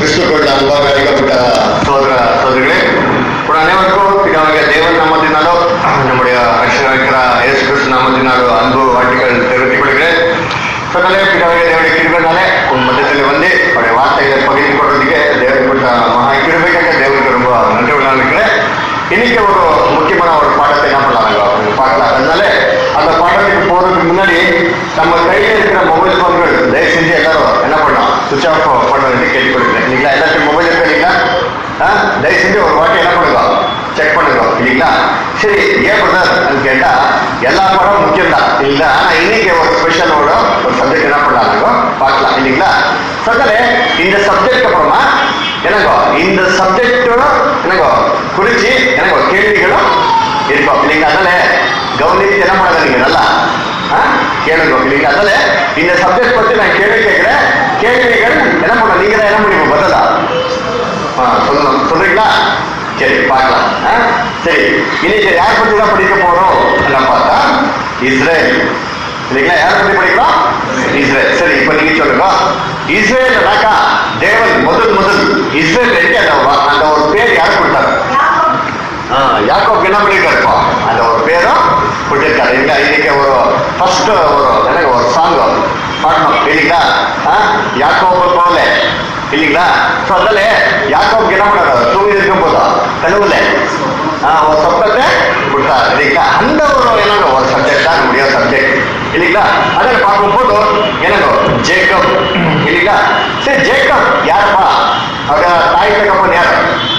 கிறிஸ்துக்குள் அன்பாக அழைக்கப்பட்ட சோதர சோதரிகளே ஒரு அனைவருக்கும் பிதாவாக தேவன் நாமத்தினாலோ நம்முடைய ரட்சகர இயேசு கிறிஸ்து நாமத்தினாலோ அன்பு வாழ்த்துக்கள் தெரிவித்துக் கொள்கிறேன் சகலே பிதாவாக தேவனுடைய கிருபைனாலே உன் மத்தியத்தில் வந்து அவருடைய வார்த்தைகளை பகிர்ந்து கொள்றதுக்கு தேவன் கொடுத்த மகா கிருபைக்காக தேவனுக்கு ரொம்ப நன்றி உள்ளா இருக்கிறேன் இன்னைக்கு ஒரு முக்கியமான ஒரு பாடத்தை என்ன பண்ணலாங்க பார்க்கலாம் அதனால அந்த பாடத்துக்கு போறதுக்கு முன்னாடி நம்ம கையில இருக்கிற மொபைல் போன்கள் தயவு செஞ்சு எல்லாரும் என்ன பண்ணலாம் சுவிச் ஆஃப் பண்ணுறது கேட்டுக்கொடுக்கிறேன் இல்லைங்களா எல்லாத்தையும் மொபைல் இருக்கு இல்லைங்களா ஆ, தயவு செஞ்சு ஒரு வாட்டி என்ன பண்ணுங்க செக் பண்ணுங்க இல்லைங்களா சரி ஏன் பிரதர் கேட்டா எல்லா படம் முக்கியம் தான் இல்லைங்களா ஆனா இன்னைக்கு ஒரு ஸ்பெஷலோட ஒரு சப்ஜெக்ட் என்ன பண்ணலாங்க பார்க்கலாம் இல்லைங்களா சக்கரே இந்த சப்ஜெக்ட் அப்புறமா என்னங்கோ இந்த சப்ஜெக்டோட என்னங்கோ குறிச்சு எனக்கு கேள்விகளும் இருக்கும் இல்லைங்களா அதனால கவனித்து என்ன பண்ணாத நீங்க நல்லா ஆ? கேளுங்க இல்லைங்களா அதனால இந்த சப்ஜெக்ட் பத்தி நான் கேள்வி கேட்கிறேன் கேள்விகள் என்ன பண்ண நீங்க தான் என்ன முடியும் பதிலா ஆ, சொல்லணும் சொல்றீங்களா சரி பார்க்கலாம் ஆ? சரி இன்னைக்கு யார் பத்தி தான் படிக்க போறோம் எல்லாம் பார்த்தா இஸ்ரேல் இல்லைங்களா யார் பத்தி படிக்கிறோம் இஸ்ரேல் சரி இப்ப நீங்க சொல்லுங்க இஸ்ரேல்னாக்கா தேவன் முதல் முதல் இஸ்ரேல் எங்க அந்த வ- அந்த ஒரு பேர் யார் கொடுத்தாரு ஆ, யாக்கோப் என்ன பண்ணிருக்காரு இப்போ அந்த ஒரு பேரும் கொடுத்திருக்காரு இல்ல இன்னைக்கு ஒரு ஃபர்ஸ்ட் ஒரு எனக்கு ஒரு சாங் பாடணும் இல்லைங்களா ஆ, யாக்கோப்பு போல இல்லைங்களா ஸோ அதனால யாக்கோப்புக்கு என்ன பண்ணாரு தூங்கி இருக்கும் போதா கனவுல ஆ, ஒரு சொப்பத்தை கொடுத்தாரு இல்லைங்களா அந்த ஒரு என்னங்க ஒரு சப்ஜெக்ட் தான் நம்முடைய சப்ஜெக்ட் இல்லைங்களா அதில் பார்க்கும்போது என்னங்க ஜேக்கப் இல்லைங்களா சரி ஜேக்கப் யாருப்பா அவரோட தாய் தகப்பன் யாரு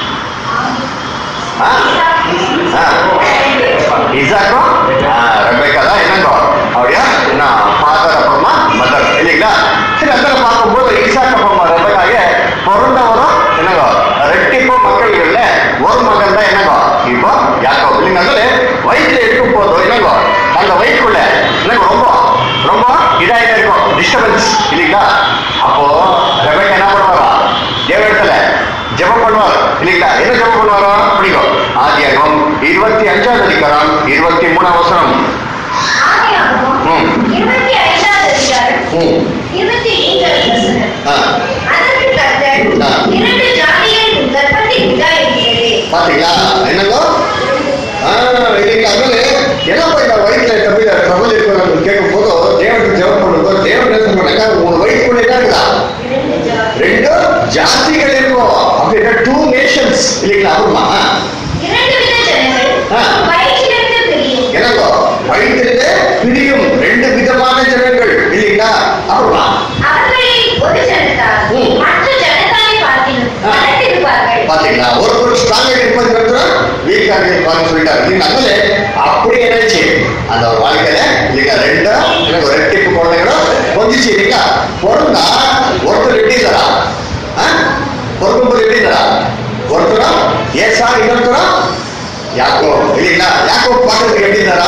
ஆ? ஆ. இசாக்கும் ரெபேக்கா தான் என்னங்கோ அவருடைய என்ன ஃபாதர் அப்புறமா மதர் இல்லைங்களா சரி அதில் பார்க்கும்போது ஈசாக்கு அப்புறமா ரெபேக்காக பிறந்தவரும் என்னங்கோ ரெட்டிப்போ மக்கள்கள்ல ஒரு மகன் தான் என்னங்கோ இப்போ யாக்கோ இல்லைங்க அதில் வயிற்றுல இருக்கும் போதும் என்னங்கோ அந்த வயிற்றுக்குள்ள என்னங்க ரொம்ப ரொம்ப இதாயிட்டே இருக்கும் டிஸ்டர்பன்ஸ் இல்லைங்களா அப்போ ரெபேக்கா என்ன பண்ணுவாரா தேவஇடத்துல ஜெபம் பண்ணுவார் இல்லைங்களா என்ன ஜெபம் பண்ணுவாரோ பிடிக்கும் ஆதியாகம் இருபத்தி அஞ்சாவது அதிகாரம் இருபத்தி மூணாம் வசனம் ஆதியாகமம் ம். இருபத்தி ஐந்தாவது அதிகாரம், ம். இருபத்தி ஐந்தாவது வசனம். ஆ, அதற்கு கர்த்தர், ஆ. இரண்டு ஜாதிகள் உன் கர்ப்பத்தில் உண்டாயிருக்கிறது. பாத்தீங்களா என்னங்கோ ஆ, இல்லைங்களா அதனால என்னப்பா இந்த வயிற்றுல தம்பி ட்ரபிள் இருக்கும் கேட்கும் போது தேவனுக்கு ஜெபம் பண்ணும்போது தேவன் என்ன பண்ணாக்கா உன் வயிற்றுக்குள்ள என்ன இருக்குதா இரண்டு ஜாதி. ரெண்டு ஜாதிகள் இருக்கும் அப்படின்னா டூ நேஷன்ஸ் இல்லைங்களா அப்புறமா இரண்டு வித ஜனங்கள் ஆ. உன் வயிற்றிலிருந்து பிரியும். என்னங்கோ வயிற்றிலே பிரியும் ரெண்டு விதமான ஜனங்கள் இல்லைங்களா அப்புறமா அவர்களில் ஒரு ஜனத்தார் ம். மற்ற ஜனத்தாரை பார்க்கிலும் ஆ. பலத்திருப்பார்கள். பாத்தீங்களா ஒரு ஒரு ஸ்ட்ராங்கா இருப்பது ஒருத்தர் வீக்காக இருப்பாங்க சொல்லிட்டாரு நீங்க அதனால அப்படி என்னாச்சு அந்த ஒரு வாழ்க்கையில இல்லைங்க ரெண்டு எனக்கு ஒரு ரெட்டிப்பு குழந்தைகளும் வந்துச்சு இல்லைங்களா பிறந்தா ஒருத்தர் எப்படி இருந்தாரா பிறக்கும்போது எப்படி இருந்தாரா ஒருத்தரும் ஏசா இன்னொருத்தரும் யாக்கோ இல்லைங்களா யாக்கோ பார்க்கறதுக்கு எப்படி இருந்தாரா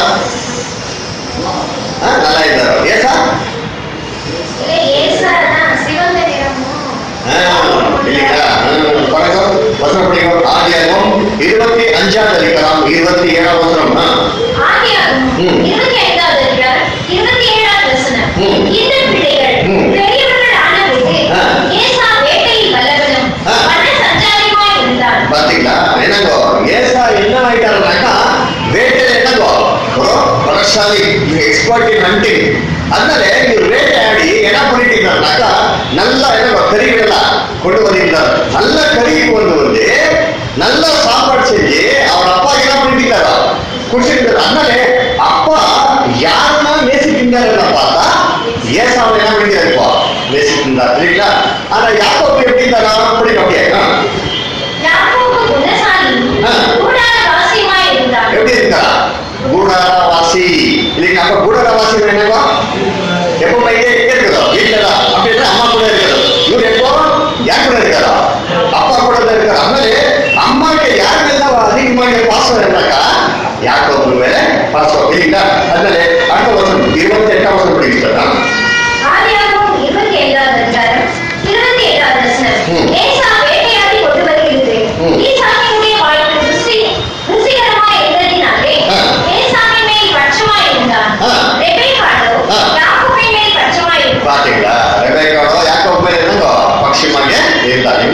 ஆ, நல்லா இருந்தாரா ஏசா இல்லை, ஏசாதான் சிவந்த நிறமும் இல்லைங்களா வணக்கம் வசனம் படிக்கும் ஆதியாகமம் இருபத்தி அஞ்சாவது அதிகாரம் இருபத்தி ஏழாம் வசனம் ஆ. ஆதியாகமம் ம். இருபத்தி ஐந்தாவது அதிகாரம், இருபத்தி ஏழாவது வசனம். ம். இந்த பிள்ளைகள் ம். பெரியவர்கள் ஆனதற்கு ஆ. ஏசா வேட்டையில் வல்லவனும் ஆ. வன சஞ்சாரியுமாய் இருந்தான். பாத்தீங்களா என்னங்கோ ஏசா என்ன ஆயிட்டாருனாக்கா வேட்டையில என்னங்கோ ஒரு பலசாலி எக்ஸ்பர்ட் இன் ஹண்டிங் அதனால இவர் வேட்டையாடி என்ன பண்ணிட்டீங்கன்னாக்கா நல்லா என்னங்கோ கறிகளெல்லாம் கொண்டு வந்திருந்தார் நல்ல கறி கொண்டு வந்து நல்ல சாப்பாடு செஞ்சு அவர் அப்பா என்ன பண்ணிட்டாரா குடிச்சிருந்தார் அதனால அப்பா யாருன்னா நேசிக்கின்றாருன்னு பார்த்தா ஏசாவை என்ன பண்ணிட்டாரு இப்போ நேசிக்கின்றார் இல்லைங்களா ஆனா யாக்கோப்பு எப்படி இருந்தாரா அப்படி அப்படியே ஆ. யாக்கோபு குணசாலியும் ஆ. கூடாரவாசியுமாய் இருந்தான். எப்படி இருக்கா கூடாரவாசி இல்லைங்க அப்ப கூடாரவாசி என்னவா எப்போ இங்கே எங்க இருக்கிறதோ வீட்டுல தான் அப்படின்னா அம்மா கூட இருக்கிறது இவர் எப்போ யார் கூட இருக்காரா அப்பா கூட தான் இருக்காரு அதனால அம்மாக்கு யார் மேல தான் அதிகமாக பாசம் இருந்தாக்கா யாக்கோப்பு மேல பாசம் இல்லைங்களா அதனால அடுத்த வருஷம் இருபத்தி எட்டாம் வருஷம் படிக்கிறதா ஆதியாகமம் இருபத்தி ஐந்தாவது அதிகாரம், இருபத்தி ஏழாவது வசனம். ம். ஏசா வேட்டையாடி கொண்டு வருகிறது. ம். ஈசாக்கினுடைய வாய்க்கு ருசி ருசிகரமாய் இருந்ததினாலே ஆ. ஏசாவின் மேல் பட்சமாய் இருந்தான். ஆ. ரெபெக்காளோ ஆ. யாக்கோபின் மேல் பட்சமாய் இருந்தாள். பாத்தீங்களா ரெபேக்காவோ யாக்கோப்பு மேல என்னங்கோ பட்சியமாக இருந்தார் இல்லைங்களா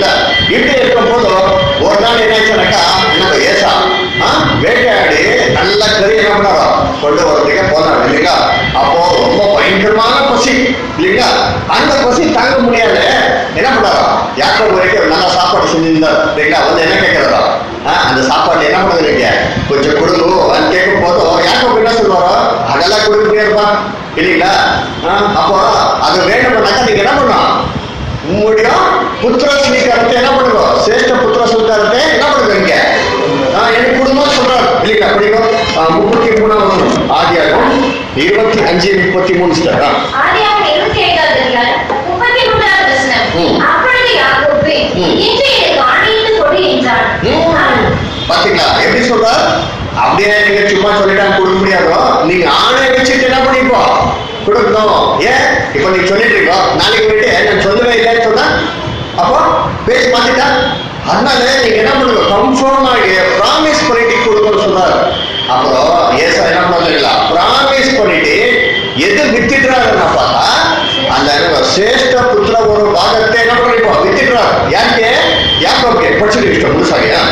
இப்படி இருக்கும்போது ஒரு நாள் என்னாச்சுனாக்கா நம்ம ஏசா ஆ, வேட்டையாடி நல்ல கறி என்ன பண்ணாரோ கொண்டு வரதுக்கே போனார் இல்லைங்களா அப்போ ரொம்ப பயங்கரமான பசி இல்லைங்களா அந்த பசி தாங்க முடியாத என்ன பண்ணாரோ யாக்கோ வரைக்கும் நல்லா சாப்பாடு செஞ்சிருந்தார் இல்லைங்களா வந்து என்ன கேட்கிறாரோ ஆ, அந்த சாப்பாடு என்ன பண்ணுறீங்க கொஞ்சம் கொடுங்க அது கேட்கும் போதும் யாக்கோ என்ன சொல்லுவாரோ அதெல்லாம் கொடுக்க முடியாதுப்பா இல்லைங்களா ஆ, அப்போ அது வேணும்னாக்கா நீங்க என்ன பண்ணணும் உங்களுடைய புத்திர ஸ்வீகாரத்தை என்ன பண்ணுங்க சிரேஷ்ட புத்திர ஸ்வீகாரத்தை என்ன பண்ணுங்க இங்க ஆ, எனக்கு குடும்பம் சொல்றாரு இல்லைங்களா படிங்க ஆ, முப்பத்தி மூணாம் வருஷம் ஆதியாகும் இருபத்தி அஞ்சு முப்பத்தி மூணு சார் ஆதியாகமம் இருபத்தி ஐந்தாவது அதிகாரம், முப்பத்தி மூன்றாவது வசனம். ம். அப்பொழுது யாக்கோபு, ம். இன்று எனக்கு ஆணையிட்டு கொடு என்றான். அவன், பாத்தீங்களா எப்படி சொல்றார் அப்படியே நீங்க சும்மா சொல்லிட்டாங்க கொடுக்க முடியாதோ நீங்க ஆணை வச்சுட்டு என்ன பண்ணிப்போ கொடுக்கணும் ஏன் இப்ப நீங்க சொல்லிட்டு இருக்கோம் நாளைக்கு போயிட்டு நான் சொல்லவே இல்லைன்னு சொன்னா அப்போ பேசி மாத்திட்டா அதனால நீங்க என்ன பண்ணுங்க கன்ஃபார்ம் ஆகி ப்ராமிஸ் பண்ணிட்டு கொடுக்கணும்னு சொன்னார் அப்புறம் ஏசா என்ன பண்ணுறீங்களா ப்ராமிஸ் பண்ணிட்டு எது வித்துட்டுறாருன்னா பார்த்தா அந்த சிரேஷ்ட புத்திர ஒரு பாகத்தை என்ன பண்ணிப்போம் வித்துட்டுறாரு யாருக்கு யாக்கோக்கு படிச்சுட்டு இஷ்டம் முழுசாகியா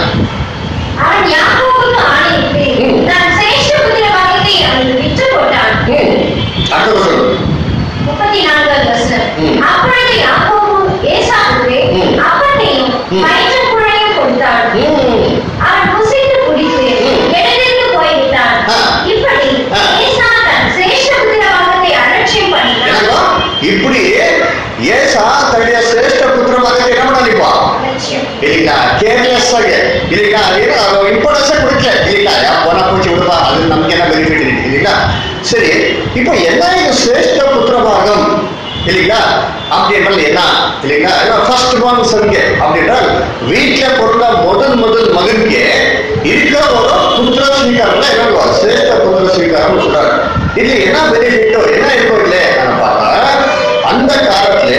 அவன் யாக்கோபுக்கு ஆணையிட்டு, ம். தன் சிரேஷ்ட புத்திர பாகத்தை அவனுக்கு விற்று போட்டான். அடுத்த வருஷம் முப்பத்தி நான்காவது வசனம். ம். அப்பொழுது யாக்கோபு ஏசாவுக்கு ம். அப்பத்தையும் ம். வயிற்றுக்குழையும் கொடுத்தான். அவன் புசித்து குடித்து ம். இடத்திற்கு போய்விட்டான். ஆ. இப்படி ஆ. ஏசா தன் சிரேஷ்ட புத்திர பாகத்தை அலட்சியம் பண்ணினான். என்னங்கோ இப்படி ஏசா தன்னுடைய சிரேஷ்ட புத்திர மகத்தை என்ன பண்ணிப்பா அலட்சியம். இல்லைங்களா கேர்லெஸ் ஆಗಿ இல்லைங்களா ಇಂಪಾರ್ಟೆನ್ಸ್ கொடுக்கல இல்லைங்களா யா போனா போச்சு விடுப்பா அது நமக்கு என்ன பெனிஃபிட் இருக்கு இல்லைங்களா சரி இப்போ என்ன இது சிரேஷ்ட புத்திர பாகம் இல்லைங்களா அப்படி என்றால் என்ன இல்லைங்களா ஃபர்ஸ்ட் ஒன் சன்ಗೆ அப்படின்றால் வீட்டில் பிறந்த முதல் முதல் மகனுக்கு இருக்கிற ஒரு புத்திர ஸ்வீகாரம் என்ன சிரேஷ்ட புத்திர ஸ்வீகாரம் சொல்றாரு இது என்ன பெனிஃபிட்டோ என்ன இருக்கும் இல்லை பார்த்தா அந்த காலத்துல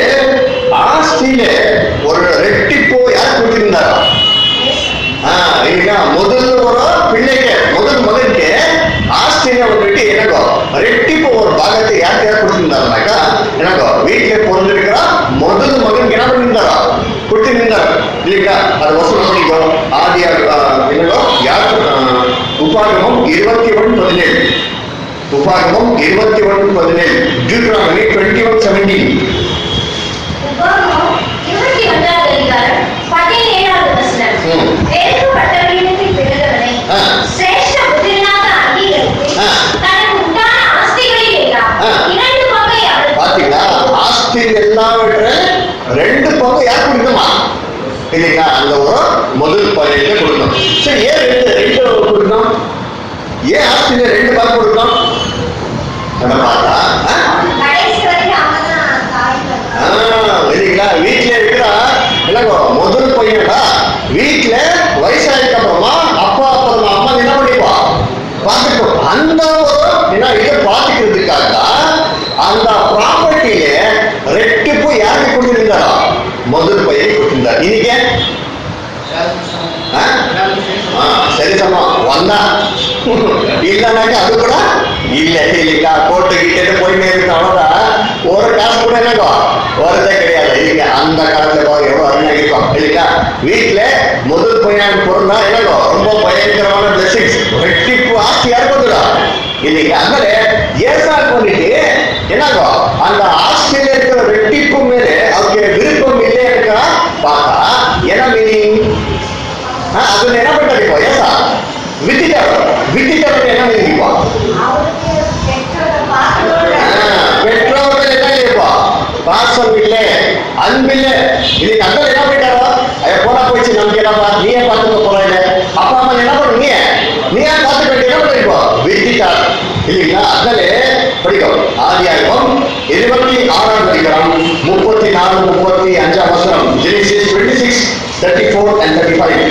ஆஸ்தியில ஒரு ரெட்டிப்போ யார் கொடுத்திருந்தாரா ஆ, இல்லைங்களா முதல் ஒரு பிள்ளைக்கு முதல் மகனுக்கு ஆஸ்திரியா வந்துட்டு எனக்கோ ரெட்டிப்பு ஒரு பாகத்தை யாருக்கு யார் கொடுத்திருந்தாருனாக்கா எனக்கோ வீட்டுல பிறந்திருக்கிற முதல் மகனுக்கு என்ன பண்ணியிருந்தாரா கொடுத்திருந்தார் இல்லைங்களா அது வசூல் பண்ணிக்கோ ஆதி என்னோ யார் உபாகமம் இருபத்தி ஒன் பதினேழு உபாகமம் இருபத்தி ஒன் பதினேழு டியூட்ராமி டுவெண்ட்டி ஒன் செவன்டீன் உபாகமம் இருபத்தி ஒன்றாவது அதிகாரம், பதினேழாவது வசனம். ம். வெறுக்கப்பட்டவர்களிடத்தில் பிறந்தவனை ஆ. சிரேஷ்ட புத்திரனாக அங்கீகரித்து, ஆ. தனக்கு உண்டான ஆஸ்திகளில் எல்லாம் ஆ. இரண்டு பங்கை அவனுக்கு பாத்தீங்களா ஆஸ்தி எல்லாவற்ற ரெண்டு பங்கு யார் கொடுக்கணுமா இல்லைங்களா அந்த ஒரு முதல் பகுதியில கொடுக்கணும் சரி ஏன் ரெண்டு ரெண்டு கொடுக்கணும் ஏன் ஆஸ்தியில ரெண்டு பங்கு கொடுக்கணும் நம்ம பார்த்தா ஆ? கடைசி வரைக்கும் அவன்தான் தாய் ஆ, தகப்பன். இல்லைங்களா வீட்டுல இருக்கிற என்னங்கோ முதல் பையன்டா வீட்டுல வயசாயிக்கு அப்புறமா அப்பா அப்புறமா அம்மா என்ன பண்ணிப்பா பார்த்துக்கோ அந்த ஒரு என்ன இதை பார்த்துக்கிறதுக்காக தான் அந்த ப்ராப்பர்ட்டியில ரெட்டிப்பு யாருக்கு கொடுத்திருந்தாரோ முதல் பையன் கொடுத்திருந்தார் இன்னைக்கு ஆ? ஆ, சரி சமா வந்தா இல்லைனாக்க அது கூட இல்ல இல்லைங்களா கோர்ட்டு கிட்ட போய் இருக்கு அவ்வளவுதான் ஒரு காசு கூட என்னக்கோ வரதே கிடையாது இல்லைங்க அந்த காலத்துல போ எவ்வளவு அருமையா இருக்கும் இல்லைங்களா வீட்டுல முதல் பையன் பிறந்தா என்னக்கோ ரொம்ப பயங்கரமான பிளஸிங்ஸ் ரெட்டிப்பு ஆஸ்தி யாருக்கு வந்துடும் இல்லைங்க அதனால ஏசாக்கு வந்துட்டு என்னக்கோ அந்த ஆஸ்தியில இருக்கிற ரெட்டிப்பு மேலே அவருக்கு விருப்பம் இல்லை இருக்கா பார்த்தா என்ன மீனிங் அதுல என்ன பண்றாரு இப்போ ஏசா விட்டுட்டாரு விட்டுட்டாரு என்ன பண்ணிருப்பா அவருக்கு பெற்றோரை பார்க்கணும்னு பெற்றோர்கள் என்ன இல்லைப்பா பாசம் இல்லை அன்பு இல்லை இது அந்த என்ன பண்ணிட்டாரோ ஐயா போனா போயிடுச்சு நமக்கு என்னப்பா நீயே பார்த்துக்க போற இல்ல அப்பா அம்மா என்ன பண்ணு நீ நீயே பார்த்துக்க என்ன பண்ணிருப்பா விட்டுட்டார் இல்லைங்களா அதனால படிக்கும் ஆதியாகம் இருபத்தி ஆறாம் அதிகாரம் முப்பத்தி நாலு முப்பத்தி அஞ்சாம் வருஷம் Genesis twenty six thirty four and thirty five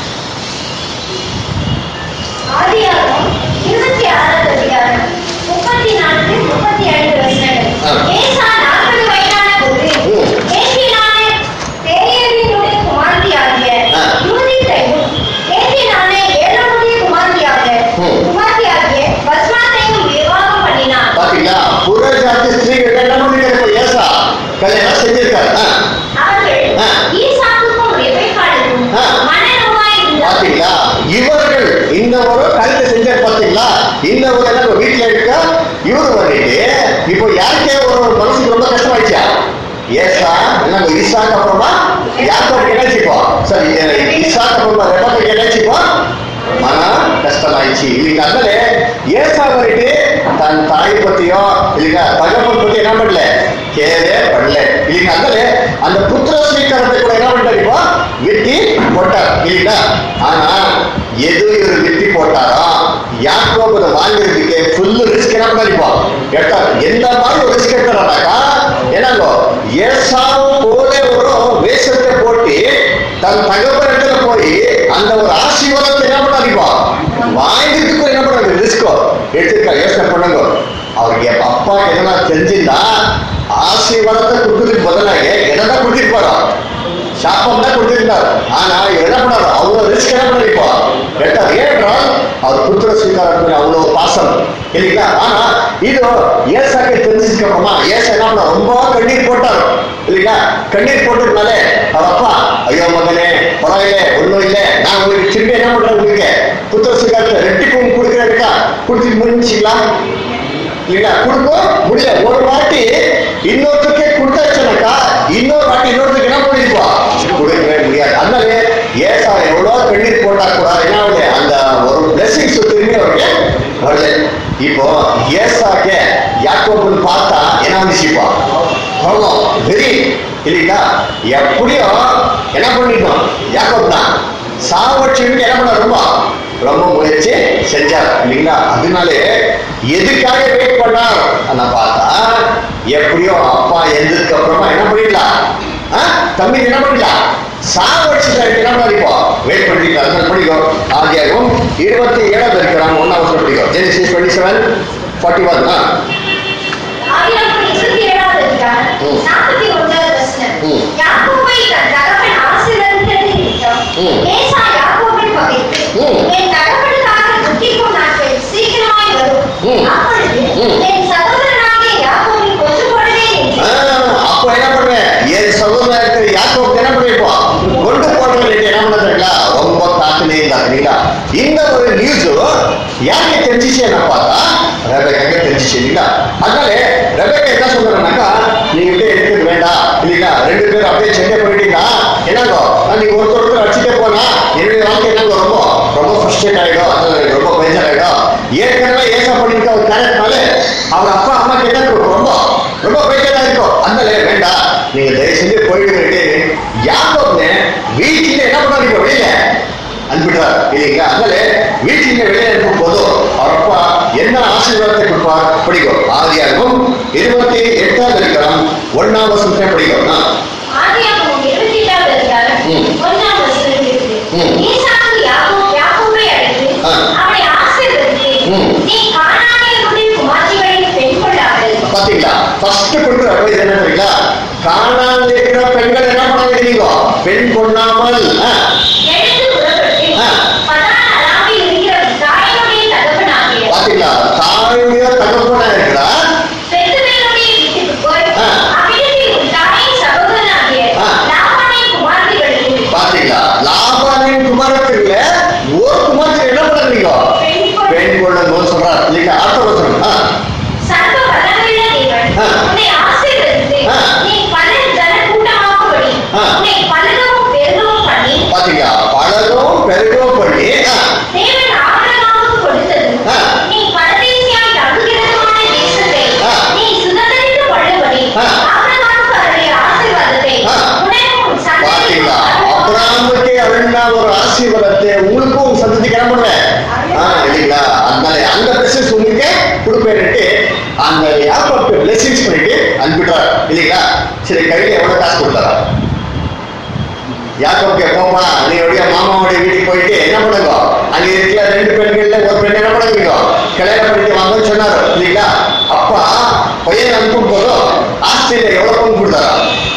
ஆதியாகமம் இருபத்தி ஆறாவது அதிகாரம், முப்பத்தி நான்கு, முப்பத்தி ஐந்து வசனங்கள். ஆ. ஏசா நாற்பது வயதான போது, ம். ஏத்தினான பேரியரினுடைய குமாரத்தியாகிய ஆ. யூதித்தையும், ஏத்தினான ஏலோனுடைய குமாரத்தியாக ம். குமாரத்தியாகிய பஸ்மாத்தையும் விவாகம் பண்ணினான். பாத்தீங்களா புறஜாதி ஸ்திரீகள் என்ன பண்ணிருக்காரு இப்போ ஏசா கல்யாணம் செஞ்சிருக்காரு ஆ. அவர்கள் ஆ. ஈசாக்குக்கும் ரெபெக்காளையும் நம்ம ஈசாக்கு அப்புறமா யாக்கோப் இணைச்சிப்போ சரி ஈசாக்கு அப்புறமா ரெபக்கு இணைச்சிப்போ மன கஷ்டமாயிடுச்சு இல்லைங்க அதனால ஏசா வரைட்டு தன் தாய் பத்தியோ இல்லைங்க தகப்பன் பத்தி என்ன பண்ணல கேவே பண்ணல இல்லைங்க அதனால அந்த புத்திர ஸ்வீகாரத்தை கூட என்ன பண்ணிட்டாரு இப்போ வெட்டி போட்டார் இல்லைங்களா ஆனா எது இவர் வெட்டி போட்டாரோ யாக்கோபு அதை வாங்குறதுக்கு ஃபுல் ரிஸ்க் என்ன பண்ணாரு இப்போ எடுத்தார் எந்த மாதிரி ஒரு ரிஸ்க் எடுத்தாராக்கா என்னங்கோ ஏசாவும் போல ஒரு வேஷத்தை போட்டு தன் தகப்பன் இடத்துல போய் அந்த ஒரு ஆசீர்வாதத்தை என்ன பண்ணாரு இப்போ வாங்கிறதுக்கு என்ன பண்ணாரு ரிஸ்கோ எடுத்துக்க யோசனை பண்ணுங்க அவருக்கு எப்ப அப்பா எதனா தெரிஞ்சிருந்தா ஆசீர்வாதத்தை கொடுக்கறதுக்கு பதிலாக என்னதான் கொடுத்திருப்பாரோ சாப்பம் தான் கொடுத்திருந்தார் ஆனா இவர் என்ன பண்ணாரு அவ்வளவு ரிஸ்க் என்ன பண்ணாரு இப்போ எடுத்தார் ஏனென்றால் அவர் புத்திர ஸ்வீகாரம் மேல அவ்வளவு பாசம் இல்லைங்களா ஆனா இது ஏசாக்கு தெரிஞ்சதுக்கு அப்புறமா ஏசா என்ன பண்ணா ரொம்ப கண்ணீர் போட்டார் இல்லைங்களா கண்ணீர் போட்டதுனாலே அவர் அப்பா ஐயோ மகனே பரவாயில்ல ஒண்ணும் இல்ல நான் உங்களுக்கு திரும்பி என்ன பண்றேன் உங்களுக்கு புத்திர ஸ்வீகாரத்தை ரெட்டிப்பும் கொடுக்குறேன்க்கா கொடுத்துட்டு முடிஞ்சுங்களா இல்லைங்களா கொடுக்க முடியல ஒரு வாட்டி இன்னொருத்தருக்கே கொடுத்தாச்சுனாக்கா இன்னொரு வாட்டி இன்னொருத்தருக்கு என்ன பண்ணிருப்பா கொடுக்கவே முடியாது அதனால ஏசா எவ்வளவு கண்ணீர் போட்டா கூட என்ன ஆகுது அந்த ஒரு பிளஸிங்ஸ் திரும்பி அவருக்கு வரல இப்போ ஏசாக்கே யாக்கோபுன்னு பார்த்தா என்ன வந்துச்சுப்பா கோபம் வெறி இல்லைங்களா எப்படியோ என்ன பண்ணிட்டோம் யாக்கோப் தான் சாவட்சின்னு என்ன பண்ண ரொம்ப ரொம்ப முயற்சி செஞ்சார் இல்லைங்களா அதனாலே எதுக்காக வெயிட் பண்ணார் நான் பார்த்தா எப்படியோ அப்பா எந்ததுக்கு அப்புறமா என்ன பண்ணிடலாம் ஆ? தம்பி என்ன பண்ணிடலாம் சாவடிச்சுட்டாரு என்ன பண்ணிப்போ வெயிட் பண்ணிட்டு அதனால படிக்கும் ஆகியாகும் இருபத்தி ஏழாவது இருக்கிறாங்க ஒன்னாவது படிக்கும் Genesis twenty seven forty one ஆதியாகமம் இருபத்தி ஏழாவது அதிகாரம், ம். நாற்பத்தி ஒன்றாவது வசனம். ம். யாக்கோபை தன் தகப்பன் ஆசீர்வதித்தது நிமித்தம், ம். ஏசா யாக்கோபை பகைத்து, ம். என் தகப்பனுக்காக துக்கிக்கும் நாட்கள் சீக்கிரமாய் வரும். ம். அப்பொழுது ம். என் சகோதரனாகிய யாக்கோபை கொன்று போடுவேன் என்று அப்போ என்ன பண்ணுவேன் என் சகோதரருக்கு யாக்கோப் என்ன பண்ணிருப்போம் கொண்டு போடுறது என்ன பண்ணுறீங்களா ரொம்ப தாக்குனே இருந்தாங்களா இந்த ஒரு நியூஸ் யாருக்கு தெரிஞ்சிச்சு என்ன பார்த்தா ரெபேக்காக்கு தெரிஞ்சிச்சு இல்லைங்களா அதனால ரெபேக்கா என்ன சொல்றாங்கன்னாக்கா நீங்க கிட்ட எடுத்துக்க வேண்டாம் இல்லைங்களா ரெண்டு பேரும் அப்படியே சென்னை போயிட்டீங்களா என்னங்கோ நான் நீங்க ஒருத்தர் ஒருத்தர் அடிச்சுட்டே போனா என்னுடைய வாழ்க்கை என்னங்கோ ரொம்ப ரொம்ப ஃப்ரஸ்ட்ரேட் ஆயிடும் அது எனக்கு ரொம்ப பெஞ்சர் ஆயிடும் ஏற்கனவே ஏசா பண்ணிருக்க ஒரு காரணத்தினால அவங்க அப்பா அம்மா கிட்ட ரொம்ப ரொம்ப பெஞ்சரா இருக்கும் அதனால வேண்டாம் நீங்க தயவு செஞ்சு போயிடுங்க யாக்கோப்னு வீட்டுல என்ன பண்ணாதீங்க வெளியில அனுப்பிடுறார் இல்லைங்களா அதனால வீட்டுல வெளியே அனுப்பும் போதும் அவர் அப்பா என்ன ஆசீர்வாதத்தை கொடுப்பார் படிக்கும் ஆதியாகவும் இருபத்தி எட்டாவது அதிகாரம் ஒன்னாம் வருஷத்தை படிக்கும் ஆ. ஆதியாகமம் இருபத்தி எட்டாவது அதிகாரம், ம். ஒன்றாம் வசனம் இருக்குது. ம். ஈசாக்கு யாக்கோ- யாக்கோபை அழைத்து, ஆ. அவனை ஆசீர்வதித்து, ம். நீ கானானியர்களுடைய குமார்த்திகளில் பெண் கொள்ளாமல் பாத்தீங்களா ஃபர்ஸ்ட் கொடுக்குற அட்வைஸ் என்ன தெரியுங்களா காணாமல் இருக்கிற பெண்கள் என்ன பண்ணாங்க தெரியுங்க பெண் கொண்டாமல் ஆ, எடுத்து புறப்பட்டு, ஆ. பதான் அராமில் இருக்கிற தாயினுடைய தகப்பனாகிய பாத்தீங்களா தாயுடைய தகப்பனா இருக்கிறா பெத்துவேலுடைய வீட்டுக்கு போய், ஆ. அவ்விடத்தில் உன் தாயின் சகோதரனாகிய ஆ. லாபானின் குமார்த்திகளுக்கு பாத்தீங்களா லாபானின் குமாரத்துல ஒரு குமாரத்தில் என்ன பண்ணுறீங்க பெண் கொள்- பெண் கொள்ளணும் சொல்றார் இல்லைங்களா அடுத்த வருஷம் ஆ, சர்வ வல்லமையுள்ள தேவன் ஆ. உன்னை ஆசீர்வதித்து, ஆ. நீ பல ஜனக்கூட்டமாகும்படி ஆ. உன்னை பலகவும் பெருகவும் பண்ணி, பாத்தீங்களா பழகும் பெருகும் பண்ணி ஆ, தேவன் ஆபிரகாமுக்கு கொடுத்தது, ஆ. நீ பரதேசியாய் தங்குகிறதுமான தேசத்தை ஆ. நீ சுதந்தரித்துக் கொள்ளும்படி ஆ. ஆபிரகாமுக்கு அருளிய ஆசீர்வாதத்தை ஆ. உனக்கும் உன் பாத்தீங்களா சந்ததிக்கும் அப்ராமுக்கு அருளினா ஒரு ஆசீர்வாதத்தை உங்களுக்கும் உங்க சந்ததிக்கு என்ன பண்ணுவேன் ஆ, இல்லைங்களா அதனால அந்த பிளஸஸ் உங்களுக்கு கொடுப்பேன்ட்டு அந்த யாப்பாக்கு பிளஸிங்ஸ் பண்ணிட்டு அனுப்பிட்டார் இல்லைங்களா சரி கையில எவ்வளவு காசு கொடுத்தாரா யாக்கோக்கு போமா நீங்களுடைய மாமாவுடைய வீட்டுக்கு போயிட்டு என்ன பண்ணுங்க அங்க இருக்கிற ரெண்டு பெண்கள்ல ஒரு பெண் என்ன பண்ணுவீங்க கல்யாணம் பண்ணிட்டு வாங்கன்னு சொன்னாரு இல்லைங்களா அப்பா பையன் அனுப்பும் போதும் ஆஸ்திரேலியா எவ்வளவு பங்கு கொடுத்தாரா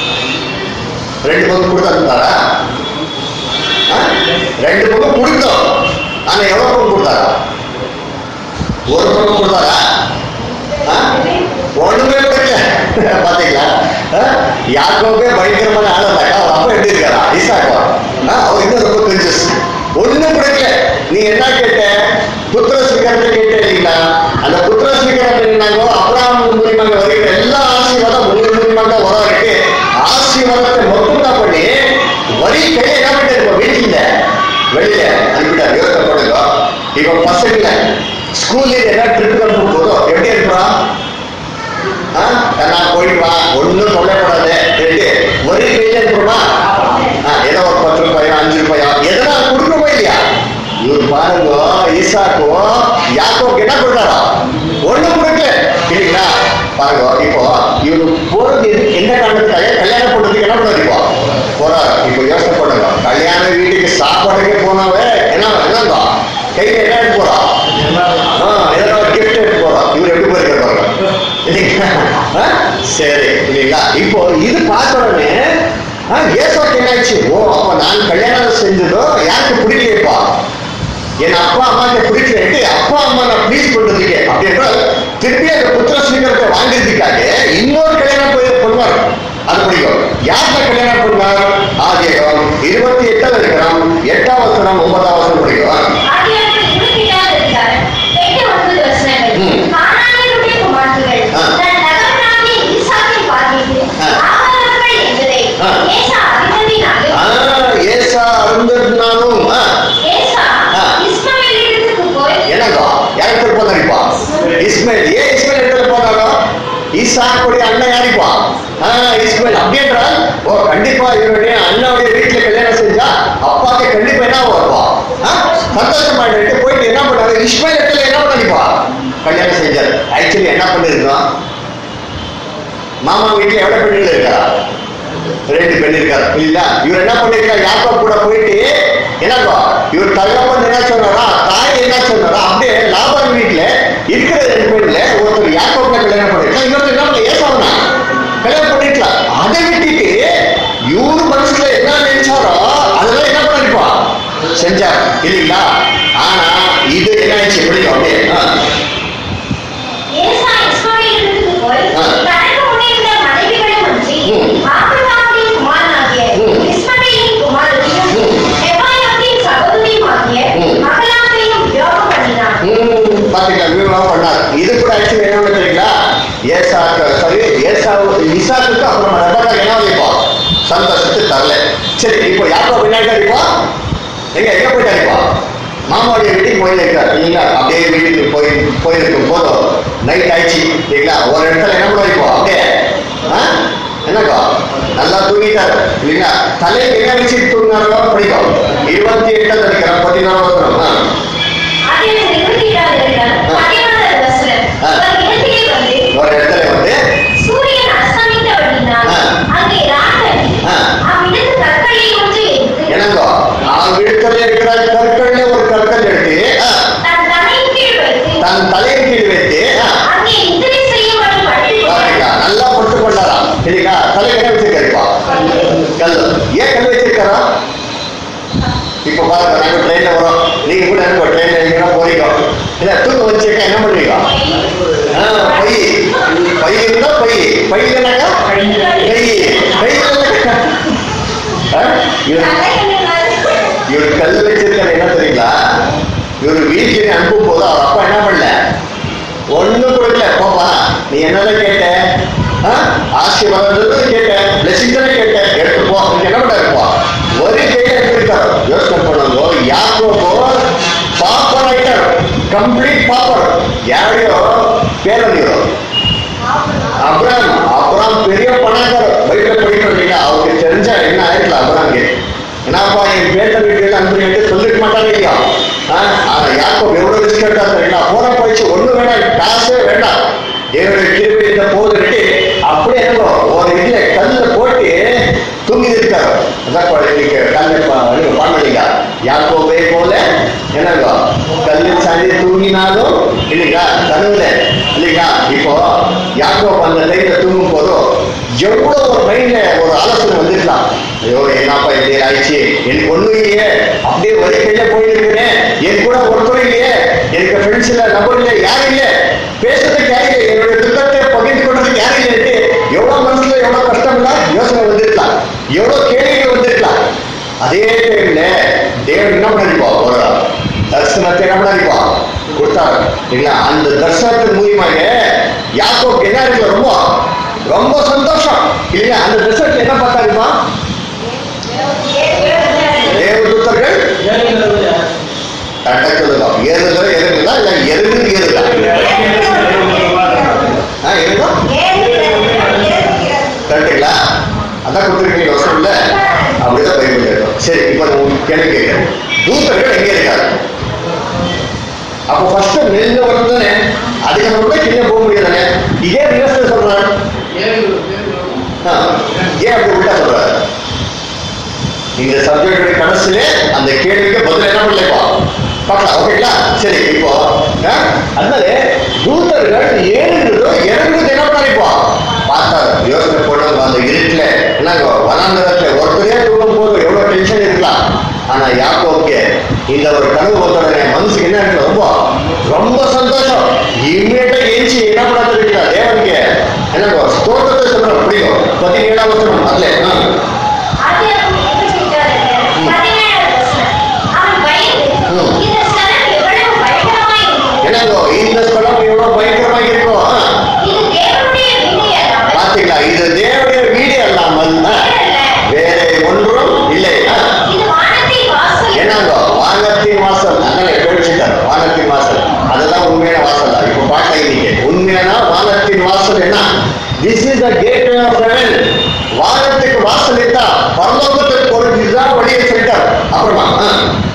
ரெண்டு பங்கு கொடுத்து அனுப்புனாரா ஆ? ரெண்டு பங்கு கொடுத்தோம் ஆனா எவ்வளவு பங்கு கொடுத்தாரா ஒரு பங்கு கொடுத்தாரா ஆ? ஒண்ணுமே புரியல பாத்தீங்களா ஆ? யாக்கோபே பயங்கரமான ஆள் இருந்தாக்கா அவர் அப்பா எப்படி இருக்காரா ஈசாக்கா ஆ, அவர் இன்னும் ரொம்ப கன்ஜஸ் ஒண்ணும் புரியல நீ என்ன கேட்ட புத்திர ஸ்வீகாரத்தை கேட்ட இல்லைங்களா அந்த புத்திர ஸ்வீகாரம் என்னங்கோ அப்ராம் மூலியமாக வருகிற எல்லா ஆசீர்வாதம் உங்கள் மூலியமாக வர இருக்கு ஆசீர்வாதத்தை இப்போ பசங்கள ஸ்கூல்ல ஏதாவது ட்ரிப் அனுப்பும் போதும் எப்படி இருக்கிறோம் ஆ? நான் போயிட்டு வா ஒன்றும் கவலைப்படாத ரெண்டு ஒரு கையில இருக்கிறோமா ஆ, ஏதோ ஒரு பத்து ரூபாயோ அஞ்சு ரூபாயோ எதனா கொடுக்கணுமா இல்லையா இவர் பாருங்க ஈசாக்கோ யாக்கோ என்ன கொடுத்தாரோ ஒண்ணும் கொடுக்கல இல்லைங்களா பாருங்க இப்போ இவரு போறது எந்த காரணத்துக்காக கல்யாணம் பண்றதுக்கு என்ன பண்ணாரு இப்போ போறாரு இப்போ யோசனை பண்ணுங்க கல்யாண வீட்டுக்கு சாப்பாடுக்கே போனாவே என்ன என்னங்க கையில என்ன எடுத்து போறோம் ஆ, ஏதோ ஒரு gift எடுத்து போறோம் இவர் எப்படி போயிருக்காரு பாருங்க இல்லைங்களா ஆ? சரி இல்லைங்களா இப்போ இது பார்த்த உடனே ஆ, ஏசோக்கு என்ன ஆச்சு ஓ அப்ப நான் கல்யாணம் செஞ்சதோ யாருக்கு பிடிக்கலையப்பா என் அப்பா அம்மாக்கு பிடிக்கலன்ட்டு அப்பா அம்மா நான் ப்ளீஸ் பண்றதுக்கு அப்படின்ற திருப்பி அந்த புத்திர ஸ்வீகரத்தை வாங்குறதுக்காக இன்னொரு கல்யாணம் போய் பண்ணுவார் அது பிடிக்கும் யார்கிட்ட கல்யாணம் பண்ணுவார் ஆதியம் இருபத்தி எட்டாவது இருக்கிறோம் எட்டாம் வசனம் ஒன்பதாம் வசனம் பிடிக்கும் ஆதியாகமம் இருபத்தி ஏழாவது அதிகாரம், எட்டு, ஒன்பது வசனங்கள். ம். கானானியருடைய குமாரத்திகள் ஆ. தன் தகப்பனாகிய ஈசாக்கின் பார்வைக்கு ஆ. ஆகாதவர்கள் என்பதை ஆ. ஏசா அறிந்ததினாலும் ஆ, ஏசா அருந்ததுனாலும் ஆ, ஏசா ஆ. இஸ்மவேலிடத்துக்கு போய் என்னங்க யாருக்கு போனாரிப்பா இஸ்மேல் ஏன் இஸ்மேல் இடத்துல போனாரோ ஈசாக்குடைய அண்ணன் யாரிப்பா ஆ, இஸ்மேல் அப்படி என்றால் ஓ கண்டிப்பா இவருடைய அண்ணாவுடைய வீட்டுல கல்யாணம் செஞ்சா அப்பாக்கு கண்டிப்பா என்ன வருவா சந்தோஷமாயிட்டு போயிட்டு என்ன பண்ணாரு இஸ்மேல் இடத்துல என்ன பண்ணிப்பா கல்யாணம் செஞ்சார் ஆக்சுவலி என்ன பண்ணிருக்கோம் மாமா வீட்டுல எவ்வளவு பெண்கள் இருக்கா ரெண்டு பெண் இருக்காரு இல்ல இவர் என்ன பண்ணிருக்காரு யாக்கோ கூட போயிட்டு என்னக்கோ இவர் தகவல் என்ன சொன்னாரா தாய் என்ன சொன்னாரா அப்படியே லாபம் வீட்டுல இருக்கிற ரெண்டு பெண்ல ஒருத்தர் யாக்கோப்ல கல்யாணம் பண்ணிருக்கலாம் இன்னொருத்தர் என்ன பண்ண ஏசாவனா கல்யாணம் பண்ணிருக்கலாம் அதை விட்டுட்டு இவரு மனசுல என்ன நினைச்சாரோ அதெல்லாம் என்ன பண்ணிருப்பா செஞ்சார் இல்லைங்களா ஆனா இது என்ன ஆயிடுச்சு எப்படி அப்படியே ஆ. ஏசா இஸ்மவேலிடத்துக்கு போய் ஆ. தனக்கு முன்னே இருந்த மனைவிகளும் அன்றி ம். ஆபிரகாமுடைய குமாரனாகிய ம். இஸ்மவேலின் குமாரத்தையும் ம். எபாயாத்தின் சகோதரியுமாகிய ம். மகளாத்தையும் வியோகம் பண்ணினான் ம், பாத்தீங்களா விவரம் பண்ணார் இது கூட ஆக்சுவலி என்ன தெரியுங்களா ஏசாக்கு சாரி ஏசா இசாக்குக்கு அப்புறம் ரெபக்கா என்ன வைப்போம் சந்தோஷத்தை தரல சரி இப்போ யாக்கோ பின்னாடி இப்போ எங்க எங்க போயிட்டாரு இப்போ மாமாவுடைய வீட்டுக்கு போயிருக்காரு இல்லைங்களா அப்படியே வீட்டுக்கு போய் போயிருக்கும் போதும் நைட் ஆயிடுச்சு இல்லைங்களா ஒரு இடத்துல என்ன பண்ணுவோம் இப்போ அப்படியே ஆ? என்னக்கா நல்லா தூங்கிட்டாரு இல்லைங்களா தலைக்கு என்ன வச்சுட்டு தூங்கினாரோ பிடிக்கும் இருபத்தி எட்டாவது அடிக்கிறான் பதினாறு வருஷம் ஆ ஆதியாகமம் இருபத்தி ஏழாவது அதிகாரம், ஆ. பதினொன்றாவது வசனம். ஆ. அவர் இடத்திலே வந்து ஒரு இடத்துல வந்து சூரியன் அஸ்தமித்தபடியினால் ஆ. அங்கே ராத்தடி ஆ. அவ்விடத்து கற்களில் ஒன்று எடுத்து என்னங்கோ அவன் விழுக்கல்ல இருக்கிற கற்கள்ல ஒரு கற்கள் எடுத்து ஆ, தன் தலையின் கீழ் வைத்து தன் தலையின் கீழ் வைத்து ஆ, அங்கே நித்திரை செய்யும்படி படுத்துக் பாத்தீங்களா? கொண்டார். நல்லா பொறுத்து கொண்டாரா சரிங்களா தலை என்ன வச்சிருக்காருப்பா கல் ஏன் கல் வச்சிருக்காரா இப்ப பாருங்க நாங்க ட்ரெயின்ல வரோம் நீங்க கூட எனக்கு ட்ரெயின்ல எங்கன்னா போறீங்க இல்ல தூக்க வச்சிருக்க என்ன பண்ணுவீங்க ஆ, பை பை இருந்தா பை பை இல்லைனாக்கா கை கை இல்லைனாக்கா ஆ, இவர் இவர் கல் வச்சிருக்காரு என்ன தெரியுங்களா இவர் வீட்டுக்கு அனுப்பும் போது அவர் அப்பா என்ன பண்ணல ஒண்ணும் கொடுக்கல போப்பா நீ என்னதான் கேட்ட ஆ? ஆசீர்வாதம் கேட்ட பிளஸிங் தானே கேட்ட எடுத்து போ நீங்க என்ன பண்ண இருப்பா ஒரு கையில எடுத்திருக்காரு யோசனை பண்ணுங்க யாக்கோபோ பாப்பர் ஆயிட்டார் கம்ப்ளீட் பாப்பர் யாரையோ பேரணியோ அப்ராம் அப்ராம் பெரிய பணக்காரர் பைபிள படிக்கிறோம் இல்லையா அவருக்கு தெரிஞ்சா என்ன ஆயிருக்கலாம் அப்ராம்க்கு என்னப்பா என் பேட்ட வீட்டுல அனுப்புறீங்க சொல்லிக்க மாட்டாங்க இல்லையா ஆ? ஆனா யாக்கோ எவ்வளவு ரிஸ்க் எடுத்தா தெரியுங்களா போன போயிடுச்சு ஒண்ணு வேணாம் காசே வேண்டாம் தேவனுடைய கிருபை இந்த போதுட்டு அப்படியே என்னவோ ஒரு இதுல கல்ல போட்டு தூங்கி இருக்காரு அதான் பா- இன்னைக்கு கல்ல பாடுறீங்க யாக்கோபே போல என்னங்க கல்லில் சாஞ்சி தூங்கினாலும் இல்லைங்களா கனவுல இல்லைங்களா இப்போ யாக்கோப் அந்த டைம்ல தூங்கும் போதும் எவ்வளவு ஒரு மைண்ட்ல ஒரு ஆலோசனை வந்துருக்கலாம் ஐயோ என்னப்பா இப்படி ஆயிடுச்சு எனக்கு ஒண்ணும் இல்லையே அப்படியே வரி கையில போயிருக்கிறேன் என் கூட ஒருத்தரும் இல்லையே எனக்கு ஃப்ரெண்ட்ஸ் இல்ல நபர் இல்ல யாரும் இல்ல பேசுறதுக்கு யாரும் இல்லை என்னுடைய துக்கத்தை பகிர்ந்து கொள்றதுக்கு யாரும் இல்லை எவ்வளவு மனசுல எவ்வளவு கஷ்டம் இல்ல யோசனை வந்திருக்கலாம் எவ்வளவு கேள்விகள் வந்திருக்கலாம் அதே டைம்ல தேவன் என்ன பண்ணிருப்பா ஒரு தரிசனத்தை என்ன பண்ணிருப்பா கொடுத்தாரு இல்ல அந்த தரிசனத்தின் மூலியமாக யாக்கோக்கு என்ன இருக்கு ரொம்ப ரொம்ப சந்தோஷம் இல்லையா அந்த தரிசனத்தை என்ன பார்த்தாருமா தேவதூதர்கள் கரெக்டா சொல்லுங்க ஏழு கேள்வி கேட்கிறேன் தூதர்கள் எங்கே இருக்காரு அப்போ ஃபர்ஸ்ட் நெல்ல வரதானே அதுக்கப்புறம் கூட கீழே போக முடியாதானே இதே ரிவர்ஸ் சொல்றாரு ஆ, ஏன் அப்படி உள்ள சொல்றாரு இந்த சப்ஜெக்ட் கடைசியில அந்த கேள்விக்கு பதில் என்ன பண்ணலைப்பா பார்க்கலாம் ஓகேங்களா சரி இப்போ ஆ, அதனால தூதர்கள் ஏறுகிறதோ இறங்குறது என்ன பண்ணாரு இப்போ பார்த்தாரு யோசனை போடுங்க அந்த இருட்டுல என்னங்க வனாந்தரத்துல ஒருத்தரே தூங்கும் போது எவ்வளவு டென்ஷன் இருக்கலாம் ஆனா யாக்கோக்கு இந்த ஒரு கனவு வந்தோடனே மனசுக்கு என்ன இருக்கு ரொம்ப ரொம்ப சந்தோஷம் இம்மீடியட்டா ஏஞ்சி என்ன பண்ண தெரியுங்களா தேவனுக்கு என்னங்க ஸ்தோத்திரத்தை சொல்றோம் பிடிக்கும் பதினேழாம் வசனம் அதுல ஆ. ஆதியாகமம் இருபத்தி எட்டாவது பதினேழாவது வசனம். அவன் பயந்து, ம். இந்த ஸ்தலம் எவ்வளவு பயங்கரமாய் இருக்கிறது. என்னங்கோ இந்த ஸ்தலம் எவ்வளவு பயங்கரமா இருக்கும் ஆ. இது தேவனுடைய வீடு அல்லாமல் பாத்தீங்களா இது தேவனுடைய வீடு அல்லாமல் ஆ, வேற ஒன்றும் இல்லை ஆ. இது வானத்தின் வாசல் என்னங்கோ வானத்தின் வாசல் அண்ணனை பேசிட்டார் வானத்தின் வாசல் அதுதான் உண்மையான வாசல் தான் இப்ப பாட்டா இன்னைக்கு உண்மையான வானத்தின் வாசல் என்ன this is the gate of heaven வானத்துக்கு வாசல் இருந்தா பரலோகத்துக்கு ஒரு இதுதான் வழியை சொல்லிட்டார் அப்புறமா ஆ,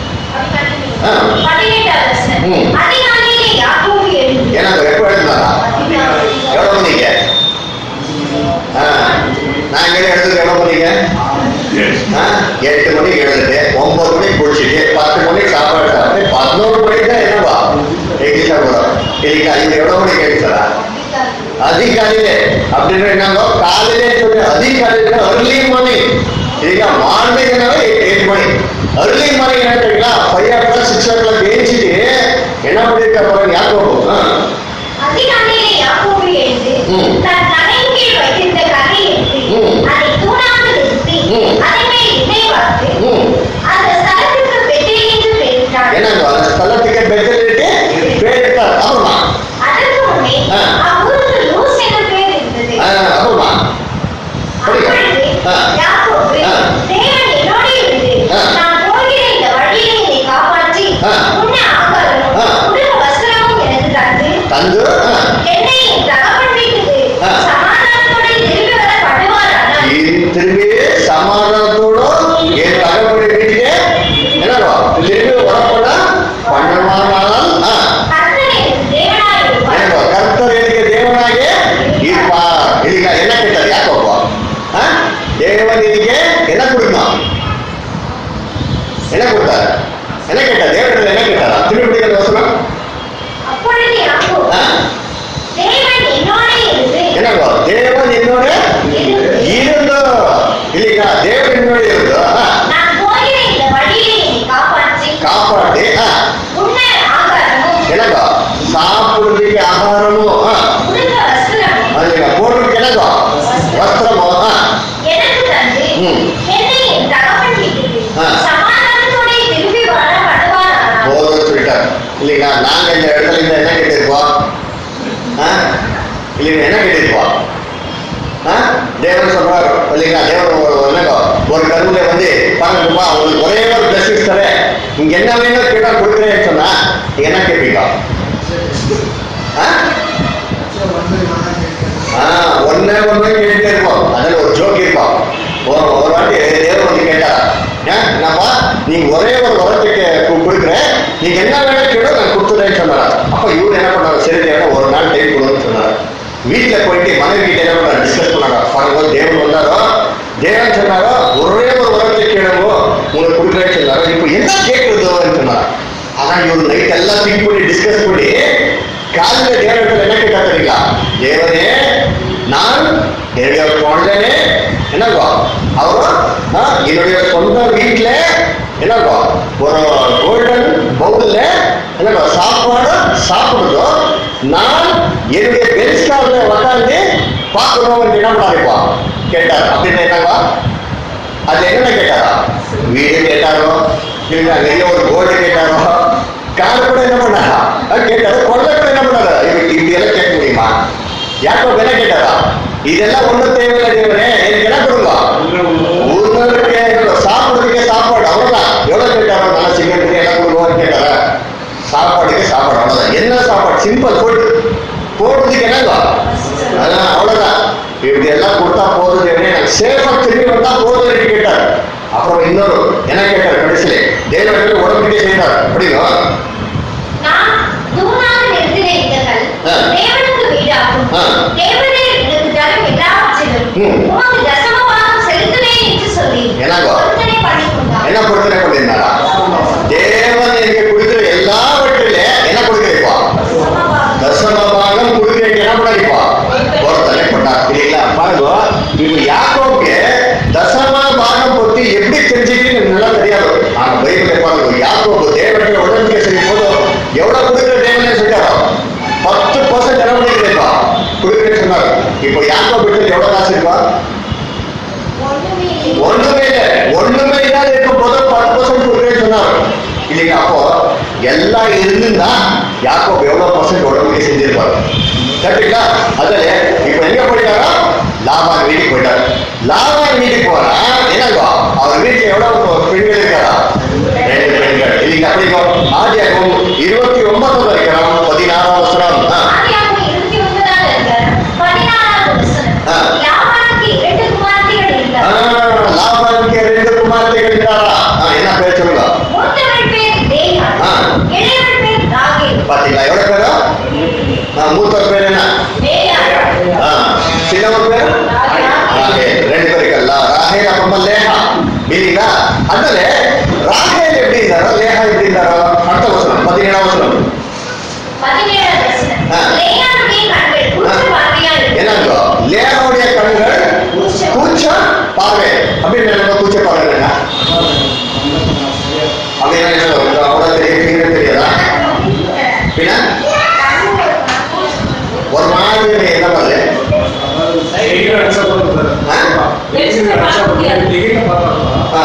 ஆ. பதினெட்டாவது வசனம். ம். அதிகாலையிலே யாக்கோபு எழுந்து என்னங்க எப்போ எழுந்தாரா எவ்வளவு மணிக்கு ஆ, நான் எங்க எடுத்துக்க எவ்வளவு மணிக்கு ஆ, எட்டு மணிக்கு எழுந்துட்டு ஒன்பது மணிக்கு குளிச்சுட்டு பத்து மணிக்கு சாப்பாடு சாப்பிட்டு பதினோரு மணிக்கு தான் என்னவா எங்க சாப்பிடுறோம் இன்னைக்கு ஐந்து எவ்வளவு மணிக்கு எழுதுறா அதிகாலையிலே அப்படின்னு என்னங்க காலையிலே சொல்லி அதிகாலையில அர்லி மார்னிங் ಈಗ ಮಾರ್ನಿಂಗ್ எயிட் மணி அர்லி மார்னிங் என்ன தெரியுங்களா five o'clock six o'clock ஏஞ்சிட்டு என்ன பண்ணிருக்க பாருங்க யாக்கோபு ஆ. அதிகாலையிலே யாக்கோபு எழுந்து ம். தன் தலையின் கீழ் வைத்திருந்த கல்லை எடுத்து ம். அதை தூணாக நிறுத்தி ம். அதன் மேல் எண்ணெய் வார்த்து ம். அந்த ஸ்தலத்திற்கு பெத்தேல் என்று பெயரிட்டார் என்னங்க அந்த ஸ்தலத்துக்கு பெத்தலிட்டு பேரிட்டார் அப்புறமா அதற்கு முன்னே ஆ. அவ்வூருக்கு லூஸ் என்ற பெயர் இருந்தது ஆ, அப்புறமா அப்பொழுது ஆ. யாக்கோபு ஆ. தேவன் என்னோடு இருந்து ஆ. நான் போகிற இந்த வழியிலே என்னை காப்பாற்றி ஆ. உண்ண ஆகாரமும் ஆ. உடுக்க வஸ்திரமும் எனக்கு தந்து தந்து ஆ, என்னை என் தகப்பன் வீட்டுக்கு ஆ. சமாதானத்தோடு திரும்பி வர பண்ணுவாரானால் இ- திரும்பி சமாதானத்தோட என் தகப்பனுடைய வீட்டுக்கு என்னவா திரும்பி வரப்போனா பண்ணமானால் ஆ, கர்த்தர் எனக்கு தேவனாய் இருப்பார் என்னவா கர்த்தர் எனக்கு தேவனாக இருப்பா இதுக்கு என்ன கேட்டார் யாக்கோப்பா ஆ? தேவன் இதுக்கு என்ன கொடுக்கணும் என்ன கொடுத்தாரு என்ன கேட்டார் தேவன் என்ன கேட்டாரா திருப்பி படிக்கிற வசனம் அப்பொழுது யாக்கோபு ஆ? தேவன் என்னோடு இருந்து என்னவா தேவன் என்னோட இருந்தோ இல்லைங்களா தேவன் என்னோட இருந்தோ ஆ, நான் போகிற இந்த வழியிலே என்னை காப்பாற்றி காப்பாட்டி ஆ, உண்ண ஆகாரமும் என்னங்கோ சாப்பிடுறதுக்கு ஆகாரமும் ஆ, உடுக்க வஸ்திரமும் அதுங்க போடுறதுக்கு என்னங்கோ வஸ்திரமும் ஆ, எனக்கு தந்து ம். என்னை என் தகப்பன் வீட்டுக்கு ஆ. சமாதானத்தோடு திரும்பி வர பண்ணுவாரானால் போதும்னு சொல்லிட்டார் இல்லைங்களா நாங்க இந்த இடத்துல இருந்து என்ன கேட்டிருப்போம் ஆ? இல்லைங்க என்ன கேட்டிருப்போம் ஆ? தேவன் சொல்றாரு இல்லைங்களா தேவன் ஒரு- என்னங்கோ ஒரு கருவில வந்து பாருங்கப்பா உங்களுக்கு ஒரே ஒரு பிளஸிங்ஸ் தரேன் நீங்க என்ன வேணும் கேட்டா கொடுக்குறேன்னு சொன்னா நீங்க என்ன கேட்பீங்க ஆ? ஆ, ஒண்ணே ஒண்ணு கேட்டுட்டே இருப்போம் அதுல ஒரு ஜோக் இருக்கும் ஒரு ஒரு வாட்டி தேவன் வந்து கேட்டா ஏன் என்னப்பா நீங்க ஒரே ஒரு வரத்துக்கு கு- கொடுக்குறேன் நீங்க என்ன வேணும் கேட்டோ நான் கொடுத்துறேன்னு சொன்னாரா அப்ப இவரு என்ன பண்ணாரு சரி தேவன் ஒரு நாள் டைம் கொடுன்னு சொன்னாரு வீட்டுல போயிட்டு மனைவி கிட்ட என்ன பண்ணாரு டிஸ்கஸ் பண்ணாரா பாருங்க தேவன் வந்தாரோ தேவன் சொன்னாரோ ஒரே ஒரு வரத்தை கேளுங்கோ உங்களுக்கு கொடுக்குறேன்னு சொன்னாரோ இப்போ என்ன கேட்குறதோன்னு சொன்னாரா ஆனா இவரு நைட் எல்லாம் திங்க் பண்ணி டிஸ்கஸ் பண்ணி காலையில தேவனிடத்துல என்ன கேட்டா தெரியுங்களா தேவனே நான் என்னுடைய குழந்தைனே என்னங்கோ அவரு ஆ, என்னுடைய சொந்த வீட்டுல என்னங்கோ ஒரு கோல்டன் பவுல்ல என்னங்கோ சாப்பாடு சாப்பிடுதோ நான் என்னுடைய பெஞ்ச் கார்ல உட்காந்து பார்க்கணும் என்ன பண்ணாருப்பா கேட்டார் அப்படின்னு என்னங்கோ அது என்னென்ன கேட்டாரா வீடு கேட்டாரோ இல்ல நிறைய ஒரு கோல்டு கேட்டாரோ கார் கூட என்ன பண்ணாரா அது கேட்டாரு கொள்ளை கூட என்ன பண்ணாரா இப்ப இப்படி எல்லாம் கேட்க முடியுமா யாக்கோ என்ன கேட்டாரா இதெல்லாம் ஒண்ணும் தேவையில்லை தேவனே எனக்கு என்ன கொடுங்க ஊருக்கு சாப்பிடுறதுக்கே சாப்பாடு அவ்வளவுதான் எவ்வளவு கேட்டாரோ நல்லா சிக்கன் எல்லாம் கொடுங்க கேட்டாரா சாப்பாடுக்கு சாப்பாடு அவ்வளவுதான் என்ன சாப்பாடு சிம்பிள் ஃபுட் போடுறதுக்கு என்னங்க அதான் அவ்வளவுதான் இப்படி எல்லாம் கொடுத்தா போதும் தேவனே எனக்கு சேஃபா திரும்பி வந்தா போதும் கேட்டார் அப்புறம் இன்னொரு என்ன கேட்டார் கடைசியில சொல்லி என்னங்கோ? பொருத்தனை பண்ணிக் கொண்டார். என்ன பொருத்தனை பண்ணியிருந்தாரா தேவன் எனக்கு கொடுக்கிற எல்லாவற்றிலே என்ன கொடுக்கிறீப்பா சமபாகம். தசம பாகம் கொடுக்கிறீங்க என்ன பண்ணிருப்பா பொருத்தனை கொண்டார் இல்லைங்களா பாருங்க இப்ப யாக்கோவுக்கு தசம பாகம் பத்தி எப்படி தெரிஞ்சுக்கிட்டு நல்லா தெரியாது ஆனா பைபிளை பாருங்க யாக்கோபு தேவனுடைய உடன்படிக்கை செய்யும் போது எவ்வளவு கொடுக்கிற தேவனே சொல்லிட்டாரோ பத்து பர்சன்ட் என்ன பண்ணிக்கிறேப்பா கொடுக்குறேன்னு சொன்னார் இப்போ யாக்கோபு வீட்டுல எவ்வளவு காசு இருக்கா ஒண்ணுமே இல்லை. ஒண்ணுமே இல்லை ஒண்ணுமே இல்லாத இருக்கும் போது பத்து பர்சன்ட் கொடுக்குறேன்னு சொன்னார் இல்லைங்க அப்போ எல்லாம் இருந்துன்னா யாக்கோ எவ்வளவு பர்சன்ட் உடம்புக்கு செஞ்சிருப்பாரு கரெக்டுங்களா அதுல இப்ப எங்க போயிட்டாரோ லாபான் வீட்டுக்கு போயிட்டாரு லாபான் வீட்டுக்கு போனா என்னங்கோ அவர் வீட்டுல எவ்வளவு பெண்கள் இருக்காரா ரெண்டு பெண்கள் இல்லைங்க அப்படிங்கோ ஆதியாகம் இருபத்தி ஒன்பது வரைக்கும் பதினாறாம் வருஷம் ஆதியாகமம் இருபத்தி ஒன்பதாம் அதிகாரம், பதினாறாவது வசனம். ஆ. லாபானுக்கு இரண்டு குமாரத்திகள் இருந்தார்கள். லாபானுக்கு ரெண்டு குமார்த்தைகள் இருக்கிறாரா ஆ, என்ன பேர் சொல்லுங்க மூத்தவள் பேர் லேயா, ஆ. இளையவள் பேர் ராகேல். பாத்தீங்களா எவ்வளவு பேரா ஆ, மூத்த பேர் என்ன லேயா, ஆ, சின்னவர் பேர் ராகேல். ராகேல். ரெண்டு பேர் இருக்கಲ್ಲ ராகேல் அப்புறமா லேஹா இல்லைங்களா அதனால ராகேல் எப்படி இருந்தாரோ லேஹா எப்படி இருந்தாரோ அடுத்த வசனம் பதினேழாம் வசனம் பதினேழாவது வசனம். ஆ. லேயாளுடைய கண்கள் கூற்று பார்வையால் இருந்தது. என்னங்கோ லேஹாவுடைய கண்கள் கூச்ச பார்வை அப்படின்னு என்ன கூச்ச பார்வை என்ன அப்படின்னா என்ன சொல்றது? அவ்வளவு தெரியும் தெரியாதா பின்ன ஒரு மாதிரி என்ன பண்ணல ஆ,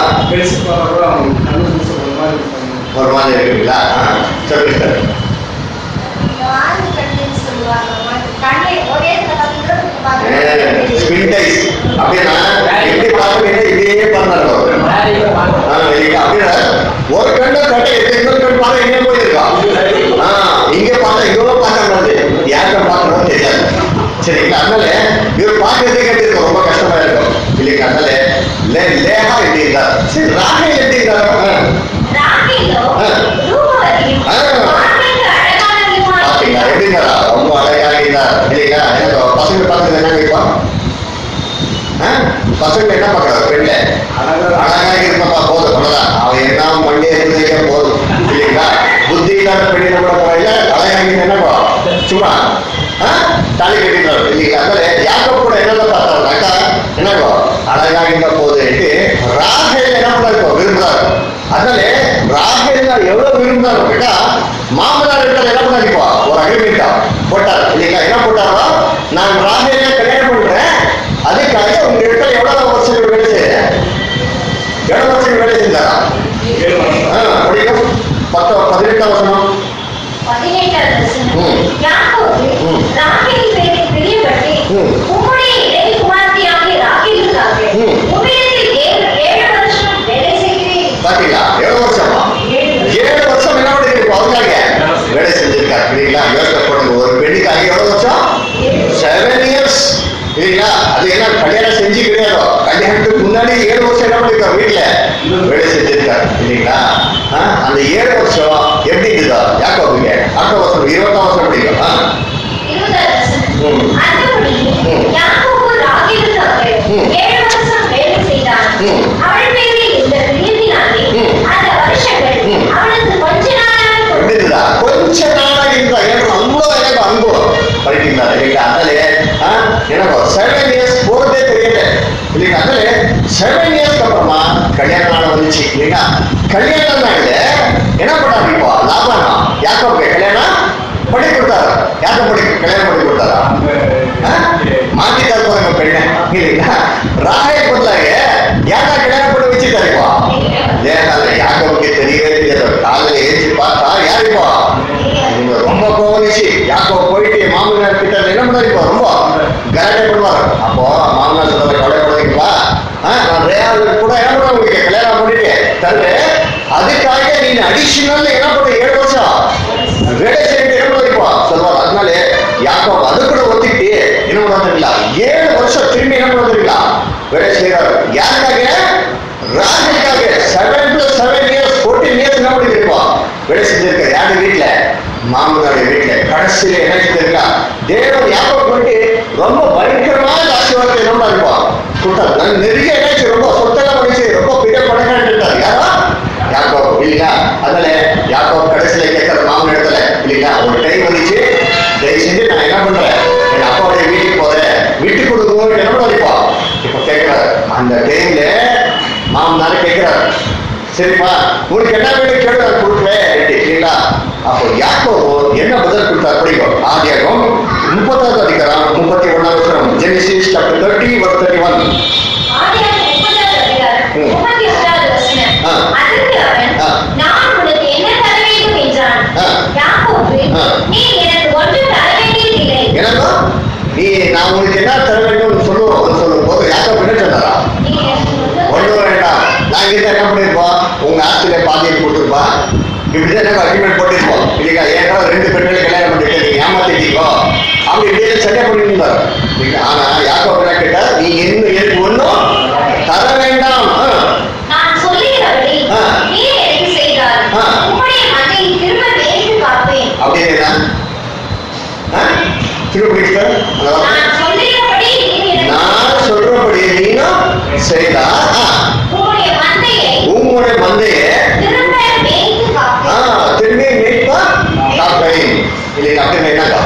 ஒரு மாதிரி இருக்குங்களா ஆ, சொல்லுங்க சார் ஆண் கண்ணுன்னு சொல்லுவாங்க. கண்ணை ஒரே தடவை பார்த்து ஸ்பின் டைஸ் அப்படின்னா எப்படி பார்க்கறீங்க இப்படியே பார்த்தாரு இல்லைங்களா அப்படின்னா ஒரு கண்ணை கட்ட இன்னொரு கண் பார்க்க எங்க போயிருக்கா ஆ, இங்க பார்த்தா இவ்வளவு பார்க்க முடியாது யார்கிட்ட பார்க்கணும் தெரியாது சரிங்களா அதனால இவர் பார்க்கறதே கேட்டு ரொம்ப கஷ்டமா இருக்கும் இல்லைங்களா அதனால லே லேஹா எப்படி இருந்தார் சரி ராகேல் எப்படி இருந்தார் ஆ. ராகேலோ ஆ. ரூபவதியும் ஆ. பார்வைக்கு அழகானவளுமாய் பாத்தீங்களா இருந்தாள். எப்படி இருந்தாரா ரொம்ப அழகா இருந்தார் இல்லைங்களா எனக்கு பசங்க பார்த்து என்ன இப்போ பசங்க என்ன பண்றாரு பெண்ல அழகா இருந்தப்பா போதும் அவ்வளவுதான் அவன் என்ன மண்டே இருந்தே போதும் இல்லைங்களா புத்தி இல்லாத பெண்ணை கூட போறீங்க அழகா இருந்து என்னப்பா சும்மா ஆ? தாலி கட்டிடுறாரு இல்லைங்களா அதனால யாக்கோ கூட என்னதான் பார்த்தாருனாக்கா என்னப்பா அழகா இருந்தா போதுன்ட்டு ராகேல் என்ன பண்ணாரு விரும்புறாரு அதனால ராகேல் எவ்வளவு விரும்புறாரு கேட்டா மாமனார் இடத்துல என்ன பண்ணாருப்பா ஒரு அக்ரிமெண்டா போட்டார் இல்லைங்களா என்ன போட்டாரோ நான் ராகேல கல்யாணம் பண்றேன் அதுக்காக உங்க இடத்துல எவ்வளவு வருஷங்கள் வேலை செய்யறேன் எவ்வளவு வருஷங்கள் வேலை செஞ்சாரா ஆ, படிக்கும் பத்து பதினெட்டாம் வருஷம் பதினெட்டாவது வசனம். ம். யாக்கோபு ம். ராகேல் பேரில் பிரியப்பட்டு, ம். உம்முடைய இளைய குமாரத்தியாகிய ராகேலுக்காக ம். உம்மிடத்தில் ஏழு ஏழு வருஷம் வேலை செய்கிறேன். பாத்தீங்களா எவ்வளவு வருஷமா ஏழு வருஷம். ஏழு வருஷம் என்ன பண்ணிருக்கு அவருக்காக வேலை செஞ்சிருக்காரு இல்லைங்களா யோசனை பண்ணுங்க ஒரு பெண்ணுக்காக எவ்வளவு வருஷம் செவன் இயர்ஸ் இல்லைங்களா அது என்ன கல்யாணம் செஞ்சு கிடையாதோ கல்யாணத்துக்கு முன்னாடி ஏழு வருஷம் என்ன பண்ணிருக்காரு வீட்டுல வேலை செஞ்சிருக்காரு இல்லைங்களா ஆ, அந்த ஏழு வருஷம் எப்படி இருக்குதா யாக்கோபுங்க அடுத்த வருஷம் இருபத்தாம் வருஷம் பிடிக்கும் ஆ, இருபதாவது வசனம். ம். அந்தபடியே ம். யாக்கோபு ராகேலுக்காக ம். ஏழு வருஷம் வேலை செய்தான். ம். அவள் பேரில் இருந்த பிரியத்தினாலே ம். அந்த வருஷங்கள் ம். அவளுக்கு கொஞ்ச நாளாக எப்படி இருக்குதா கொஞ்ச நாளாக இருந்தா எனக்கு அவ்வளோ எனக்கு அன்பு படிக்கிறீங்களா இல்லைங்களா அதனாலே ஆ, எனக்கு செவன் இயர்ஸ் போறதே தெரியல இல்லைங்களா அதனால செவன் இயர்ஸ்க்கு அப்புறமா கல்யாண நாள் வந்துச்சு இல்லைங்களா கல்யாண நாள்ல என்ன பண்ணாரு இப்போ லாபானா யாக்கோபுக்கு கல்யாணம் பண்ணி கொடுத்தாரு யாருக்கு பண்ணி கல்யாணம் பண்ணி கொடுத்தாரா ஆ? மாத்திட்டாரு பாருங்க பெண்ணை இல்லைங்களா ராகேல் பதிலாக யாரா கல்யாணம் பண்ணி வச்சுட்டாரு இப்போ லேகால யாக்கோவுக்கு தெரியவே தெரியாது காலையில ஏஞ்சி பார்த்தா யாருப்பா இவங்க ரொம்ப கோவனிச்சு யாக்கோ போயிட்டு மாமனார் கிட்ட என்ன பண்ணாருப்பா ரொம்ப கலாட்டை பண்ணுவார் அப்போ மாமனார் சொல்றாரு கவலைப்படாதீங்களா நான் ரேயாவுக்கு கூட என்ன பண்ண உங்களுக்கு கல்யாணம் பண்ணிட்டு தருது அதுக்காக நீங்க அடிஷனல் என்ன பண்ண ஏழு வருஷம் வேலை செய்யிட்டு என்ன பண்ணிப்பா சொல்லுவார் அதனால யாக்கோ அது கூட ஒத்திட்டு என்ன பண்ணாருங்களா ஏழு வருஷம் திரும்பி என்ன பண்ணாருங்களா வேலை செய்யறாரு யாருக்காக ராஜுக்காக seven plus seven years fourteen years என்ன பண்ணிருப்பா வேலை செஞ்சிருக்க யாரு வீட்டுல மாமனாருடைய வீட்டுல கடைசியில என்ன செஞ்சிருக்கா தேவன் யாபகம் பண்ணி ரொம்ப பயங்கரமான ஆசீர்வாதத்தை என்ன இருப்பா கொடுத்தாரு நான் நிறைய என்னாச்சு ரொம்ப சொத்தெல்லாம் பண்ணிச்சு இல்லைங்களா அதனால யாக்கோ கடைசியில கேட்கற மாமன் இடத்துல இல்லைங்களா ஒரு டைம் வந்துச்சு தயவு செஞ்சு நான் என்ன பண்றேன் எங்க அப்பாவுடைய வீட்டுக்கு போறேன் வீட்டுக்கு கொடுக்கும் என்ன பண்ணிப்பா இப்ப கேட்கிறாரு அந்த டைம்ல மாமனார் கேட்கிறாரு சரிப்பா உங்களுக்கு என்ன வேணும் கேடு நான் கொடுக்குறேன் இல்லைங்களா அப்போ யாக்கோ என்ன பதில் கொடுத்தார் படிக்கும் ஆதியாகம் முப்பத்தாவது அதிகாரம் முப்பத்தி ஒன்னாவது வசனம் Genesis chapter thirty one thirty one ஆதியாகமம் முப்பதாவது அதிகாரம், ம். முப்பத்தி ஒன்றாவது வசனம். ஆ. அதற்கு அவன், ஆ. நான் உனக்கு என்ன தர வேண்டும் என்றான். ஆ. யாக்கோபு, ஆ. நீ எனக்கு ஒன்றும் தர வேண்டியதில்லை. என்னன்னா நீ நான் உங்களுக்கு என்ன தர வேண்டும் சொல்லுவோம் சொல்லும் போது யாக்கோ என்ன சொன்னாரா நீ எனக்கு ஒன்றும் ஒன்றும் வேண்டாம் நாங்க இதை என்ன பண்ணிருப்போம் உங்க ஆஸ்திரியை பாதியை கொடுத்துருப்பா இப்படிதான் எனக்கு அக்ரிமெண்ட் போட்டிருப்போம் இல்லைங்களா ஏன்னா ரெண்டு பெண்களை கல்யாணம் பண்ணிட்டு நீங்க ஏமாத்திட்டீங்கோ அப்படி இப்படியே சண்டை பண்ணிருந்தார் ஆனா யாக்கோ என்ன கேட்டா நீ என்ன எனக்கு ஒன்றும் தர வேண்டாம் ஆ. நான் சொல்லுகிறபடி ஆ. நீ எனக்கு செய்தால் ஆ. உம்முடைய மந்தையை திரும்ப மேய்த்து காப்பேன். அப்படின்னு என்ன ஆ? திருப்பி சார் ஹலோ நான் சொல்லுகிறபடி நீ எனக்கு நான் சொல்றபடி நீனும் செய்தா ஆ, உம்முடைய மந்தையை உங்களுடைய மந்தையை திரும்ப மேய்த்து ஆ, காப்பேன். திரும்பி மீட்பா காப்பை இல்லைங்க அப்படின்னு என்னக்கா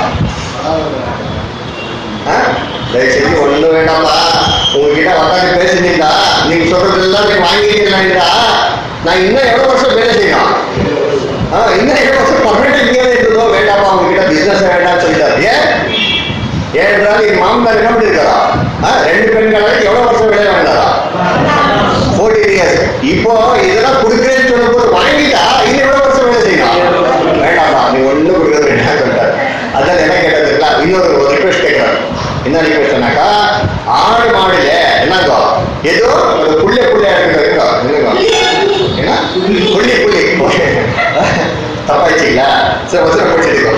ஆ? தயவு செஞ்சு ஒண்ணும் வேண்டாம்ப்பா உங்ககிட்ட உட்காந்து பேசினீங்களா நீங்க சொல்றதெல்லாம் நீங்க வாங்கிட்டீங்களா நான் இன்னும் எவ்வளவு வருஷம் வேலை செய்யணும் ஆ, இன்னும் எவ்வளவு வருஷம் பர்மனெண்ட் இங்கே இருந்ததோ வேண்டாம்ப்பா உங்ககிட்ட பிசினஸ் வேண்டாம்னு சொல்லிட்டாரு ஏன் ஏனென்றால் என் மாமனார் என்ன பண்ணிருக்காரா ஆ, ரெண்டு பெண்களுக்கு எவ்வளவு வருஷம் வேலை வேண்டாரா ஃபோர்ட்டி இயர்ஸ் இப்போ இதெல்லாம் கொடுக்குறேன்னு சொல்லும்போது வாங்கிட்டா இன்னும் எவ்வளவு வருஷம் வேலை செய்யணும் வேண்டாம்ப்பா நீ ஒண்ணும் கொடுக்கறது வேண்டாம் சொல்லிட்டாரு அதான் என்ன கேட்டதுங்களா இன்னொரு ஒரு ரிக்வெஸ்ட் கேட்கிறாரு என்ன ரிக்வெஸ்ட்னாக்கா ஆடு மாடுல என்னங்கோ ஏதோ ஒரு புள்ளை புள்ளையா இருக்கிறது என்னங்கோ என்ன புள்ளி புள்ளி தப்பாயிடுச்சிங்களா சரி வசனம் படிச்சிருக்கோம்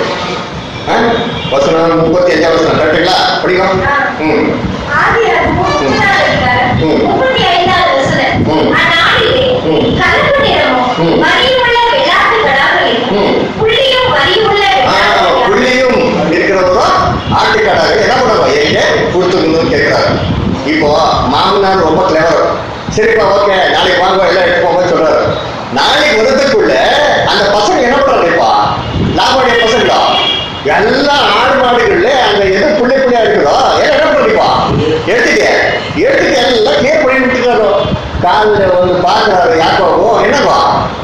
வசனம் முப்பத்தி அஞ்சாம் வசனம் கரெக்டுங்களா படிக்கும் ம் ஆதியாகமம் முப்பதாவது அதிகாரம், ம். முப்பத்தி ஐந்தாவது வசனம். ம். அந்நாளிலே ம். கருப்பு நிறமும் ம். வரியுள்ள வெள்ளாட்டு கடாக்களையும், ம். புள்ளியும் வரியுள்ள ஆ, வெள்ளாட்டு புள்ளியும் இருக்கிறவரும் ஆட்டுக்காரங்க என்ன பண்ணுவோம் எங்க கொடுத்துக்கணும்னு கேட்கிறாரு இப்போ மாமனார் ரொம்ப கிளவர் சரிப்பா ஓகே நாளைக்கு வாங்க எல்லாம் எடுத்து போங்க சொல்றாரு நாளைக்கு வரதுக்குள்ள அந்த பசங்க என்ன பண்றாருப்பா லாபடைய பசங்களா எல்லா ஆடு மாடுகள்ல அந்த எது புள்ளை புள்ளையா இருக்குதோ எல்லாம் என்ன பண்ணிப்பா எடுத்துக்க எடுத்துக்க எல்லாம் கிளியர் பண்ணி விட்டுருக்காரோ காலில் வந்து பாக்குறாரு யாக்கோவும் என்னப்பா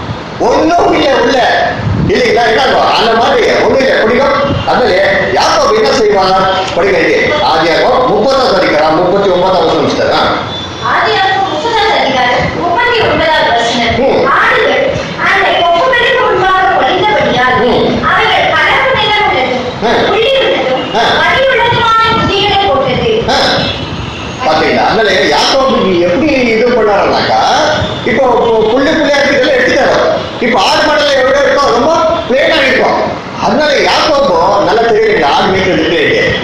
ஒண்ணும் இல்ல உள்ள இல்லைங்களா என்னப்பா அந்த மாதிரி ஒண்ணும் இல்ல பிடிக்கும் அதனால யாக்கோ என்ன செய்வாங்க படிக்க ஆதியாகம் முப்பதாவது படிக்கிறான் முப்பத்தி ஒன்பதாவது வருஷம் ஆதியாகமம் முப்பதாவது அதிகாரம், முப்பத்தி ஒன்பதாவது வசனம். ம். ஆடுகள் அந்த கொம்புகளுக்கு முன்பாக ஒளிந்தபடியால், ம். அவைகள் கலப்பு நிறம் உள்ளதும், ஆ. புள்ளி உள்ளதும், ஆ. வரியுள்ளதுமான குதிகளை போட்டது. பாத்தீங்களா அதனால யாக்கோபுக்கு எப்படி இது பண்ணாருனாக்கா இப்போ பு- புள்ளி புள்ளியா இருக்கிறதுல எடுத்துட்டாரு இப்போ ஆடு மாடல எவ்வளவு இருக்கும் ரொம்ப பிளேனா இருக்கும் அதனால யாக்கோபோ நல்லா தெரியுங்க ஆடு மேய்க்கிறதுக்கு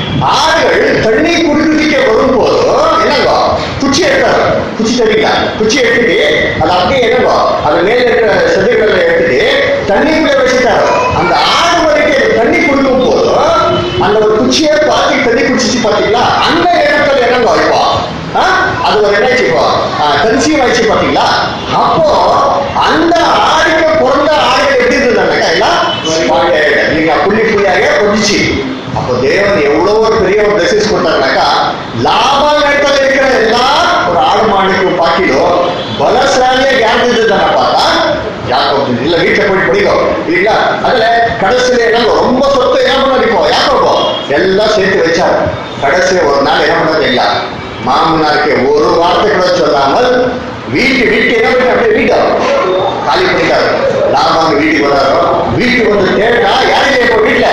ஆடுகள் தண்ணி குடிக்கிறதுக்கே வரும்போது என்னங்கோ குச்சி எடுத்தாரு குச்சி தெரியுங்களா குச்சி எடுத்துட்டு அது அப்படியே என்னங்கோ அது மேல இருக்கிற செதில்களை எடுத்துட்டு தண்ணிக்குள்ள வச்சுட்டாரு அந்த ஆடு வரைக்கும் தண்ணி குடிக்கும் போது அந்த ஒரு குச்சியை பார்த்து தண்ணி குடிச்சிச்சு பாத்தீங்களா அந்த இடத்துல என்னங்கோ இப்போ ஆ? அது ஒரு என்ன இப்போ கன்சியூம் ஆயிடுச்சு பாத்தீங்களா அப்போ அந்த ஆடுக்கு பிறந்த ஆடுகள் எப்படி இருந்தாங்கக்கா எல்லாம் spotted. நீங்க புள்ளி புள்ளியாக கொஞ்சிச்சு அப்போ தேவன் எவ்வளவு ஒரு பெரிய ஒரு மெசேஜ் கொடுத்தாருனாக்கா லாபம் இடத்துல இருக்கிற எல்லா ஒரு ஆடு மாடுக்கு பாக்கிலும் பலசாலியா யார் இருந்ததுன்னு பார்த்தா யாக்கோபு இல்ல வீட்டுல போய் படிக்கும் இல்லைங்களா அதுல கடைசியில என்ன ரொம்ப சொத்து என்ன பண்ண இப்போ யாக்கோபோ எல்லாம் சேர்த்து வச்சாரு கடைசியில ஒரு நாள் என்ன பண்ணது இல்ல மாமனாருக்கு ஒரு வார்த்தை கூட சொல்லாமல் வீட்டு வீட்டு என்ன பண்ணி அப்படியே வீட்டா காலி பண்ணிட்டாரு லாபம் வீட்டுக்கு வராரு வீட்டுக்கு வந்து தேடா யாரும் இப்போ வீட்டுல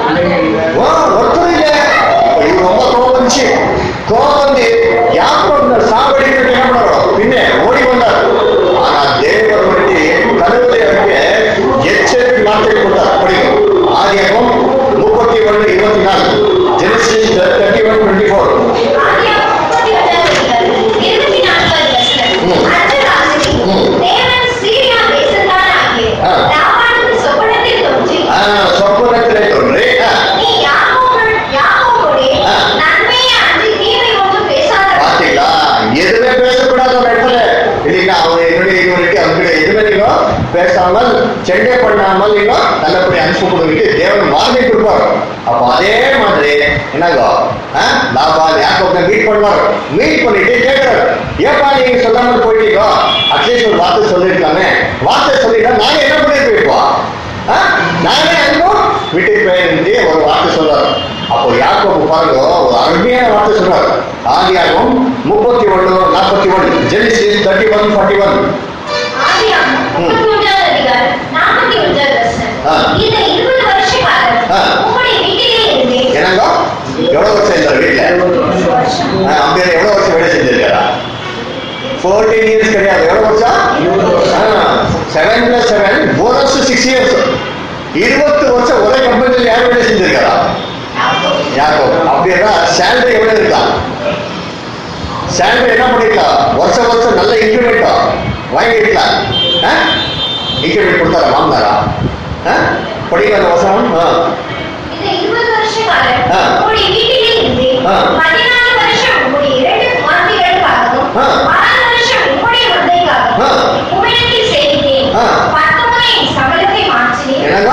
ஓ, ஒருத்தரும் இல்ல இப்ப இவரு ரொம்ப கோபம் வந்துச்சு கோபம் வந்து யாக்கோபு சாவடிக்கிறது என்ன பண்றோம் பின்ன ஓடி வந்தார் ஆனா தேவர் வந்து கருவத்தை எச்சரிக்கை வார்த்தை கொடுத்தார் படிக்கும் ஆதியாகம் முப்பத்தி ஒன்று இருபத்தி நாலு Genesis thirty one twenty four ஆதியாகமம் முப்பத்தி ஒன்றாவது அதிகாரம், இருபத்தி நான்காவது வசனம். ம். அந்த ராத்திரி ம். தேவன் சீரியா தேசத்தானாகிய ஆ. லாபானுக்கு சொப்பனத்தில் தோன்றி, சொப்பனத்திலே தோன்றி ஆ, நீ யாக்கோபு- யாக்கோபோடே ஆ. நன்மையை அன்றி தீமை ஒன்றும் பேசாதவன். பாத்தீங்களா எதுவுமே பேசக்கூடாது ஒரு இடத்துல இல்லைங்களா அவன் என்னுடைய இவனுக்கு அவனுக்கு எதுவுமே நீங்க பேச பேசாமல் செண்டை பண்ணாமல் இன்னும் நல்லபடி அனுப்பி கொடுக்கிட்டு தேவன் வார்த்தை கொடுப்பார் அப்போ அதே மாதிரி என்னங்கோ லாபால் யாக்கோப்ல மீட் பண்ணுவார் மீட் பண்ணிட்டு கேட்கிறாரு ஏப்பா நீங்க சொல்லாமல் போயிட்டீங்க அட்லீஸ்ட் ஒரு வார்த்தை சொல்லிருக்காமே வார்த்தை சொல்லிட்டா நாங்க என்ன பண்ணிட்டு போயிருப்போம் ஆ? நானே அன்பும் வீட்டுக்கு போயிருந்து ஒரு வார்த்தை சொல்றாரு அப்போ யாக்கோபு பாருங்க ஒரு அருமையான வார்த்தை சொல்றாரு ஆதியாகவும் முப்பத்தி ஒன்று நாற்பத்தி ஒன்று Genesis thirty one forty one ஆதியாகமம் முப்பத்தி ஒன்றாவது அதிகாரம், நாற்பத்தி ஒன்றாவது வசனம். ஆ. இந்த இருபது வருஷ காலம் ஆ. உம்முடைய வீட்டிலே இருந்தேன். என்னங்க எவ்வளவு வருஷம் இருந்தார் வீட்டுல இருபது வருஷம். ஆ, அம்பியார் எவ்வளவு வருஷம் வேலை செஞ்சிருக்காரா ஃபோர்டீன் இயர்ஸ் கிடையாது எவ்வளவு வருஷம் seven plus seven bonus six years இருபத்து வருஷம் ஒரே கம்பெனியில் யார் வேலை செஞ்சிருக்காரா யாக்கோ அப்படின்னா சேலரி எவ்வளவு இருக்கா சேலரி என்ன பண்ணிருக்கலாம் வருஷம் வருஷம் நல்ல இன்க்ரிமெண்டா வாங்கிருக்கலாம் இன்க்ரிமெண்ட் கொடுத்தாரா வாங்கினாரா படிக்கிற அந்த வசனம் ஆ. இந்த இருபது வருஷ காலம் ஆ. உம்முடைய வீட்டிலே இருந்தேன். ஆ. பதினாலு வருஷம் உம்முடைய இரண்டு குமார்த்திகளுக்காகவும், ஆ. ஆறு வருஷம் உம்முடைய மந்தைக்காகவும் ஆ. உம்மிடத்தில் சேவித்தேன். ஆ. பத்து முறை என் சம்பளத்தை மாற்றினேன். என்னங்க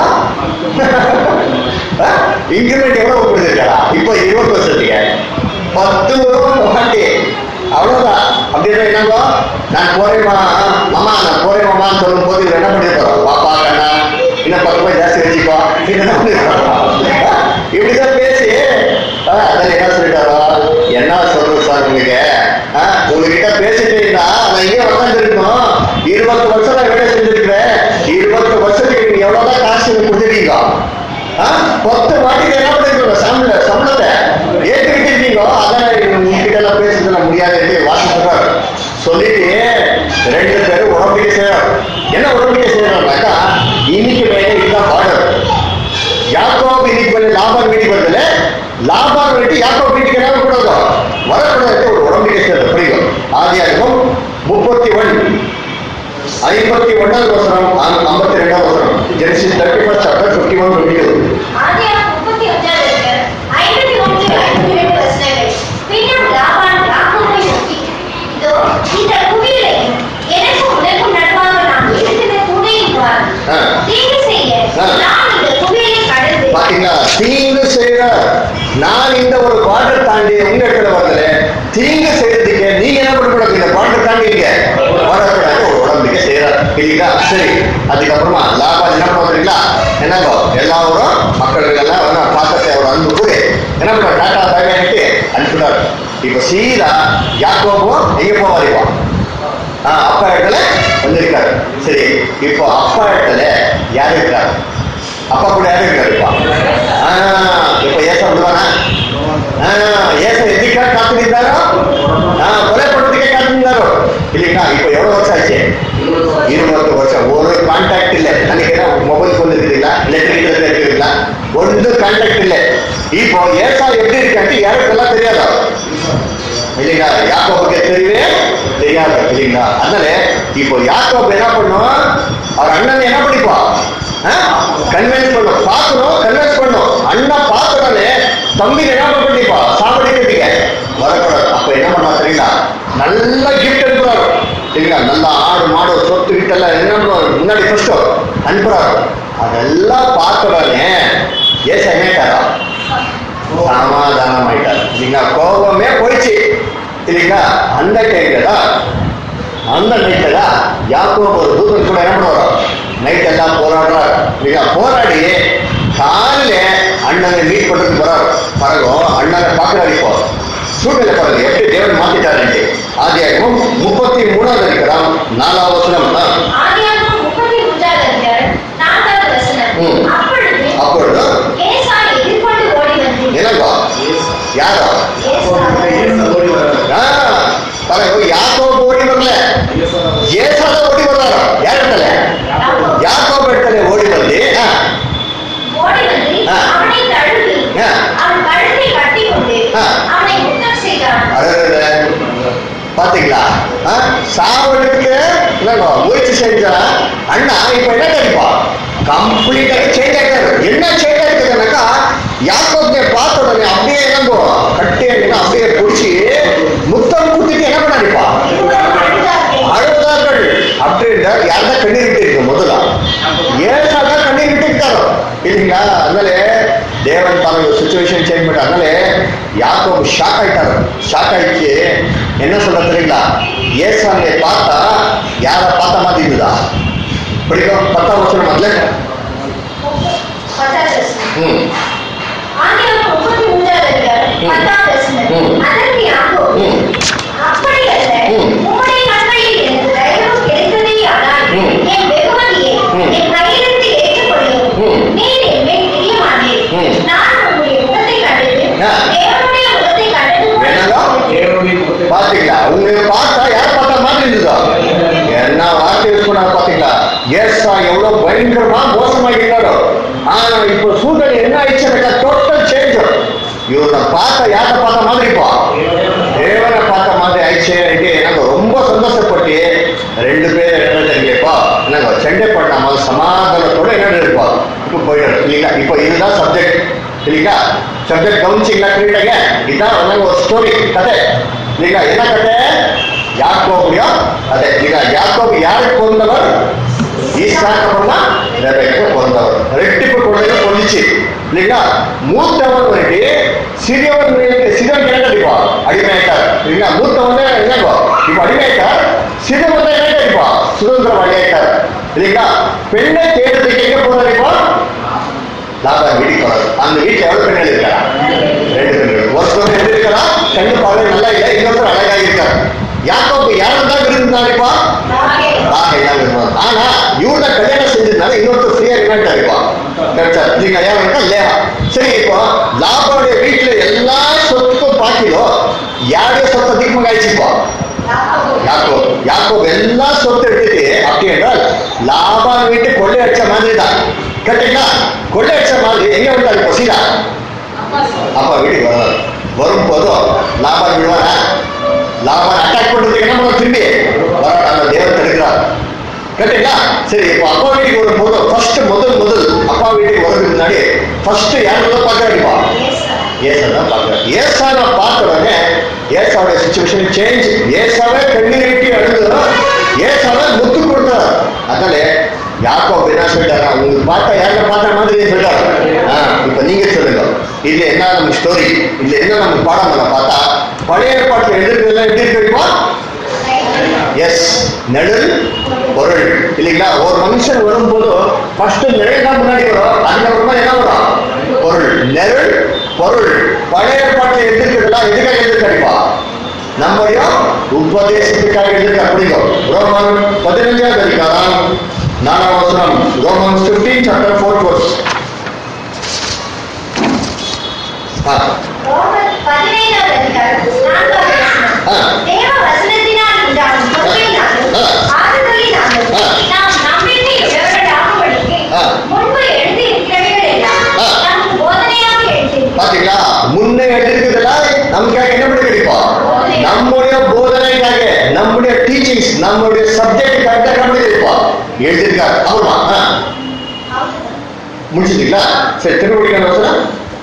இன்க்ரிமெண்ட் எவ்வளவு கொடுத்துருக்காரா இப்போ இருபது வருஷத்துக்கு பத்து ரூபா வாட்டி அவ்வளவுதான் அப்படின்னா என்னங்க நான் போறேன் மாமா நான் போறேன் மாமான்னு சொல்லும் போது இவர் என்ன பண்ணிருக்கோம் பாப்பா கண்ணா இன்னும் பத்து ரூபாய் ஜாஸ்தி வச்சுக்கோ இது என்ன பண்ணிருக்கோம் இப்படிதான் பேசி ஆ, அதான் என்ன சொல்லிட்டாரோ என்ன சொல்றது சார் உங்களுக்கு ஆ, உங்ககிட்ட பேசிட்டு இருந்தா நான் இங்கே உட்காந்துருக்கணும் இருபது வருஷம் நான் வேலை செஞ்சிருக்கிறேன் இருபது வருஷத்துக்கு நீங்க எவ்வளவுதான் காசு எனக்கு கொடுத்துருக்கீங்க ஆ? பத்து வாட்டிக்கு என்ன பண்ணிருக்கீங்க சம்பள சம்பளத்தை ஏற்றுக்கிட்டு இருக்கீங்க அதான் உங்ககிட்ட எல்லாம் பேசுறதுல முடியாது வாசி சொல்றாரு சொல்லிட்டு ரெண்டு பேரும் உடம்பிக்கை செய்யறாரு என்ன உடம்பிக்கை செய்யறாருனாக்கா இன்னைக்கு மேலே இதுதான் பார்டர் யாக்கோப் இன்னைக்கு மேலே லாபம் வீட்டுக்கு வருதுல லாபம் வீட்டு யாக்கோப் வீட்டுக்கு என்ன கூடாது வரக்கூடாது ஒரு உடம்பிக்கை செய்யறது புரியும் ஆதியாகமும் முப்பத்தி ஒன் ஐம்பத்தி ஒன்றாவது வசனம் ஐம்பத்தி ரெண்டாவது வசனம் Genesis thirty first chapter fifty one twenty two ஆதியாகமம் முப்பத்தி ஒன்றாவது அதிகாரம், ஐம்பத்தி ஒன்று, ஐம்பத்தி இரண்டு வசனங்கள். பின்னும் லாபான் யாக்கோபை நோக்கி, இதோ, இந்த குவியலையும் எனக்கும் உனக்கும் நடுவாக நான் எழுதின கூடையும் பார். ஆ. தீங்கு செய்ய ஆ. நான் இந்த குவியலை கடந்து பாத்தீங்களா தீங்கு செய்யற நான் இந்த ஒரு குவார்டர் தாண்டி உங்க இடத்துல வரல தீங்கு செய்யறதுக்கு நீங்க என்ன பண்ணக்கூடாது இந்த குவார்டர் தாண்டி இங்க வரக்கூடாது ஒரு உடம்புக்கு செய்யறாரு இல்லைங்களா சரி அதுக்கப்புறமா லாபம் என்ன பண்ணுறீங்களா என்னங்கோ எல்லாரும் மக்கள் எல்லாம் வந்து பாத்திரத்தை ஒரு அன்பு கூட என்ன பண்ணுற டாட்டா பாய் ஆகிட்டு அனுப்பிட்டாரு இப்ப சீதா யாக்கோபும் எங்க போவார் இப்போ ஆ, அப்பா இடத்துல வந்திருக்காரு சரி இப்போ அப்பா இடத்துல யார் இருக்காரு அப்பா கூட யார் இருக்காரு இப்போ ஆ, இப்போ ஏச விடுவானா ஆ, ஏச எதுக்காக காத்துருந்தாரோ கொலை பண்றதுக்கே காத்துருந்தாரோ இல்லைங்களா இப்போ எவ்வளவு வருஷம் ஆச்சு இருபது வருஷம் ஒரு கான்டாக்ட் இல்லை அன்னைக்கு மொபைல் ஃபோன் இருக்குதுங்களா லெட்டர் இருக்குதுங்களா ஒன்றும் கான்டாக்ட் இல்லை இப்போ ஏசா எப்படி இருக்கான்ட்டு யாருக்கெல்லாம் தெரியாதோ இல்லைங்களா யாக்கோபுக்கு தெரியவே தெரியாது இல்லைங்களா அதனால இப்போ யாக்கோப் என்ன பண்ணும் அவர் அண்ணன் என்ன பண்ணிப்பா கன்வின்ஸ் பண்ணும் பார்க்கணும் கன்வின்ஸ் பண்ணும் அண்ணன் பார்க்கறதானே தம்பி என்ன பண்ணிப்பா சாப்பிடுறதுக்கு வரக்கூடாது அப்ப என்ன பண்ணா தெரியுங்களா நல்ல கிஃப்ட் அனுப்புறாரு சரிங்களா நல்ல ஆடு மாடு சொத்து கிட்டெல்லாம் என்ன பண்ணுவாரு முன்னாடி ஃபர்ஸ்ட் அனுப்புறாரு அதெல்லாம் பார்க்கறானே ஏச என்னட்டாரா சமாதானம் ஆயிட்டார் இல்லைங்களா கோபமே போயிடுச்சு இல்லைங்களா அந்த டைம்ல தான் அந்த நைட்ல தான் யாக்கோப் ஒரு தூதன் கூட என்ன பண்ணுவாரோ நைட் எல்லாம் போராடுறாரு இல்லைங்களா போராடி காலையில அண்ணனை மீட் பண்றதுக்கு போறாரு பாருங்க அண்ணனை பார்க்கறாரு இப்போ சூழ்நிலை பாருங்க எப்படி தேவன் மாத்திட்டாருன்ட்டு ஆதியாகமும் முப்பத்தி மூணாவது இருக்கிறான் நாலாவது வசனம் ஆ. ஆதியாகமம் முப்பத்தி மூன்றாவது அதிகாரம், நான்காவது வசனம். ம். அப்பொழுது அப்பொழுது ஏசா எதிர்கொண்டு ஓடி வந்து என்னங்கோ யாரோ ஆ, பாருங்க யாக்கோப் ஓடி வரல ஏசாத ஓடி வர்றாரோ யார் இடத்துல யாக்கோப் இடத்துல ஓடி வந்து ஆ, ஓடி வந்து ஆ. அவனை தழுவி ஆ. அவன் கழுத்தை கட்டிக்கொண்டு ஆ. அவனை முத்தம் செய்தான் அடடடட. பாத்தீங்களா ஆ, சாவலுக்கு என்னங்கோ முயற்சி செஞ்சா அண்ணா இப்ப என்ன கிடைப்பா கம்ப்ளீட்டா சேஞ்ச் ஆயிட்டாரு என்ன சேஞ்ச் ஆயிருக்குதுனாக்கா யாக்கோப்னை பார்த்த உடனே அப்படியே என்னங்கோ கட்டி அப்படியே பிடிச்சி முத்தம் கொடுத்துட்டு என்ன பண்ணாருப்பா இருவரும் அழுதார்கள். அழுதார்கள் அப்படின்ற யாருதான் கண்ணீர் விட்டு இருக்கு முதல்ல புரியுதுங்களா அதனால தேவன் பாருங்க சுச்சுவேஷன் சேஞ்ச் பண்ணிட்டு அதனால யாக்கோபு ஷாக் ஆயிட்டாரு ஷாக் ஆயிடுச்சு என்ன சொல்ற தெரியுங்களா ஏசாமியை பார்த்தா யார பார்த்த மாதிரி இருந்ததா பிடிக்கும் பத்தாம் வருஷம் முதல்ல பத்தாவது வசனம். ம் ஆங்கிலம் முப்பத்தி மூன்றாவது அதிகாரம், ம். பத்தாவது வசனம். ம். அதற்கு யாக்கோபு, ம் அப்படி அல்ல, ம். உம்முடைய கண்களில் எனக்கு தயவு கிடைத்ததேயானால், ம். என் வெகுமதியை ம். என் கையிலிருந்து ஏற்றுக்கொள்ளும். ம். நீர் என் மேல் பிரியமானீர். ம். நான் உம்முடைய முகத்தை கண்டது, ஆ. தேவனுடைய முகத்தை கண்டது போல என்னங்க? இருக்கிறது. பாத்தீங்களா உங்களை பார்த்தா யார் பார்த்த மாதிரி இருந்ததா என்ன வார்த்தை யூஸ் பண்ணாங்க பாத்தீங்களா ஏசா எவ்வளவு பயங்கரமா மோசமாகிட்டாரோ ஆனா இப்போ சூழ்நிலை என்ன ஆயிடுச்சு டோட்டல் சேஞ்ச் இவரை பார்த்தா யாரை பார்த்த மாதிரி இப்போ தேவனை பார்த்த மாதிரி ஆயிடுச்சு இது நாங்க ரொம்ப சந்தோஷப்பட்டு ரெண்டு பேரும் என்ன தெரியுங்கப்பா நாங்க சண்டை பண்ணாம சமாதானத்தோட என்ன இருப்போம் இப்போ போயிடும் இல்லைங்களா இப்போ இதுதான் சப்ஜெக்ட் இல்லைங்களா சப்ஜெக்ட் கவனிச்சிங்களா கிரீட்டாங்க இதுதான் வந்து ஒரு ஸ்டோரி கதை இல்லைங்களா என்ன கதை யாக்கோபுடைய கதை இல்லைங்களா யாக்கோபு யாருக்கு பிறந்தவர் ஈசாக்கு அப்புறமா ரெபேக்கு பிறந்தவர் ரெட்டிப்பு குழந்தைங்க பொழிச்சு இல்லைங்களா மூத்தவன் வந்துட்டு சிறியவன் மேலுக்கு சிறியவன் என்ன அடிப்பா அடிமையாயிட்டார் இல்லைங்களா மூத்தவன் தான் என்னங்கோ இப்போ அடிமையாயிட்டார் சிறியவன் தான் என்ன அடிப்பா சுதந்திரவாதி ஆயிட்டார் இல்லைங்களா பெண்ணை தேடுறதுக்கு எங்க போறாரு இப்போ லாபம் வீட்டுக்கு போறாரு அந்த வீட்டுல எவ்வளவு பெண்கள் இருக்காரா ரெண்டு பெண்கள் ஒருத்தர் எப்படி இருக்கிறா கண்ணு பார்வை நல்லா இல்லை இன்னொருத்தர் அழகா இருக்காரு யாக்கோப்பு யாரும் தான் விருந்தாருப்பா ராகேல். ராகை தான் விரும்புவாங்க ஆனா இவங்க கல்யாணம் செஞ்சதுனால இன்னொருத்தர் ஃப்ரீயா ரிமைண்ட் ஆயிருப்பா கிடைச்சார் நீ கல்யாணம் இருக்கா இல்லையா சரி இப்போ லாபாவுடைய வீட்டுல எல்லா சொத்துக்கும் பாக்கிலும் யாருடைய சொத்து அதிகமாக ஆயிடுச்சுப்பா யாக்கோபு. யாக்கோ யாக்கோ எல்லா சொத்து எடுத்துட்டு அப்படி என்றால் லாபான் வீட்டு கொள்ளை அடிச்ச மாதிரி தான் கேட்டீங்களா கொள்ளை அடிச்ச மாதிரி எங்க வந்தாரு இப்போ சீதா அப்பா சொல். அப்பா வீட்டுக்கு வருவார் வரும்போதும் லாபான் விடுவாரா லாபான் அட்டாக் பண்றதுக்கு என்ன பண்ணுவோம் திரும்பி வர அந்த தேவன் தடுக்கிறார் கேட்டீங்களா சரி இப்போ அப்பா வீட்டுக்கு வரும்போது ஃபர்ஸ்ட் முதல் முதல் அப்பா வீட்டுக்கு வரதுக்கு முன்னாடி ஃபர்ஸ்ட் யாரும் பார்க்கறாருப்பா ஏசா. ஏசா தான் பார்க்கிறார் ஏசாவை பார்த்த உடனே ஏசாவுடைய சுச்சுவேஷன் சேஞ்ச் ஏசாவே கண்ணீர் விட்டு அழுது ஏசாவை முத்து கொடுத்தார் அதனால யாக்கோ என்ன சொல்லிட்டாரா உங்களுக்கு பார்த்தா யாரை பார்த்த மாதிரி சொல்றாரு ஆ, இப்ப நீங்க சொல்லுங்க இதுல என்ன நம்ம ஸ்டோரி இதுல என்ன நம்ம பாடம் பண்ண பார்த்தா பழைய ஏற்பாட்டில் எழுதுறதுலாம் எப்படி தெரியுமா எஸ் நிழல் பொருள் இல்லைங்களா ஒரு மனுஷன் வரும்போது ஃபர்ஸ்ட் நிழல் தான் முன்னாடி வரும் அதுக்கப்புறமா என்ன வரும் பொருள் நிழல் பொருள் பழைய பாட்டில் எதிர்க்கிறதுலாம் எதுக்காக எதிர்க்கடிப்பா நம்முடைய உபதேசத்துக்காக எதிர்க்க அப்படிங்க ரோமன் பதினஞ்சாவது அதிகாரம் நாலாம் வசனம் Roman fifteen chapter four force ரோமர் பதினைந்தாவது அதிகாரம், நான்காவது வசனம். ஆ. தேவ வசனத்தினால் உண்டாகும் பொறுமையினாலும், ஆ. ஆறுதலினாலும், ஆ. நாம் நம்பிக்கை உள்ளவர்களாகும்படிக்கு ஆ. முன்பு எழுதியிருக்கிறவைகள் எல்லாம் ஆ. நமக்கு போதனையாக எழுதியிருக்கிறோம். பாத்தீங்களா முன்னே எடுத்துக்கிறதுலாம் நமக்காக என்ன பண்ணி கிடைப்போம் நம்முடைய போதனைக்காக நம்முடைய டீச்சிங்ஸ் நம்முடைய சப்ஜெக்டுக்காக என்ன பண்ணி கிடைப்போம் எழுதியிருக்காரு ஆமா ஆ. முடிச்சிட்டீங்களா சரி திருவடிக்கான வசனம்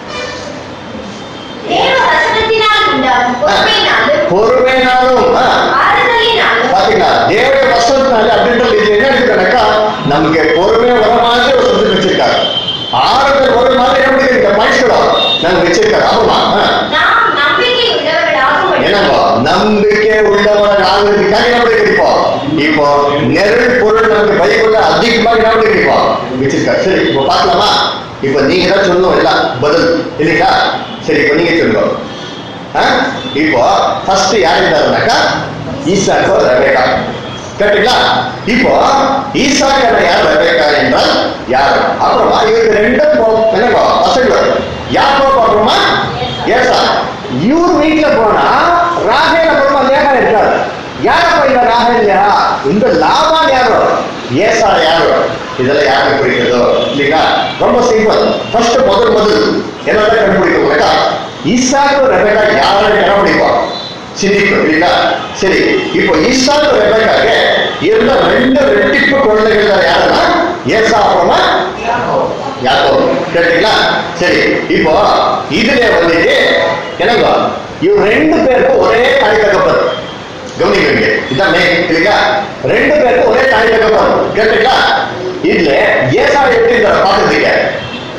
தேவ வசனத்தினால் உண்டாகும் பொறுமையினாலும், பொறுமைனாலும் ஆ, ஆறுதலினாலும், பாத்தீங்களா தேவடைய வசனத்தினால அப்படின்றது இது என்ன இருக்குனாக்கா நமக்கு பொறுமையா வர மாதிரி ஒரு சொல்லி வச்சிருக்காரு ஆறுதல் ஒரு மாதிரி என்ன பண்ணிருக்க மனுஷனும் நமக்கு வச்சிருக்காரு ஆமா ஆ. நாம் நம்பிக்கை உள்ளவர்களாகும்படி என்னப்பா நம்பிக்கை உள்ளவன் ஆகிறதுக்காக என்ன கிடைப்போம் இப்போ நெருள் பொருள் நமக்கு பைக்குள்ள அதிகமாக என்ன கிடைப்போம் வச்சிருக்கா சரி இப்போ பார்க்கலாமா இப்போ நீங்க தான் சொல்லணும் எல்லாம் பதில் இல்லைங்களா சரி இப்போ நீங்க சொல்லுங்க ஆ? இப்போ ஃபர்ஸ்ட் யார் இருந்தாருனாக்கா ஈசாக்கோ ரபேக்கா கேட்டீங்களா இப்போ ஈசாக்கன யார் ரபேக்கா என்றால் யார் அப்புறமா இவருக்கு ரெண்டு பொ- என்னங்க பசங்க யாக்கோ அப்புறமா ஏசா இவர் வீட்டுல போனா ராகேல அப்புறமா லேகா இருக்காரு யாரப்பா இந்த ராகேலியா இந்த லாபான் யாரோ ஏசா யாரோ இதெல்லாம் யாருக்கு பிடிக்கிறதோ இல்லைங்களா ரொம்ப சிம்பிள் ஃபர்ஸ்ட் முதல் முதல் என்னதான் கண்டுபிடிக்க ஈசாக்கு ரெபேக்கா யாரும் கண்டுபிடிப்போம் சிந்திக்கும் இல்லைங்களா சரி இப்போ ஈசாக்கு ரெபேக்காக இருந்த ரெண்டு ரெட்டிப்பு குழந்தைகள் தான் யாருன்னா ஏசா அப்புறமா யாக்கோ கேட்டீங்களா சரி இப்போ இதுல வந்துட்டு என்னங்க இவங்க ரெண்டு பேருக்கும் ஒரே தாய் தகப்பன் கவனிக்கிறீங்க இதான் மெயின் இல்லைங்களா ரெண்டு பேருக்கும் ஒரே தாய் தகப்பன் கேட்டீங்களா இதுல ஏசா எப்படி இருந்தார் பாத்துருக்கீங்க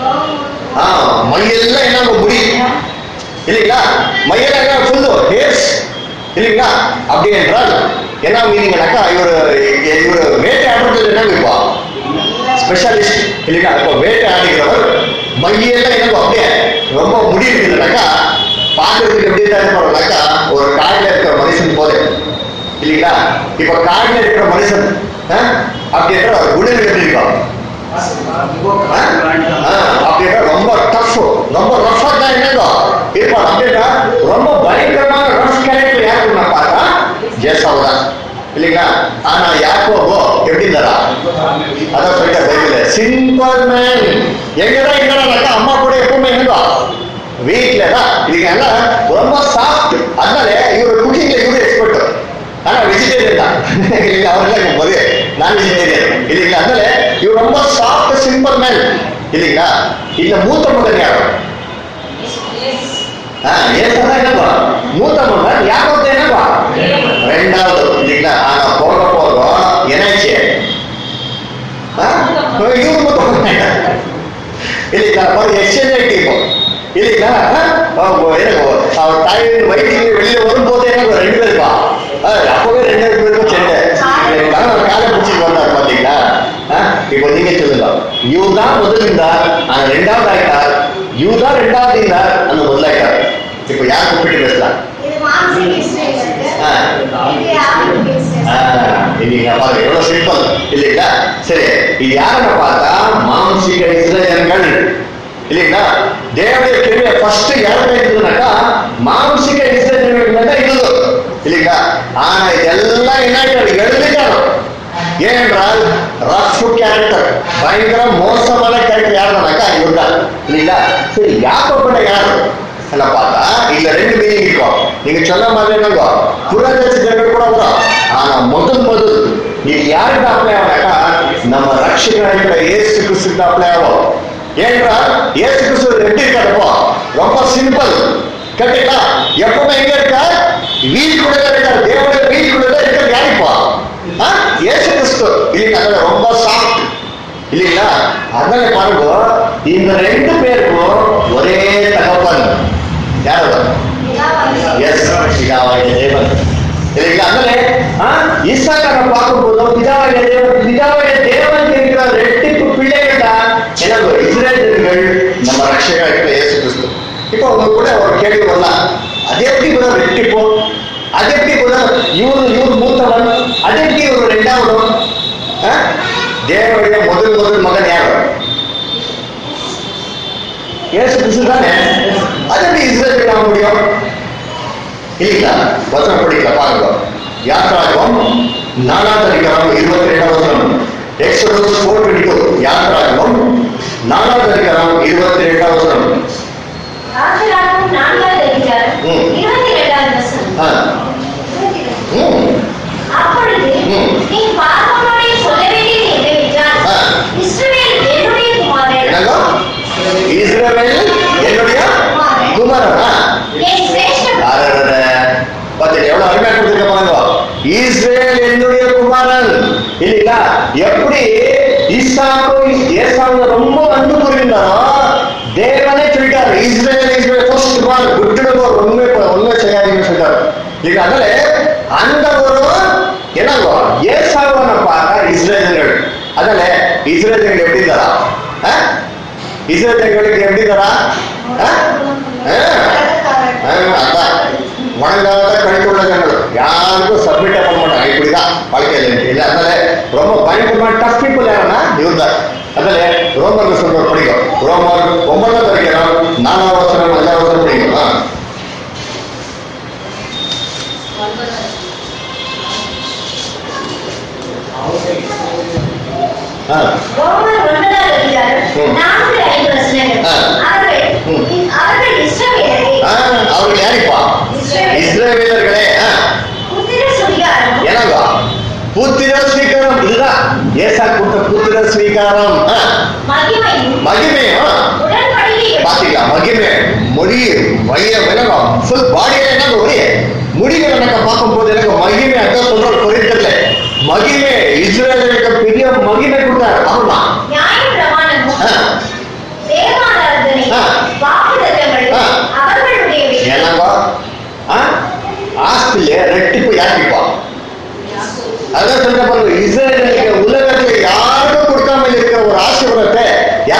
ஆ, மையெல்லாம் என்ன முடி இல்லைங்களா மையெல்லாம் என்ன ஃபுல்லு ஹேர்ஸ் இல்லைங்களா அப்படி என்றால் என்ன மீனிங்னாக்கா இவர் இவர் வேட்டையாடுறது என்ன இப்போ ஸ்பெஷலிஸ்ட் இல்லைங்களா இப்போ வேட்டையாடுகிறவர் மையெல்லாம் என்னவோ அப்படியே ரொம்ப முடி இருக்குதுனாக்கா பார்க்கறதுக்கு எப்படி தான் இருப்பாருனாக்கா ஒரு காட்டில் இருக்கிற மனுஷன் போல இல்லைங்களா இப்போ காட்டில் இருக்கிற மனுஷன் ஆ, அப்படி என்ற ஒரு குணங்கள் எப்படி இருக்கும் ஆ? ஆ, அப்படின்னா ரொம்ப டஃப் ரொம்ப ரஃபா தான் என்னதோ இருப்பான் அப்படின்னா ரொம்ப பயங்கரமான ரஃப் கேரக்டர் யாருக்குன்னா பார்த்தா ஜேசாவு தான் இல்லைங்களா ஆனா யாக்கோபோ எப்படி இருந்தாரா அதான் சொல்லிட்ட பைபிள் சிம்பிள் மேன் எங்கதான் இருந்தாக்கா அம்மா கூட எப்பவுமே என்னதோ வீட்ல தான் இதுக்கு எல்லாம் ரொம்ப சாஃப்ட் அதனால இவர் குக்கிங்ல இவரு எக்ஸ்பர்ட் ஆனா வெஜிடேரியன் தான் இல்லைங்களா அவர்லாம் போது நான் வெஜிடேரியன் இல்லைங்களா அதனால இவர் ரொம்ப சாஃப்ட் சிம்பிள் மேன் இல்லைங்களா இந்த மூத்த மகன் யார் ஆ, ஏசாதான் என்னப்பா மூத்த மகன் யாக்கோபு என்னப்பா ரெண்டாவது இல்லைங்களா ஆனா போக போக என்னாச்சு ஆ? இவரு மூத்த மகன் இல்லைங்களா ஒரு எக்ஸ்சேஞ்ச் ஆகிட்டு இப்போ இல்லைங்களா ஆ? அப்போ எனக்கு அவர் தாய் வயிற்றுக்கு வெளியில வரும்போது எனக்கு ரெண்டு பேருப்பா ஆ, அப்பவே ரெண்டு பேருக்கும் சென்னை என் கணவர் காலை பிடிச்சிட்டு வந்தார் பாத்தீங்களா ஆ? இப்போ நீங்க சொல்லுங்க இவர் தான் முதல் இருந்தார் ஆனா ரெண்டாவது ஆயிட்டார் இவர் தான் ரெண்டாவது இருந்தார் அந்த முதலாயிட்டார் இப்போ யார் கூப்பிட்டு பேசலாம் இது மாம்சம் இஸ்ரேலுக்கு. ஆ. இது யாருக்கு ஆ, இஸ்ரேல்? இல்லைங்களா பாருங்க எவ்வளவு சிம்பிள் இல்லைங்களா சரி இது யாருன்னு பார்த்தா மாம்சிக இஸ்ரேலர்கள் இல்லைங்களா தேவனுடைய கிருபை ஃபர்ஸ்ட் யாருக்கு இருந்ததுனாக்கா மாம்சிக இஸ்ரேலர்கள் தான் இருந்தது இல்லைங்களா ஆனா இதெல்லாம் என்ன ஆயிட்டாரு எழுதிட்டாரு ஏனென்றால் ரஃப் கேரக்டர் பயங்கர மோசமான கேரக்டர் யாருனாக்கா இவர் தான் இல்லைங்களா சரி யாக்கப்பட்ட யாரு என்ன பார்த்தா இதுல ரெண்டு மீனிங் இருக்கும் நீங்க சொன்ன மாதிரி என்னங்க புரதட்சி ஜனங்கள் கூட வரும் ஆனா முதல் முதல் இது யாருக்கு அப்ளை ஆகுனாக்கா நம்ம ரட்சகராக இயேசு கிறிஸ்துக்கு அப்ளை ஆகும் ஏனென்றால் இயேசு கிறிஸ்து எப்படி இருக்காருப்போ ரொம்ப சிம்பிள் கேட்டீங்களா எப்பவுமே எங்க இருக்கார் வீட்டுக்குள்ள தான் இருக்கார் தேவனுடைய வீட்டுக்குள்ள தான் இருக்கார் யாருப்பா ஆ? இயேசு கிறிஸ்து இல்லைங்க அதுல ரொம்ப சாஃப்ட் இல்லைங்களா அதனால பாருங்க இந்த ரெண்டு பேருக்கும் ஒரே தகப்பன் யாரு இதான் வந்து எஸ் பிதாவாகிய தேவன் இல்லைங்களா அதனால ஆ, ஈசாக்கரை பார்க்கும்போது பிதாவாகிய தேவன் பிதாவாகிய தேவன் இருக்கிற ரெட்டிப்பு பிள்ளைகள் தான் எனக்கு இஸ்ரேலர்கள் நம்ம ரட்சகா இருக்கிற இயேசு கிறிஸ்து இப்போ உங்க கூட ஒரு கேள்வி வரலாம் அது எப்படி கூட ரெட்டிப்போ அது எப்படி கூட இவரு இவர் மூத்தவன் அது எப்படி ஒரு ரெண்டாவது ஆ? தேவனுடைய முதல் முதல் மகன் யார் இயேசு கிறிஸ்து தானே அது எப்படி இஸ்ரேலுக்கு ஆக முடியும் இல்லைங்களா வசனம் படிக்கல பாருங்க யாத்ராகம் நாலாவது அதிகாரம் இருபத்தி ரெண்டாம் வசனம் எக்ஸோடஸ் ஃபோர் டுவெண்ட்டி டூ யாத்ராகம் நாலாவது அதிகாரம் இருபத்தி ரெண்டாம் வசனம் ஆசிராகும் நான்காவது அதிகாரம், ம். இருபத்தி இரண்டாவது வசனம். ஆ. இருபத்தி இரண்டு. ம். அப்பொழுது ம். நீ பார்வோனோடே சொல்ல வேண்டியது என்னவென்றால், ஆ. இஸ்ரவேல் என்னுடைய குமாரன், என்னங்க இஸ்ரவேல் என்னுடைய குமாரன் ஆ. என் சிரேஷ்ட யாரோட பார்த்துட்டு எவ்வளவு அருமையா கொடுத்துருக்க பாருங்க இஸ்ரேல் என்னுடைய குமாரன் இல்லைங்களா எப்படி ஈசாக்கு ஏசாவுல ரொம்ப அன்பு புரிந்தாரோ தேவனே சொல்லிட்டாரு இஸ்ரேல் இஸ்ரேல் ஃபர்ஸ்ட் பால் விட்டுடுங்க உண்மை உண்மை செய்யாதீங்கன்னு சொல்லிட்டாரு இல்லைங்களா அதனால அந்த ஒரு என்னங்கோ ஏசாவை பார்த்தா இஸ்ரேலர்கள் அதனால இஸ்ரேலர்கள் எப்படி தரா இஸ்ரேலர்களுக்கு எப்படி தரா ஆ? ஆ. ஆ, அதான் வணங்காத கணித்துள்ள ஜனங்கள் யாருக்கும் சப்மிட் பண்ண மாட்டாங்க இப்படிதான் வாழ்க்கையில இருக்கு இல்ல அதனால ரொம்ப பயங்கரமான டஃப் பீப்புள் யாருன்னா இவர் தான் அதனால ரோமர் சொல்ற படிக்கும் ரோமர் ஒன்பதாவது படிக்கிறோம் நாலாவது வசனம் அஞ்சாவது வசனம் படிக்கும் ஆ. ஆ. ரோமர் ஒன்பதாவது அதிகாரம், ம். நான்கு ஐந்து வசனங்கள். ஆ. அவர்கள் ம். அவர்கள் இஸ்ரவேலரே, ஆ, அவர்கள் யாரிப்பா இஸ்ரவேல் இஸ்ரவேலர்களே ஆ. புத்திர சுடிகாரம், என்னங்க புத்திர ஸ்வீகாரம் இதுதான் ஏசா கொடுத்த புத்திர ஸ்வீகாரம் ஆ. மகிமையும் மகிமையும் ஆ. உடன்படிக்கையும் பாத்தீங்களா மகிமை மொழி வயிறம் விலகம் ஃபுல் பாடியில என்ன ஒரே முடிகள் எனக்கு பார்க்கும்போது எனக்கு மகிமை அதான் சொல்ற குறைந்தல மகிமை இஸ்ரேலுக்கு பெரிய மகிமை கொடுத்தாரு அவர்தான் நியாய பிரமாணமும் ஆ. தேவ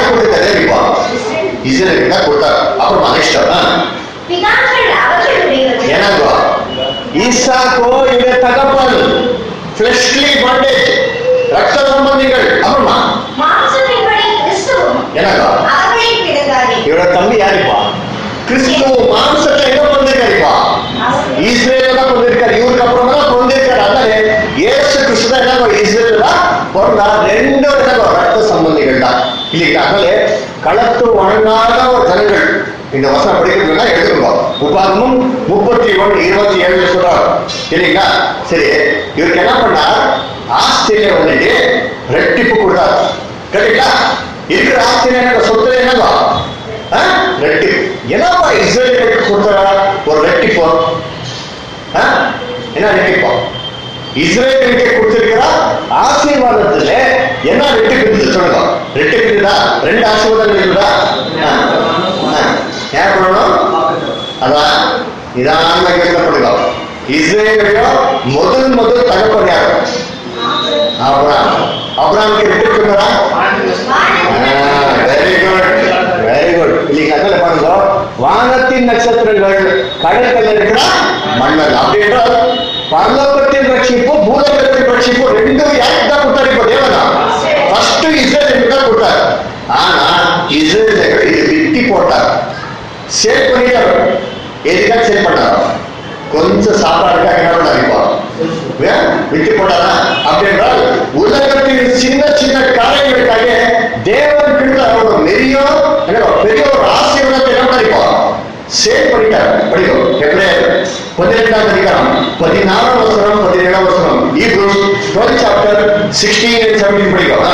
யார் கொடுத்தாரு இப்போ இஸ்ரேலுக்கு தான் கொடுத்தாரு அப்புறமா நெக்ஸ்ட் பிதாக்கள் அவர்களுடையவர்கள் ಏನಲ್ವಾ ಈಸಾಕು ಇವ ತಗಪ್ಪನು ಫ್ಲೆಶ್ಲಿ ಬಾಂಡೇಜ್ ರಕ್ತ ಸಂಬಂಧಿಗಳು ಅಮ್ಮ மாம்சத்தின்படி கிறிஸ்துவும் ಏನಲ್ವ அவர்களை பிறந்தாரே ಇವರ ತಂದೆ ಯಾರಿಪ್ಪ ಕ್ರಿಸ್ತು ಮಾಂಸಕ್ಕೆ ಹೆಂಗ ಬಂದಿರ್ಕಾರಿಪ್ಪ ಇಸ್ರೇಲ್ ಎಲ್ಲ ಬಂದಿರ್ಕಾರೆ ಇವ್ರಿಗೆ ಅப்புறமா ಬಂದಿರ್ಕಾರೆ ಅಂದರೆ ஏசு கிறிஸ்து தான் என்ன இஸ்ரேல் பிறந்த ரெண்டு என்னவோ ரத்த சம்பந்திகள் தான் இல்லைங்களா அதனால களத்து வணங்காத ஒரு ஜனங்கள் இந்த வசனம் படிக்கிறதுனா எடுத்துக்கோ உபாகமும் முப்பத்தி ஒன்று இருபத்தி ஏழு சொல்றாரு இல்லைங்களா சரி இவருக்கு என்ன பண்ணார் ஆஸ்திரேலியா வந்துட்டு ரெட்டிப்பு கொடுத்தார் கேட்டீங்களா இருக்கிற ஆஸ்திரேலியா என்ன சொத்துல என்னவா ஆ? ரெட்டிப்பு என்னப்பா இஸ்ரேலுக்கு கொடுத்தாரா ஒரு ரெட்டிப்பு ஆ? என்ன ரெட்டிப்பா இஸ்ரேலுக்கு கொடுத்திருக்கிற ஆசீர்வாதத்துல என்ன ரெட்டு பிரிந்து சொல்லுங்க ரெட்டு பிரிந்தா ரெண்டு ஆசீர்வாதங்கள் இருக்குதா ஆ. ஆ. ஏன் பண்ணணும் அதான் நிதானமா கேட்கப்படுங்க இஸ்ரேலையோ முதல் முதல் தகப்பன் யாரு அப்ராம் அப்ராமுக்கு ரெட்டு பிரிந்தா வெரி குட் வெரி குட் இல்லைங்க அதில் பாருங்க வானத்தின் நட்சத்திரங்கள் கடற்கரை இருக்கிற மன்னன் அப்படி என்றால் பரலோகத்தின் ரட்சிப்பு பூலோகத்தின் ரட்சிப்பு ரெண்டும் யாருக்கு தான் கொடுத்தாரு இப்போ தேவனா ஃபர்ஸ்ட் இஸ்ரேலுக்கு தான் கொடுத்தாரு ஆனா இஸ்ரேலுக்கு இது விட்டி போட்டார் சேவ் பண்ணிட்டாரு எதுக்காக சேவ் பண்ணாரு கொஞ்சம் சாப்பாடுக்காக என்ன பண்ணாரு இப்போ ஏன்? விட்டு போட்டாரா அப்படி என்றால் உலகத்தின் சின்ன சின்ன காரியங்களுக்காக தேவன் கிட்ட ஒரு பெரிய என்ன, பெரிய ஒரு ஆசீர்வாதத்தை என்ன பண்ணிப்போம் சேவ் பண்ணிட்டார் படிக்கும் எப்படி பதினெட்டாம் அதிகாரம் பதினாறாம் வசனம் பதினேழாம் வசனம் Hebrews twelve chapter sixteen and seventeen படிக்கும் ஆ.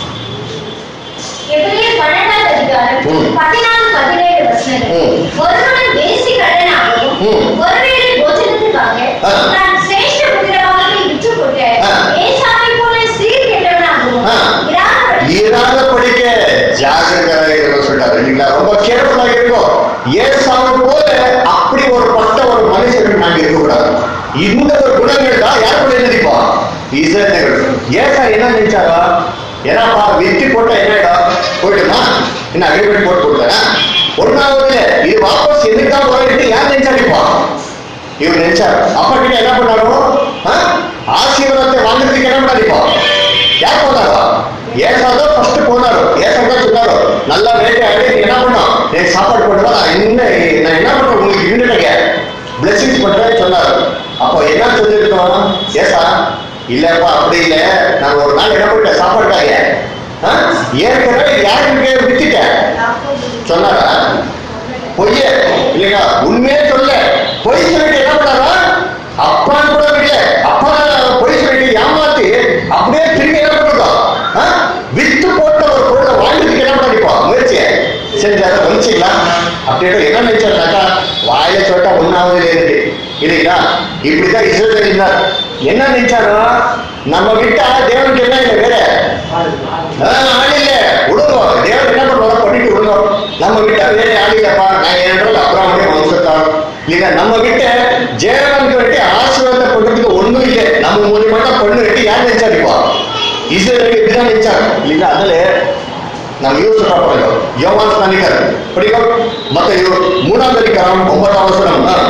எபிரேயர் பன்னெண்டாம் அதிகாரம் ம். பதினாலு பதினேழு வசனங்கள் ம். ஒருவன் வேசி கடனாகவும் ம். ஒருவேளை போஜனத்துக்காக ஆ. தான் சிரேஷ்ட புத்திரவாதத்தை விற்றுக் கொண்டு ஆ. ஏசாவை போல சீர் கெட்டவனாகவும் ஆ. இராதபடி ஈராத படிக்க ஜாகிரதையாக இருக்கணும் சொல்லிட்டாரு இல்லைங்களா ரொம்ப கேர்ஃபுல்லாக இருக்கும் ஏசாவை போல அப்படி ஒரு பட்ட ஒரு மனுஷனுக்கு நாங்க இருக்கக்கூடாது இந்த ஒரு குணங்கள் தான் யார் கூட நினைப்போம் இசைகள் ஏசா என்ன நினைச்சாரா ஏன்னாப்பா வெற்றி போட்டா என்னடா போயிடுமா என்ன அக்ரிமெண்ட் போட்டு கொடுத்தேன் ஒன்னாவது இது வாபஸ் எதுக்கு தான் போயிட்டு யார் நினைச்சாடிப்பா இவர் நினைச்சார் அப்பா கிட்ட என்ன பண்ணாரோ ஆ? ஆசீர்வாதத்தை வாங்குறதுக்கு என்ன பண்ணாரிப்பா யார் போனாரோ ஏசாதான் ஃபர்ஸ்ட் போனாரு ஏசாதான் சொன்னாரு நல்லா வேட்டை ஆடி நீ என்ன பண்ணும் எனக்கு சாப்பாடு போடுவா நான் என்ன நான் என்ன பண்றேன் உங்களுக்கு யூனிட்டுங்க பிளெஸிங்ஸ் பண்றேன்னு சொன்னாரு அப்போ என்ன சொல்லிருக்கோம் ஏசா இல்லப்பா அப்படி இல்ல நான் ஒரு நாள் என்ன பண்ணிட்டேன் சாப்பாடுக்காக ஆ? ஏற்கனவே யாருக்கு வித்துட்டேன் சொன்னாரா பொய்ய இல்லையா உண்மையே சொல்ல பொய் சொல்லிட்டு என்ன பண்ணாரா அப்பா கூட விடல அப்பா பொய் சொல்லிட்டு ஏமாத்தி அப்படியே திரும்பி என்ன பண்ணுறோம் வித்து போட்ட ஒரு பொருளை வாழ்றதுக்கு என்ன பண்ணிப்போம் முயற்சியை செஞ்சார வந்துச்சுங்களா அப்படின்ட்டு என்ன நினைச்சாருனாக்கா வாயில சொல்லிட்டா ஒன்னாவது இருக்கு இல்லைங்களா இப்படிதான் இஸ்ரேல் இருந்தார் என்ன நினைச்சாரோ நம்ம விட்டா தேவனுக்கு என்ன இல்லை வேற ஆஹ், ஆள் இல்ல விடுங்க தேவன் என்ன பண்ணுவாங்க பண்ணிட்டு விடுங்க நம்ம விட்டா வேற ஆள் இல்லப்பா நான் என்றால் அப்புறம் வம்சத்தான் இல்லைங்க நம்ம கிட்ட ஜெயராமுக்கு வேண்டி ஆசீர்வாதம் பண்றதுக்கு ஒண்ணும் இல்லை நம்ம மூலியமா தான் பண்ணு வேண்டி யார் நினைச்சாருப்பா இஸ்ரேலுக்கு இப்படிதான் நினைச்சாங்க இல்லைங்களா அதனால நம்ம யோசிச்சு பார்ப்போம் யோவான் ஸ்நானிகர் படிக்கும் மத்த யோ- மூணாம் அதிகாரம் ஒன்பதாம் வசனம் ஆ.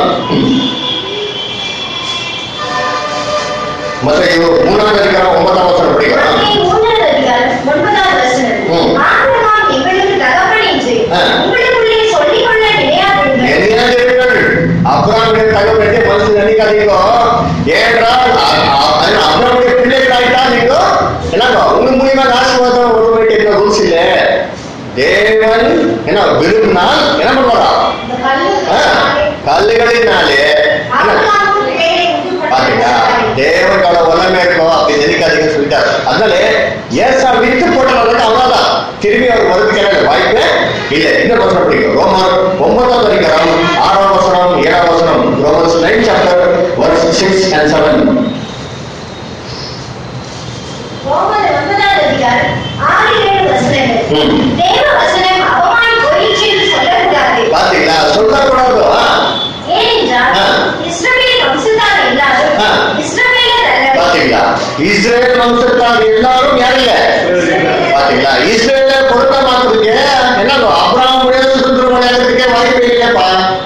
மத்த யோ- மூணாம் அதிகாரம் ஒன்பதாம் வசனம் படிக்கும் மத்தேயு மூன்றாவது அதிகாரம் ஒன்பதாவது வசனம். ம். ஆபிரகாம் எங்களுக்கு தகப்பன் என்று ஆ. உங்களுக்குள்ளே சொல்லிக்கொள்ள நினையாதிருங்கள். எண்ணியாதீர்கள் அப்ராமுடைய தகவலை மனசு நினைக்காதீங்க ஏனென்றால் அப்ராமுடைய பிள்ளைகள் ஆயிட்டா நீங்க என்னங்க உங்க மூலியமா ஆசீர்வாதம் ஒரு வேண்டிய என்ன ரூல்ஸ் இல்ல தேவன் என்ன விரும்பினால் என்ன பண்ணுவாரா இந்த கல்லு ஆ, கல்லுகளினாலே என்ன ஆபிரகாமும் பிள்ளைகளை உண்டு பாத்தீங்களா பண்ணுகிறார்கள். தேவனோட உலமே இருக்கும் அப்படி நினைக்காதீங்கன்னு சொல்லிட்டாரு அதனால ஏசா வித்து போட்டவங்க அவ்வளவுதான் திரும்பி அவர் வருதுக்கான வாய்ப்பே இல்ல இன்னும் வசனம் படிக்கும் ரோமர் ஒன்பதாம் அதிகாரம் ஆறாம் வசனம் ஏழாம் வசனம் Romans nine chapter verse six and seven ரோமர் ஒன்பதாவது அதிகாரம் ஆறு ஏழு வசனங்கள். ம். தேவ வசனம் அவமானி போயிற்று என்று சொல்லக்கூடாது. பாத்தீங்களா சொல்லக்கூடாது ஆ? ஏனென்றால் ஆ. இஸ்ரவேல் வம்சத்தார் எல்லாரும் ஆ. இஸ்ரவேலர் அல்லர். பாத்தீங்களா இஸ்ரேல் வம்சத்தார் எல்லாரும் யார் இல்ல பாத்தீங்களா இஸ்ரேல கொடுக்கமாக்குறதுக்கு என்னங்கோ அப்ராமுடைய சுதந்திரம் ஆகிறதுக்கே வாய்ப்பே இல்லைப்பா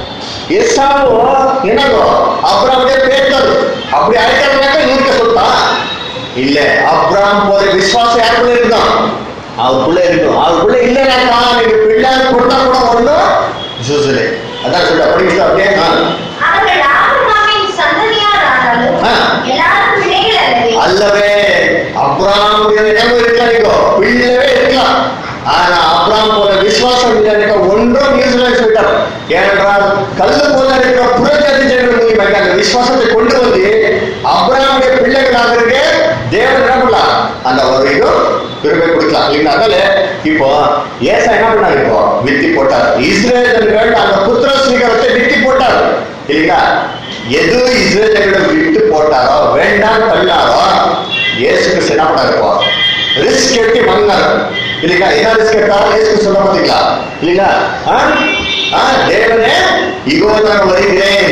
எஸ்ஸாவோ என்னங்கோ அப்ராமுடைய பேட்டர் அப்படி அழைக்கிறதுனாக்க இவருக்கு சொல்லிட்டா இல்ல அப்ராம் போற விசுவாசம் யாருக்குள்ள இருக்கும் அவருக்குள்ள இருக்கும் அவருக்குள்ள இல்லைனாக்கா நீங்க பிள்ளை கொடுத்தா கூட ஒண்ணும் ஜூசுலே அதான் சொல்ல படிக்கிட்டு அப்படியே ஆ. அவர்கள் ஆபிரகாமின் சந்ததியார் ஆனாலும் ஆ. எல்லாரும் பிள்ளைகள் அல்லவே அல்லவே அப்ராமுடைய நினைவு இருக்கானிக்கோ பிள்ளவே இருக்கலாம் ஆனா அப்ராம் போல விசுவாசம் இல்லைன்னு ஒன்றும் நியூசிலாந்து சொல்லிட்டார் ஏனென்றால் கல்லு போல இருக்கிற புறஜாதி ஜனங்கள் மூலியமாக அந்த விசுவாசத்தை கொண்டு வந்து அப்ராமுடைய பிள்ளைகளாகிறதுக்கு தேவன் என்ன பண்ணலாம் அந்த ஒரு இது பெருமை கொடுக்கலாம் இல்லைங்களா அதனால இப்போ ஏசா என்ன பண்ணாரு இப்போ வித்தி போட்டார் இஸ்ரேலர்கள் அந்த புத்திர ஸ்வீகாரத்தை வித்தி போட்டார் இல்லைங்களா எது இஸ்ரேலர்கள் விட்டு போட்டாரோ வேண்டாம் தள்ளாரோ இயேசு கிறிஸ்து என்ன பண்ணாரு இப்போ ரிஸ்க் எடுத்து வாங்கினார் இல்லைங்களா என்ன ரிஸ்க் எடுத்தாலும் இயேசு கிறிஸ்து சொல்ல மாட்டீங்களா இல்லைங்களா ஆ? ஆ, தேவனே இகோ நான் வருகிறேன்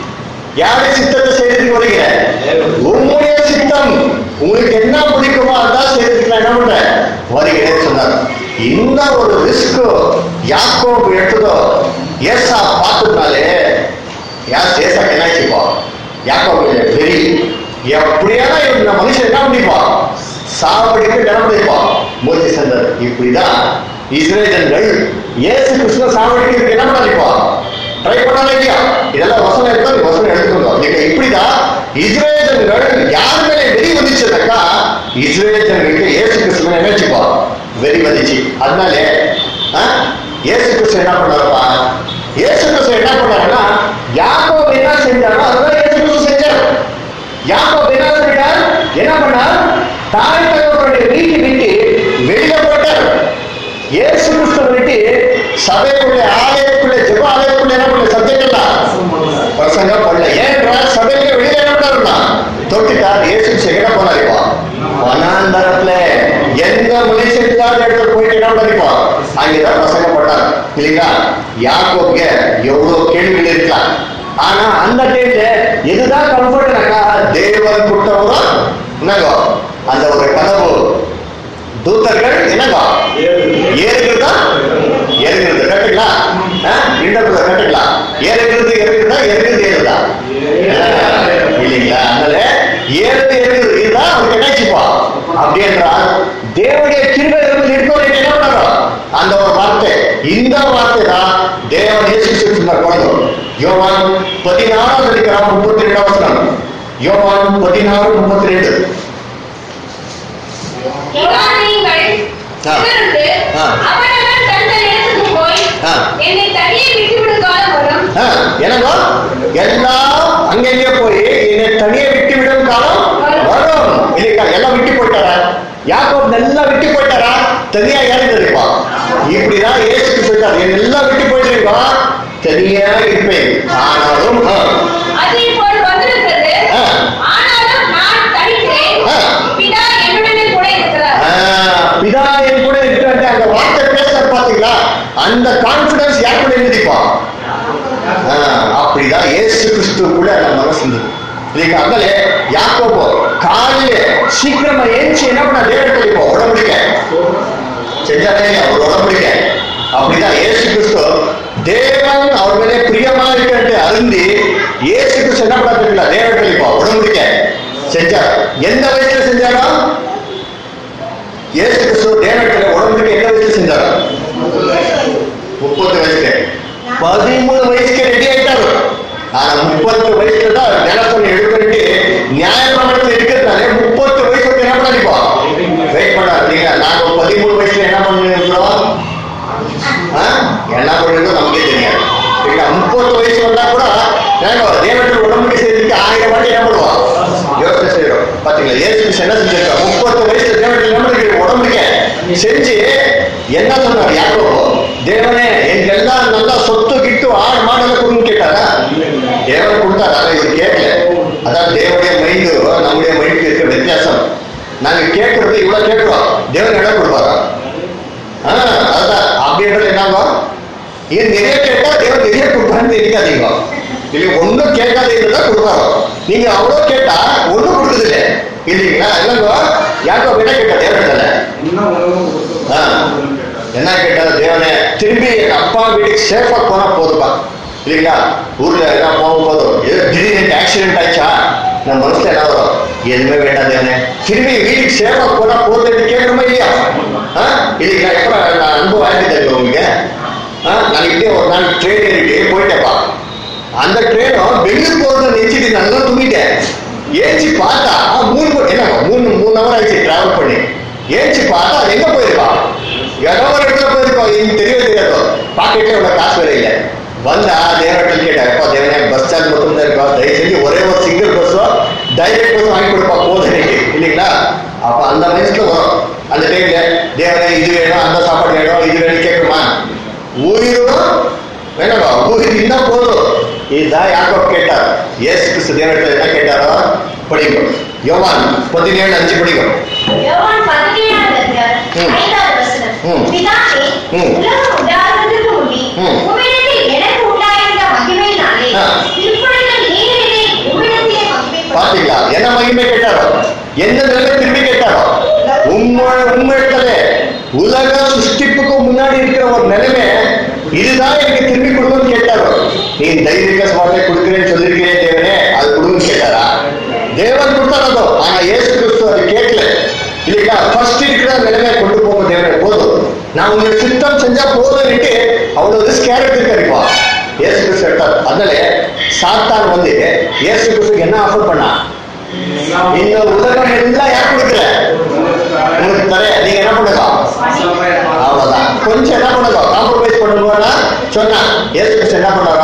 யாரு சித்தத்தை செய்யறதுக்கு வருகிறேன் உங்களுடைய சித்தம் உங்களுக்கு என்ன பிடிக்குமோ அதான் செய்யறதுக்கு நான் என்ன பண்றேன் வருகிறேன்னு சொன்னார் இந்த ஒரு ரிஸ்க் யாக்கோபு எடுத்ததோ ஏசா பார்த்ததுனாலே யார் ஏசாக்கு என்ன ஆச்சுப்போ யாக்கோபு வெறி எப்படியான இந்த மனுஷன் என்ன பண்ணிப்பான் சாவடிக்கு நடந்திருப்பான் மூர்த்தி சந்தர் இப்படிதான் இஸ்ரேலர்கள் இயேசு கிறிஸ்துவ சாவடிக்கு என்ன பண்ணிப்பான் ட்ரை பண்ணாலே இல்லையா இதெல்லாம் வசனம் இருக்கா நீ வசனம் எடுத்துக்கணும் நீங்க இப்படிதான் இஸ்ரேலர்கள் யார் மேலே வெறி வந்துச்சுனாக்கா இஸ்ரேலர்களுக்கு இயேசு கிறிஸ்துவ நினைச்சுப்பா வெறி வந்துச்சு அதனால ஆ, இயேசு கிறிஸ்து என்ன பண்ணாருப்பா இயேசு கிறிஸ்து என்ன பண்ணாருன்னா யாக்கோபு என்ன செஞ்சாரோ அதுதான் இயேசு கிறிஸ்து செஞ்சார் யாக்கோபு என்ன செஞ்சார் என்ன பண்ணார் தாய் தகவலுடைய வீட்டு விட்டு வெளியில போட்டார் இயேசு கிறிஸ்து விட்டு சபைக்குள்ள ஆலயக்குள்ள ஜெப ஆலயக்குள்ள என்ன பண்ணல சத்தியங்கள்லாம் பிரசங்கம் பண்ணல ஏன்றால் சபையில வெளியில என்ன பண்ணாருன்னா தொட்டுட்டார் இயேசு கிறிஸ்து எங்க போனார் இப்போ வனாந்தரத்துல எந்த மனுஷனுக்காக எடுத்து போயிட்டு என்ன பண்ணிப்போம் அங்கேதான் பிரசங்கம் பண்ணார் இல்லைங்களா யாக்கோப்க எவ்வளவு கேள்விகள் இருக்கலாம் ஆனா அந்த டைம்ல எதுதான் கம்ஃபர்ட்னாக்கா தேவன் கொடுத்தவரும் என்னங்கோ அந்த ஒரு கனவு தூதர்கள் என்னங்கோ ஏறுகிறதா ஏறுகிறது கரெக்டுங்களா இண்டர்பிரதர் கரெக்டுங்களா ஏறுகிறது ஏறுகிறதா ஏறுகிறது ஏறுதா இல்லைங்களா அதனால ஏறுது ஏறுகிறது இதுதான் அவருக்கு என்னாச்சுப்பா அப்படி என்றால் தேவனுடைய கிருபை இருந்து இருக்கவங்க என்ன பண்ணாரோ அந்த ஒரு வார்த்தை இந்த வார்த்தை தான் தேவன் இயேசு சொன்னார் குழந்தை யோவான் பதினாறாவது அதிகாரம் முப்பத்தி ரெண்டாம் வசனம் யோவான் பதினாறு முப்பத்தி ரெண்டு யோவானைகள் ஆ. சிதறுண்டு, ஆ. அவனவன் தன் தன் இடத்துக்கு போய் ஆ. என்னை தனியே விட்டுவிடும் காலம் வரும் என்னங்கோ எல்லாம் அங்கங்கே போய் என்னை தனியே விட்டு விடும் காலம் வரும் இல்லைக்கா எல்லாம் விட்டு போயிட்டாரா யாக்கோப் எல்லாம் விட்டு போயிட்டாரா தனியா இறந்துருப்பா இப்படிதான் ஏசுக்கு சொல்லிட்டார் என்னை எல்லாம் விட்டு போயிட்டு தனியா இருப்பேன் ஆனாலும் ஆ, அது இப்போது வந்திருக்கிறது ஆ. ஆனாலும் நான் தனிக்கிறேன் ஆ. பிதா என்னுடனே கூட இருக்கிறார் ஆ, பிதா என் கூட இருக்கிறாங்க அந்த வார்த்தை பேசுற பாத்தீங்களா அந்த கான்பிடன்ஸ் யார் கூட எழுதிப்பா ஆ, அப்படிதான் இயேசு கிறிஸ்து கூட நம்ம மனசு இருந்தது இல்லைங்க அதனால யாக்கோபோ காலையில சீக்கிரமா ஏஞ்சி என்ன பண்ண தேவன் இப்போ உடம்புடிக்க செஞ்சாரே அவர் உடம்புடிக்க அப்படிதான் இயேசு கிறிஸ்து தேவன் அவர் மேலே பிரியமா இருக்கிறது அருந்தி இயேசு கிறிஸ்து என்ன பண்ண தேவன் இப்போ உடம்புடிக்க செஞ்சார் எந்த வயசுல செஞ்சாரோ இயேசு கிறிஸ்து தேவனத்துல உடம்புக்கு என்ன வயசுல செஞ்சாரோ முப்பது வயசுல பதிமூணு வயசுக்கு ரெடி ஆயிட்டாரு ஆனா முப்பத்து வயசுல தான் நிலப்பணி எடுத்துட்டு நியாயப்பிரமாணத்துல இருக்கிறதுனால முப்பத்து வயசு வரைக்கும் என்ன பண்ணிப்போம் வெயிட் பண்ணாரு இல்லைங்களா நாங்க பதிமூணு வயசுல என்ன பண்ணிருக்கிறோம் ஆ? என்ன பண்ணிருக்கோம் நமக்கே தெரியாது இல்லைங்களா முப்பத்து வயசு வந்தா கூட நாங்க தேவனத்தில் உடம்புக்கு செய்யறதுக்கு ஆயிரம் வாட்டி என்ன பண்ணுவோம் யோசனை செய்யறோம் பாத்தீங்களா ஏசு கிறிஸ்து என்ன செஞ்சிருக்கா முப்பத்து வயசுல தேவனத்தில் என்ன பண்ணிருக்க உடம்புக்கு செஞ்சு என்ன சொன்னார் யாரோ தேவனே எனக்கு எல்லாம் நல்லா சொத்து கிட்டு ஆடு மாடல கொடுன்னு கேட்டாரா தேவன் கொடுத்தாரு அதை இவர் கேட்கல அதான் தேவனுடைய மைண்டு நம்முடைய மைண்டுக்கு இருக்க வித்தியாசம் நாங்க கேட்கறது இவ்வளவு கேட்கிறோம் தேவன் இடம் கொடுப்பாரா ஆ, அதான் அப்படின்றது என்னங்க இது நிறைய கேட்டா தேவன் நிறைய கொடுப்பாருன்னு நினைக்காதீங்க இல்ல ஒண்ணும் கேட்காத இருந்தா கொடுப்பாரு நீங்க அவ்வளவு கேட்டா ஒண்ணும் கொடுக்குது இல்ல இல்லைங்களா இல்லைங்க யாக்கோ என்ன கேட்டா தேவன் தானே இன்னும் உணவு கொடுத்து ஆ. கொடுத்துன்னு கேட்டாரு. என்ன கேட்டாரு தேவனே திரும்பி எங்க அப்பா வீட்டுக்கு சேஃபா போனா போதுப்பா இல்லைங்களா ஊர்ல என்ன போகும் போதும் ஏதோ திடீர்னு ஆக்சிடென்ட் ஆச்சா நம்ம மனசுல என்ன வரும் எதுவுமே வேண்டாம் தேவனே திரும்பி வீட்டுக்கு சேஃபா போனா போதுன்னு கேட்கணுமா இல்லையா ஆ? இல்லைங்களா எப்ப நான் அனுபவம் ஆயிட்டு தெரியும் உங்களுக்கு ஆ? நான் இப்படியே ஒரு நாள் ட்ரெயின் ஏறிட்டு போயிட்டேப்பா அந்த ட்ரெயினும் பெங்களூர் போறது நினைச்சிட்டு நல்லா தூங்கிட்டேன் ஏஞ்சி பார்த்தா மூணு மணி என்ன மூணு மூணு ஹவர் ஆயிடுச்சு டிராவல் பண்ணி ஏஞ்சி பார்த்தா அது எங்க போயிருக்கா ஏதோ ஒரு இடத்துல போயிருக்கோம் எனக்கு தெரியவே தெரியாது பாக்கெட்ல உள்ள காசு வேற இல்லை வந்தா தேவனிடத்தில் கேட்டா எப்பா தேவனே பஸ் ஸ்டாண்ட் மட்டும் தான் இருக்கா தயவு செஞ்சு ஒரே ஒரு சிங்கிள் பஸ்ஸோ டைரக்ட் பஸ் வாங்கி கொடுப்பா போதும் எனக்கு இல்லைங்களா அப்ப அந்த வயசுல வரும் அந்த டைம்ல தேவனே இது வேணும் அந்த சாப்பாடு வேணும் இது வேணும் கேட்குமா உயிரும் வேணாமா உயிர் இருந்தா போதும் இதுதான் யாக்கோ கேட்டார் ஏசு கிறிஸ்து தேவனிடத்தில் என்ன கேட்டாரோ படிக்கும் யோவான் பதினேழு அஞ்சு படிக்கும் யோவான் பதினேழாம் அதிகாரம், ம். ஐந்தாவது வசனம். ம். பிதாவே, ம். உலகம் உண்டாகிறதற்கு முன்னே, ம். உம்மிடத்தில் எனக்கு உண்டாயிருந்த மகிமையினாலே, ஆ. இப்பொழுது நீர் என்னை உம்மிடத்திலே மகிமைப்படுத்தும். பாத்தீங்களா என்ன மகிமை கேட்டாரோ எந்த நிலைமை திரும்பி கேட்டாரோ உண்மை உண்மையிடத்துல உலக சிருஷ்டிப்புக்கு முன்னாடி இருக்கிற ஒரு நிலைமை இதுதான் எனக்கு திரும்பி கொடுக்கணும்னு கேட்டாரோ நீ தைரிக சுவாமி கொடுக்குறேன்னு சொல்லியிருக்கிறேன் தேவனே அது கொடுங்கன்னு கேட்டாரா தேவன் கொடுத்தாரோ ஆனா இயேசு கிறிஸ்து அது கேட்கல இல்லைங்களா ஃபர்ஸ்ட் இருக்கிற நிலைமை கொண்டு போக தேவனே போதும் நான் உங்களுக்கு சித்தம் செஞ்சா போதும்னுட்டு அவ்வளவு ரிஸ்க் எடுத்துருக்க இருப்பா இயேசு கிறிஸ்து எடுத்தார் அதனால சாத்தான் வந்து இயேசு கிறிஸ்துக்கு என்ன ஆஃபர் பண்ணா இந்த உலகம் எல்லாம் யார் கொடுக்கல உங்களுக்கு தர நீங்க என்ன பண்ணுங்க அவ்வளவுதான் கொஞ்சம் என்ன பண்ணுங்க காம்ப்ரமைஸ் பண்ணுங்கன்னா சொன்னா இயேசு கிறிஸ்து என்ன பண்ணாரா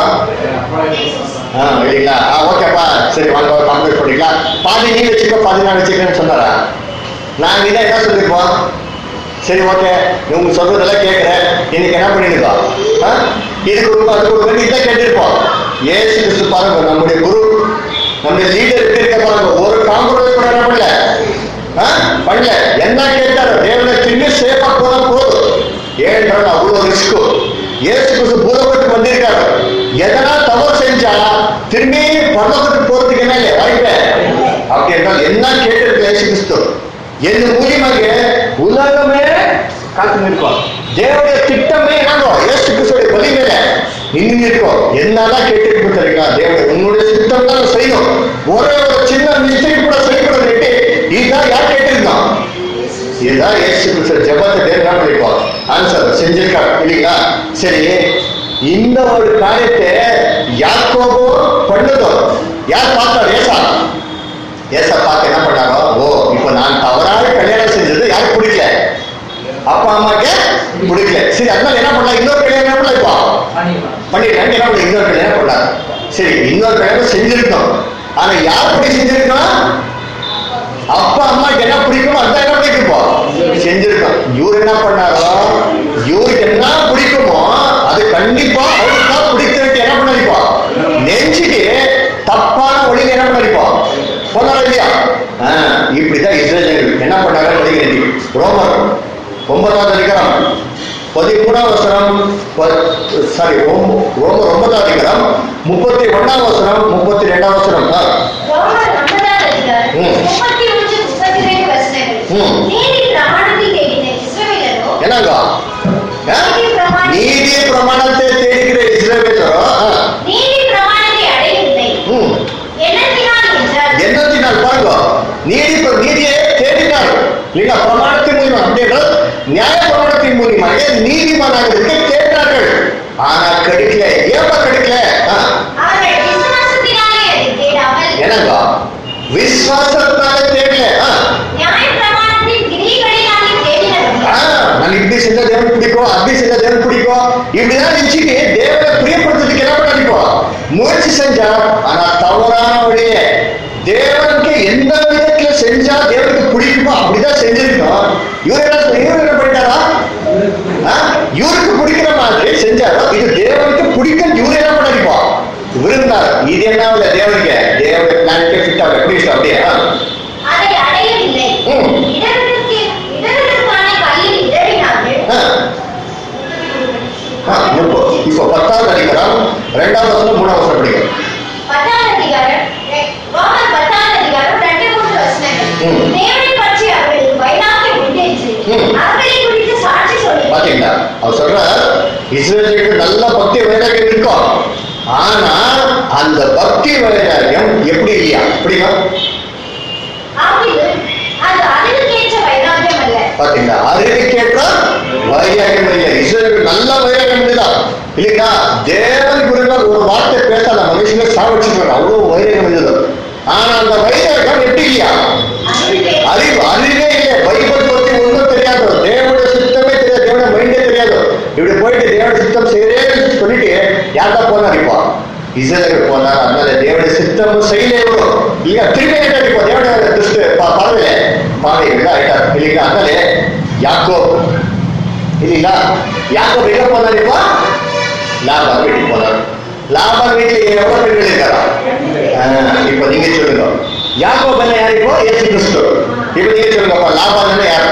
ஆ இல்லைங்களா ஆ ஓகேப்பா சரி வாங்க காம்ப்ரமைஸ் பண்ணிக்கலாம் பாதி நீ வச்சுக்கோ பாதி நான் வச்சுக்கிறேன்னு சொன்னாரா நாங்க இதை என்ன சொல்லிருப்போம் சரி ஓகே உங்க சொல்றதெல்லாம் கேட்கிறேன் இன்னைக்கு என்ன பண்ணிருக்கோம் ஆ? இது கொடுப்போம் அது கொடுப்போம் இதான் கேட்டிருப்போம் ஏசு கிறிஸ்து பாருங்க நம்முடைய குரு நம்முடைய லீடர் எப்படி இருக்க பாருங்க ஒரு காம்ப்ரமைஸ் கூட என்ன பண்ணல ஆ? பண்ணல என்ன கேட்டாரு தேவனை திரும்பி சேஃபா போனா போதும் ஏன்றால் அவ்வளவு ரிஸ்க் ஏசு கிறிஸ்து பூலோகத்துக்கு வந்திருக்காரு எதனா தவறு செஞ்சா திரும்பி பரலோகத்துக்கு போறதுக்கு என்ன இல்லை வாய்ப்பு அப்படி என்றால் என்ன கேட்டிருக்கு ஏசு கிறிஸ்து என் மூலியமாக உலகமே காத்து நிற்கும் தேவனுடைய திட்டமே என்னங்கோ ஏசு கிறிஸ்துடைய பலி மேல நின்று இருக்கும் என்னதான் கேட்டிருக்கு தெரியுங்களா தேவன் உன்னுடைய திட்டம் தான் செய்யணும் ஒரே ஒரு சின்ன மிஸ்டேக் கூட செய்யக்கூடாது இதுதான் யார் கேட்டிருந்தான் இதுதான் ஏசு கிறிஸ்து ஜெபத்தை தேவன் என்ன பண்ணிருக்கோம் ஆன்சர் செஞ்சிருக்காரு இல்லைங்களா சரி இந்த ஒரு காரியத்தை யாக்கோபோ பண்ணதோ யார் பார்த்தார் ஏசா ஏசா பார்த்து என்ன பண்ணாரோ ஓ இப்போ நான் தவறாக கல்யாணம் செஞ்சது யாருக்கு பிடிக்கல அப்பா அம்மாக்கு பிடிக்கல சரி அதனால என்ன பண்ணலாம் இன்னொரு கல்யாணம் என்ன பண்ணலாம் இப்போ பண்ணிடுறாங்க என்ன பண்ண இன்னொரு கல்யாணம் பண்ணாரு சரி இன்னொரு கல்யாணம் செஞ்சிருக்கோம் ஆனா யார் படி செஞ்சிருக்கோம் அப்பா அம்மாக்கு என்ன பிடிக்குமோ அதான் என்ன பிடிக்குமோ செஞ்சிருக்கோம் இவர் என்ன பண்ணாரோ இவருக்கு என்ன பிடிக்குமோ அது கண்டிப்பா அவருக்கு தான் பிடிக்கிறதுக்கு என்ன பண்ணிருப்போம் நெஞ்சுக்கு தப்பான வழியில என்ன பண்ணிருப்போம் போனாரா இல்லையா ஆ, இப்படிதான் இஸ்ரேல் என்ன பண்ணாங்க படிக்கிறது ரோமர் ஒன்பதாவது அதிகாரம் பதிமூணாம் வசனம் சாரி ரோமர் ஒன்பதாம் அதிகாரம் முப்பத்தி ஒன்னாம் வசனம் முப்பத்தி ரெண்டாம் வசனம் ஆ. ரோமர் ஒன்பதாம் அதிகாரம், ம். முப்பத்தி ஒன்று, முப்பத்தி ரெண்டு வசனங்கள். ம். நீதி பிரமாணத்தை தேடின இஸ்ரவேலரோ, என்னங்க ஆ? நீதி பிரமாணத்தை தேடுகிற இஸ்ரவேலரோ ஆ. நீதி பிரமாணத்தை அடையவில்லை. ம். எண்ணத்தினால் என்றால், எண்ணத்தினால் பாருங்க நீதி நீதியை தேடினார் இல்லைங்களா பிரமாணத்தின் மூலியமா அப்படின்னா நியாய பிரமாணத்தின் மூலியமாக நீதிமானாகிறதுக்கு தேடினார்கள் ஆனா கிடைக்கல ஏப்பா கிடைக்கல ஆ. அவர்கள் விசுவாசத்தினாலே அதை தேடாமல், என்னங்க விசுவாசத்தால தேடல ஆ. நியாயப்பிரமாணத்தின் கிரியைகளினாலே தேடினபடியால், ஆ, நான் இப்படி செஞ்சா தேவன் பிடிக்கும் அப்படி செஞ்சா தேவன் பிடிக்கும் இப்படிதான் நினைச்சுட்டு தேவனை பிரியப்படுத்துறதுக்கு என்ன பண்ணிருக்கோம் முயற்சி செஞ்சா ஆனா தவறான வழியே தேவனுக்கு எந்த விதத்துல செஞ்சா தேவனுக்கு பிடிக்குமோ அப்படிதான் செஞ்சிருக்கோம் இவர் என்ன இவர் என்ன பண்ணிட்டாரா ஆ, இவருக்கு பிடிக்கிற மாதிரி செஞ்சாரோ இது தேவனுக்கு பிடிக்கும் இவர் என்ன பண்ணிருப்போம் விருந்தார் இது என்ன இல்ல தேவனுக்கு தேவனுடைய பிளானுக்கே ஃபிட் ஆகல எப்படி அப்படியே ஆ. அதை அடையவில்லை. ம். இடர்களுக்கு இடர்களுக்கான கல்லில் இடறினார்கள். ஆ. ஆ, இப்போ இப்போ பத்தாவது அதிகாரம் ரெண்டாவது வசனம் மூணாவது வசனம் படிக்கும் பத்தாம் அதிகாரம், ரெ- ரோமர் பத்தாம் அதிகாரம், ரெண்டு, மூன்று வசனங்கள். ம். தேவனைப் பற்றி அவர்களுக்கு வைராக்கியம் உண்டென்று ம். அவர்களை குறித்து சாட்சி சொல்லி பாத்தீங்களா அவர் சொல்ற இஸ்ரேலுக்கு நல்ல பக்தி வைராகியம் இருக்கும் ஆனா அந்த பக்தி வைராகியம் எப்படி இல்லையா எப்படிமா ஆகிலும் அது அறிவுக்கேற்ற வைராக்கியம் அல்ல பாத்தீங்களா அறிவுக்கேற்ற வைராகியம் இல்லை இஸ்ரேலுக்கு நல்ல வைராகியம் இதுதான் இல்லைங்களா தேவன் குறிப்பா ஒரு வார்த்தை பேசாத மனுஷங்க சாவடிச்சுட்டு அவ்வளவு வைராகியம் இருந்தது ஆனா அந்த வைராகியம் எப்படி இல்லையா அறிவுக்கேற்ற அறிவு அறிவே இல்லை பைபிள் பத்தி ஒன்றும் தெரியாது தேவனுடைய சித்தமே தெரியாது தேவனுடைய மைண்டே தெரியாது இப்படி போயிட்டு தேவனுடைய சித்தம் செய்யறேன்னு சொல்லிட்டு யார்கிட்ட போனார் இப்போ இஸ்ரேலுக்கு போனார் அதனால தேவனுடைய சித்தம் செய்யலே வரும் இல்லையா திரும்பி ஆயிட்டார் இப்போ தேவனுடைய திருஷ்டு பார்வையில பார்வையில் ஆயிட்டார் இல்லைங்களா அதனால யாக்கோ இல்லைங்களா யாக்கோ எங்க போனார் இப்போ லாபான் வீட்டுக்கு போனார் லாபான் வீட்டுல எவ்வளவு பெண்கள் இருக்காரா ஆஹ், இப்போ நீங்க சொல்லுங்க யாக்கோ பண்ண யார் இப்போ ஏசு கிறிஸ்து இப்போ நீங்க சொல்லுங்கப்பா லாபான் யார்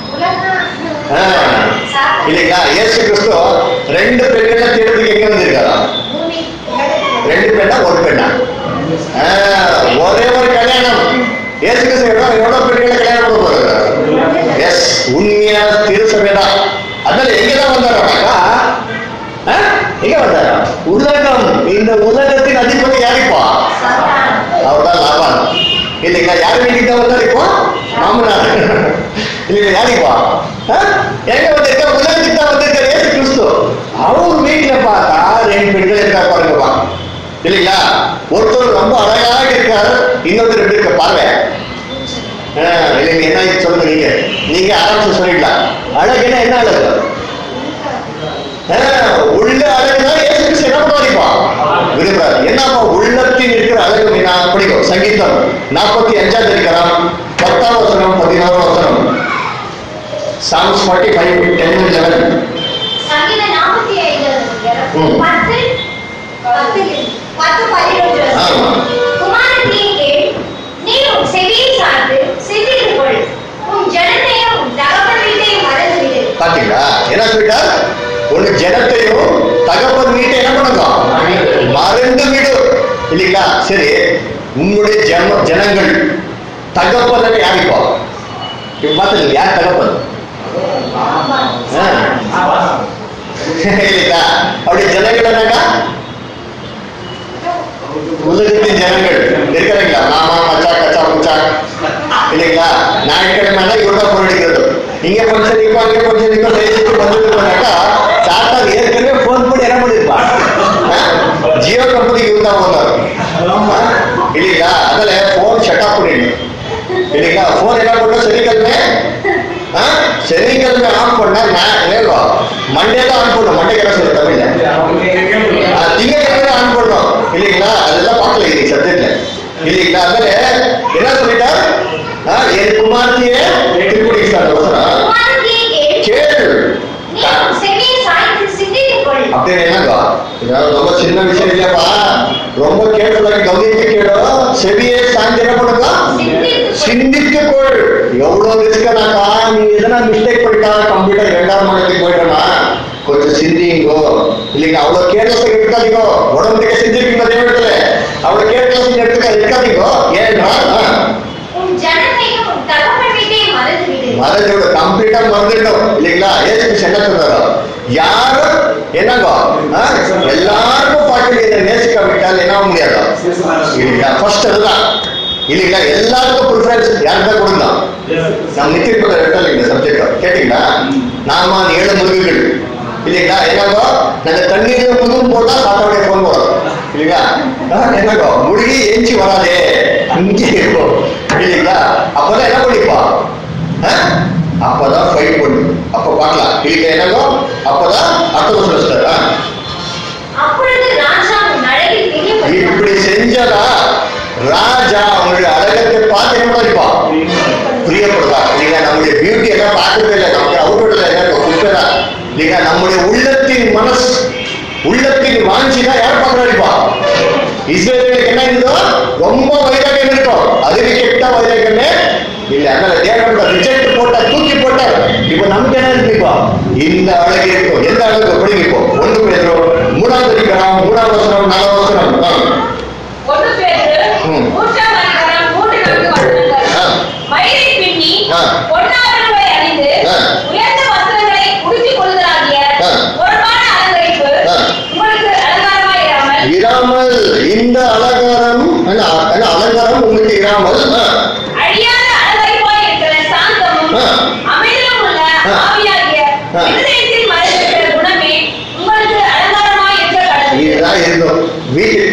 ஆஹ், இல்லைங்களா ஏசு கிறிஸ்து ரெண்டு பெண்களை தேடுறதுக்கு எங்க வந்திருக்காரா ரெண்டு பெண்ணா ஒரு பெண்ணா ஆஹ், ஒரே ஒரு கல்யாணம் ஏசு கிறிஸ்து எவ்வளவு எவ்வளவு பெண்களை கல்யாணம் பண்ண போறாரு எஸ் உண்மையான திருசபைதான் அதனால எங்கதான் வந்தாராக்கா எங்க வந்தாரா உலகம் இந்த உலகத்தின் அதிபதி யாருப்பா அவர்தான் லாபான் இல்லைங்களா யார் வீட்டுக்கு தான் வந்தார் இப்போ மாமனார் இல்லைங்க யாருப்பா எங்க வந்திருக்க உலகத்துக்கு தான் வந்திருக்காரு ஏசு கிறிஸ்து அவர் வீட்டுல பார்த்தா ரெண்டு பெண்கள் இருக்கா பாருங்கப்பா இல்லைங்களா ஒருத்தர் ரொம்ப அழகாக இருக்காரு இன்னொருத்தர் எப்படி இருக்க பார்வை ஆ, இல்லைங்க என்ன ஆயிடுச்சு சொல்லுங்க நீங்க நீங்க ஆரம்பிச்சு சொல்லிடலாம் அழகுன்னா என்ன அழகு ஆ, உள்ள அழகுதான் ஏசு கிறிஸ்து என்ன பண்ணுவாரிப்பா விரும்புறாரு என்னப்பா உள்ளத்தில் இருக்கிற அழகு மீனா படிக்கும் சங்கீதம் நாற்பத்தி அஞ்சாவது இருக்கிறான் பத்தாம் வசனம் பதினாறு வசனம் songs forty five ten eleven சங்கீத நாற்பத்தி ஐந்து ம். பத்து பத்து பத்து பதினொன்று ஆமா. குமாரத்தியை கேள் நீ உன் செவியை சார்ந்து சிந்தித்து கொள் உன் ஜனத்தையும் உன் தகப்பன் வீட்டையும் மறந்து விடு பாத்தீங்களா என்ன சொல்லிட்டார் ஒண்ணு ஜனத்தையும் தகப்பன் வீட்டை என்ன பண்ணுங்க மறந்து விடு இல்லைங்களா சரி உங்களுடைய ஜன ஜனங்கள் தகப்பன் யாருப்பா இப்ப பாத்துங்க யார் தகப்பன் ஆ. இல்லைங்களா அப்படி ஜனங்கள் என்னக்கா உலகத்தின் ஜனங்கள் இருக்கிறீங்களா மாமா மச்சா கச்சா முச்சா இல்லைங்களா ஞாயிற்றுக்கிழமை இவங்க போன் அடிக்கிறது இங்க ஃபங்க்ஷன் இப்போ அங்கே ஃபங்க்ஷன் இப்போ பேசிட்டு வந்துட்டு போனாக்கா சாத்தா ஏற்கனவே ஃபோன் பண்ணி என்ன பண்ணிருப்பா ஜியோ கம்பெனிக்கு இவங்க தான் போனார் இல்லைங்களா அதில் ஃபோன் ஷட் ஆஃப் பண்ணிடணும் இல்லைங்களா ஃபோன் என்ன பண்ணோம் சனிக்கிழமை ஆ சனிக்கிழமை ஆன் பண்ணா நான் இல்லைங்களா மண்டே தான் ஆன் பண்ணும் மண்டே என்ன சொல்ல தமிழ்ல ஆ, திங்கட்கிழமை ஆன் பண்ணோம் இல்லைங்களா அதெல்லாம் பார்க்கல இன்னைக்கு சப்ஜெக்ட்ல இல்லைங்களா அதனால என்ன சொல்லிட்டார் ஆ, என் குமார்த்தியே திருப்படி வசனம் குமாரத்தியை கேள் கேள் நீ உன் செவியை சாய்ந்து சிந்தித்து கொள் அப்படின்னு என்னங்கா இதாவது ரொம்ப சின்ன விஷயம் இல்லப்பா ரொம்ப கேட்டுலாங்க கவனித்து கேடும் செவியே சாய்ந்து என்ன பண்ணுங்க சிந்தித்து கொள் எவ்வளவு ரிஸ்கனாக்கா நீங்க எதனா மிஸ்டேக் பண்ணிட்டா கம்ப்யூட்டர் ரெண்டாம் மணத்துக்கு போயிடனா கொஞ்சம் சிந்திங்கோ இல்லைங்க அவ்வளவு கேர்லெஸ் இருக்காதீங்க உடம்புக்கு செஞ்சிருக்கீங்க அதே இடத்துல அவ்வளவு கேர்லெஸ் எடுத்துக்க இருக்காதீங்க ஏன்னா உன் ஜனத்தையும் உன் தகப்பன் வீட்டையும் மறந்து விடு மறந்தோட கம்ப்ளீட்டா மறந்துட்டோம் இல்லைங்களா ஏசு கிறிஸ்து என்ன சொல்றாரோ யாரும் என்னங்கோ ஆ? எல்லாருக்கும் பாட்டு இதை நேசிக்க விட்டால் என்ன ஆக முடியாதோ இல்லைங்களா ஃபர்ஸ்ட் அதுதான் இல்லைங்களா எல்லாருக்கும் ப்ரிஃபரன்ஸ் யாருக்கு தான் கொடுக்கலாம் நம்ம நித்தியப்பட எடுத்தால் இந்த சப்ஜெக்ட் கேட்டீங்களா நாம ஏழு முருகுகள் இல்லைங்களா என்னங்கோ நாங்க தண்ணீர் முதுகும் போட்டா சாத்தாவுடைய ஃபோன் போறோம் இல்லைங்களா ஆ, என்னங்கோ முழுகி ஏஞ்சி வராதே அங்கே இருக்கும் இல்லைங்களா அப்பதான் என்ன பண்ணிப்பா ஆ? அப்பதான் ஃபைட் பண்ணு அப்ப பார்க்கலாம் இல்லைங்களா என்னங்கோ அப்பதான் அடுத்த வருஷம் சார் அப்பொழுது ராஜா உன் அழகில் பிரியப்பட்டான் இப்படி செஞ்சதா ராஜா அவனுடைய அழகத்தை பார்த்து என்ன பண்ணிப்பா பிரியப்படுதா நீங்க நம்முடைய பியூட்டி எல்லாம் பார்க்கவே இல்லை நமக்கு அவுட்ல என்ன குப்பை தான் நீங்க நம்முடைய உள்ளத்தின் மனசு உள்ளத்தின் வாஞ்சி தான் யார் பார்க்கறாருப்பா இஸ்ரேலுக்கு என்ன இருந்தோ ரொம்ப வைராக்கியம் இருக்கும் அதுக்கு கெட்ட வைராக்கியமே இல்ல அதனால தேவனோட ரிஜெக்ட் போட்ட தூக்கி போட்டார் இப்ப நமக்கு என்ன இருக்குப்பா இந்த அழகு இருக்கும் எந்த அழகு எப்படி இருக்கும் ஒன்று பேரும் மூணாவது அதிகாரம் மூணாவது வசனம் நாலாவது வசனம் ஆ. ஒன்று பேரு ம். மூன்றாம் அதிகாரம் மூன்று நான்கு வசனங்கள் ஆ. மயிரை பின்னி ஆ. பொன்னாரங்களை அணிந்து ஆ. உயர்ந்த வஸ்திரங்களை உடுத்திக்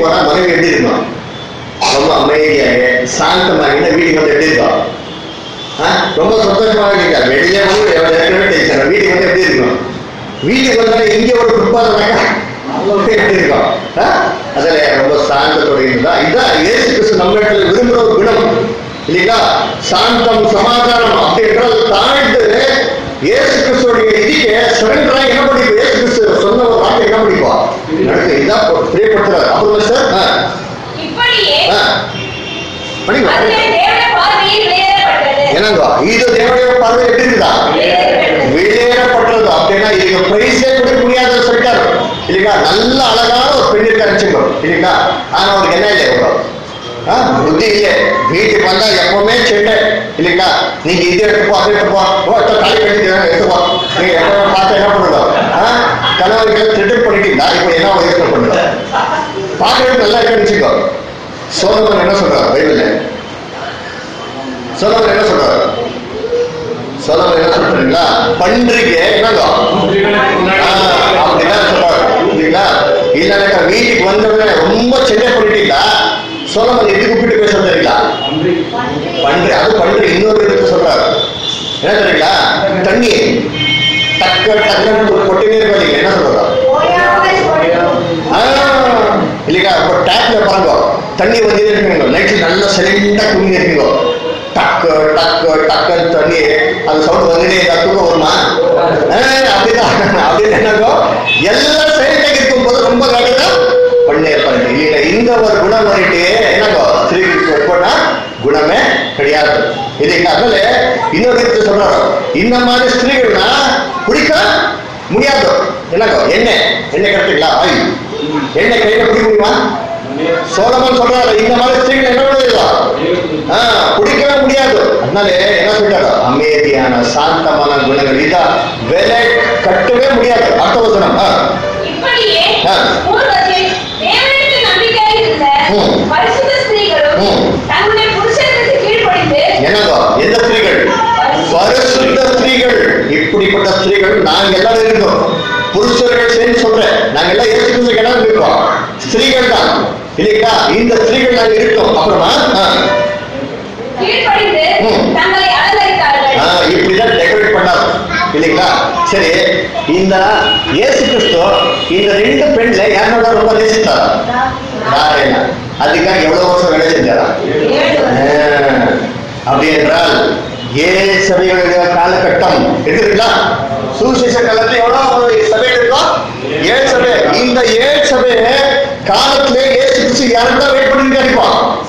போனா மனைவி எப்படி இருக்கும் ரொம்ப அமைதியாக சாந்தமாக வீட்டுக்கு வந்து எப்படி இருக்கும் ஆ? ரொம்ப சந்தோஷமாக இருக்கா வெளியே வந்து ஏற்கனவே டென்ஷன் வீட்டுக்கு வந்து எப்படி இருக்கும் வீட்டுக்கு வந்தா இங்க ஒரு குடுப்பாங்க எப்படி இருக்கும் ஆ? அதுல ரொம்ப சாந்தத்தோட இருந்தா இதான் இயேசு கிறிஸ்து நம்ம இடத்துல விரும்புற ஒரு குணம் இல்லைங்களா சாந்தம் சமாதானம் அப்படின்றது தாழ்ந்து இயேசு கிறிஸ்துவோடைய இதுக்கு சரண்டரா என்ன பண்ணிப்போம் இயேசு கிறிஸ்து சொன்ன ஒரு வார்த்தை என்ன பண்ணிப்போம் நடக்கு இதான் பிரியப்படுத்துறாரு அப்புறம் சார் ஆ இப்படியே ஆ பண்ணிக்கலாம் அதுவே தேவனுடைய பார்வையில் வெளியேறப்பட்டது என்னங்க இது தேவனுடைய பார்வை எப்படி இருக்குதா வெளியேறப்பட்டது அப்படின்னா இதுக்கு பிரைஸே கொடுக்க முடியாதுன்னு சொல்லிட்டாரு இல்லைங்களா நல்ல அழகான ஒரு பெண் இருக்க நினைச்சுக்கோ இல்லைங்களா ஆனா அவருக்கு என்ன இல்லை இவ்வளோ ஆ, புத்தி இல்லை வீட்டுக்கு வந்தா எப்பவுமே செண்டை இல்லைங்களா நீங்க இது எடுத்துப்போ அது எடுத்துப்போ ஓ இப்போ காலி கட்டி எடுத்துப்போ நீங்க எப்பவுமே பார்த்து என்ன பண்ணுதோ கணவர்களை திருட்டு பண்ணிட்டீங்களா இப்போ என்ன வயசுல பண்ணுதோ பார்க்கறது நல்லா இருக்குன்னு வச்சுக்கோ சோதமன் என்ன சொல்றாரு பைபிள்ல சோதமன் என்ன சொல்றாரு சோதமன் என்ன சொல்றீங்களா பன்றிக்கு என்னங்க ஆ, அப்படிதான் சொல்றாரு இல்லைங்களா இல்லைனாக்கா வீட்டுக்கு வந்தவங்க ரொம்ப சென்னை பண்ணிட்டீங்களா சோழமன் எது கூப்பிட்டு பேச தெரியுங்களா பன்றி அது பன்றி இன்னொரு இடத்துக்கு சொல்றாரு என்ன தெரியுங்களா தண்ணி டக்க டக்குன்னு கொட்டினே இருக்காங்க என்ன சொல்றாரு ஆ, இல்லைங்களா இப்போ டேப்ல பாருங்க தண்ணி வந்து இருக்குங்க நைட்ல நல்லா சைலண்டா தூங்கி இருக்குங்க டக்கு டக்கு டக்குன்னு தண்ணி அது சவுண்ட் வந்துட்டே இருந்தா தூக்கம் வருமா ஆ, அப்படிதான் அப்படின்னு என்னங்கோ எல்லாம் சைலண்டா இருக்கும் போது ரொம்ப கரெக்டா பண்ணே பண்ணு இல்லைங்களா இந்த ஒரு குணம் வந்துட்டு என்னங்கோ ஸ்திரீக்கு எப்படின்னா குணமே கிடையாது இல்லைங்களா அதனால இன்னொரு இடத்துல சொல்றாரு இந்த மாதிரி ஸ்திரீகள்னா பிடிக்க முடியாது என்னங்கோ எண்ணெய் எண்ணெய் கரெக்டுங்களா ஆயில் எண்ணெய் கையில பிடிக்க முடியுமா சோழமன் சொல்றாரு இந்த மாதிரி ஸ்திரீகள் என்ன பண்ணுவா ஆ, பிடிக்கவே முடியாது அதனால என்ன சொல்றாரு அமைதியான சாந்தமான குணங்கள் இதா விலை கட்டவே முடியாது அர்த்தவசனம் ஆ, இப்படியே ஆ. பூர்வத்தில் தேவனுக்கு நம்பிக்கையாக இருந்த ம். பரிசுத்த ஸ்திரீகளும் ம். தங்களுடைய புருஷனுக்கு கீழ்ப்படிந்து என்னங்கோ எந்த ஸ்திரீகள் பரிசுத்த ஸ்திரீகள் இப்படிப்பட்ட ஸ்திரீகள் நாங்க எல்லாரும் இருக்கோம் புருஷர்கள் சேர்ந்து சொல்றேன் நாங்க எல்லாம் இயேசு கிறிஸ்துக்கு எல்லாரும் இருக்கோம் ஸ்திரீகள் தான் இல்லைங்களா இந்த ஸ்திரீகள் நாங்க இருக்கோம் அப்புறமா ஆ, கீழ்ப்படிந்து ம். தங்களை அலங்கரித்தார்கள் ஆ, இப்படிதான் டெக்கரேட் பண்ணாரு இல்லைங்களா சரி இந்த இயேசு கிறிஸ்து இந்த ரெண்டு பெண்ல யாரோட ரொம்ப நேசித்தாரா யாரையா அதுக்காக எவ்வளவு வருஷம் வேலை செஞ்சாரா ஆ, அப்படி என்றால் ஏழு சபைகளுடைய காலகட்டம் இருக்குதுங்களா சுவிசேஷ காலத்துல எவ்வளவு சபை இருக்கும் ஏழு சபை இந்த ஏழு சபை காலத்துல ஏசு கிறிஸ்து யாருக்கு தான் வெயிட் பண்ணிருக்காரு இப்போ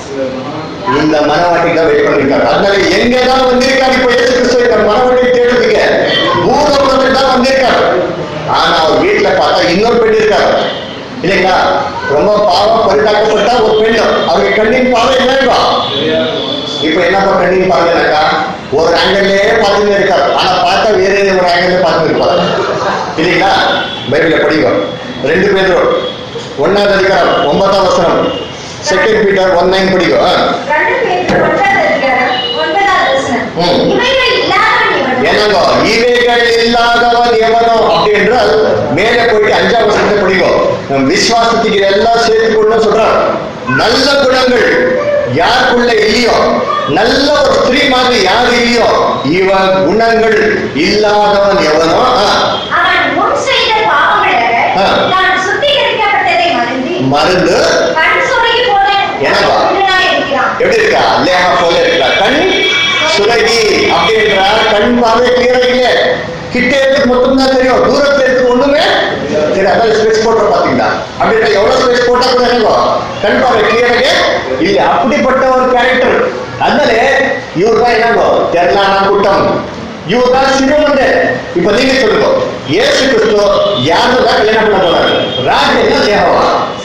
இந்த மனவாட்டிக்கு தான் வெயிட் பண்ணிருக்காரு அதனால எங்க தான் வந்திருக்காரு இப்போ ஏசு கிறிஸ்து இந்த மனவாட்டி தேடுறதுக்கு பூலோகத்துக்கு தான் வந்திருக்காரு ஆனா அவர் வீட்டுல பார்த்தா இன்னொரு பெண் இருக்காரு இல்லைங்களா ரொம்ப பாவம் பரிதாக்கப்பட்டா ஒரு பெண் அவருக்கு கண்ணின் பாவம் என்ன இருக்கும் இப்ப என்னப்பா கண்ணின் பாருங்கனாக்கா ஒரு ஆங்கிள்லயே பார்த்துட்டு இருக்காரு ஆனா பார்த்தா வேற ஏதோ ஒரு ஆங்கிள் பார்த்துட்டு இருப்பாரு இல்லைங்களா பைபிள படிங்க ரெண்டு பேரும் ஒன்னாவது அதிகாரம் ஒன்பதாம் வசனம் செகண்ட் பீட்டர் ஒன் நைன் படிங்க ஆ. ரெண்டு பேருக்கு ஒன்றாவது அதிகாரம், ஒன்பதாவது வசனம். ம். இவைகள் இல்லாதவன் எவனோ? என்னங்கோ இவைகள் இல்லாதவன் எவனோ அப்படி என்றால் மேலே போயிட்டு அஞ்சாம் வசனத்தை படிங்கோ நம் விசுவாசத்துக்கு எல்லாம் சேர்த்துக்கொள்ள சொல்றார் நல்ல குணங்கள் யாருக்குள்ள இல்லையோ நல்ல ஒரு ஸ்திரீ மாதிரி யார் இல்லையோ இவன் குணங்கள் இல்லாதவன் எவனோ ஆ, அவன் முன் செய்த பாவங்களற, ஆ. தான் சுத்திகரிக்கப்பட்டதை மறந்து, மருந்து கண் சொருகி போன என்னவா? குருடனாய் இருக்கிறான். எப்படி இருக்கா லேகா போல இருக்கா கண் சுரகி அப்படின்றா கண் பார்வை கிளியரா இல்லையே கிட்ட இருக்கு மொத்தம் தான் தெரியும் தூரத்துல இருக்கு ஒண்ணுமே சரி அதான் ஸ்பேஸ் போடுற பாத்தீங்களா அப்படின்ற எவ்வளவு ஸ்பேஸ் போட்டா கூட என்னங்கோ கண் பார்வை கிளியராக இல்ல அப்படிப்பட்ட ஒரு கேரக்டர் அதனால இவர் தான் என்னங்கோ தெரலான கூட்டம் இவர் தான் சிறுமந்த இப்ப நீங்க சொல்லுங்க ஏசு கிறிஸ்து யாரு தான் கல்யாணம் பண்ண போறாரு ராஜ் என்ன லேகவா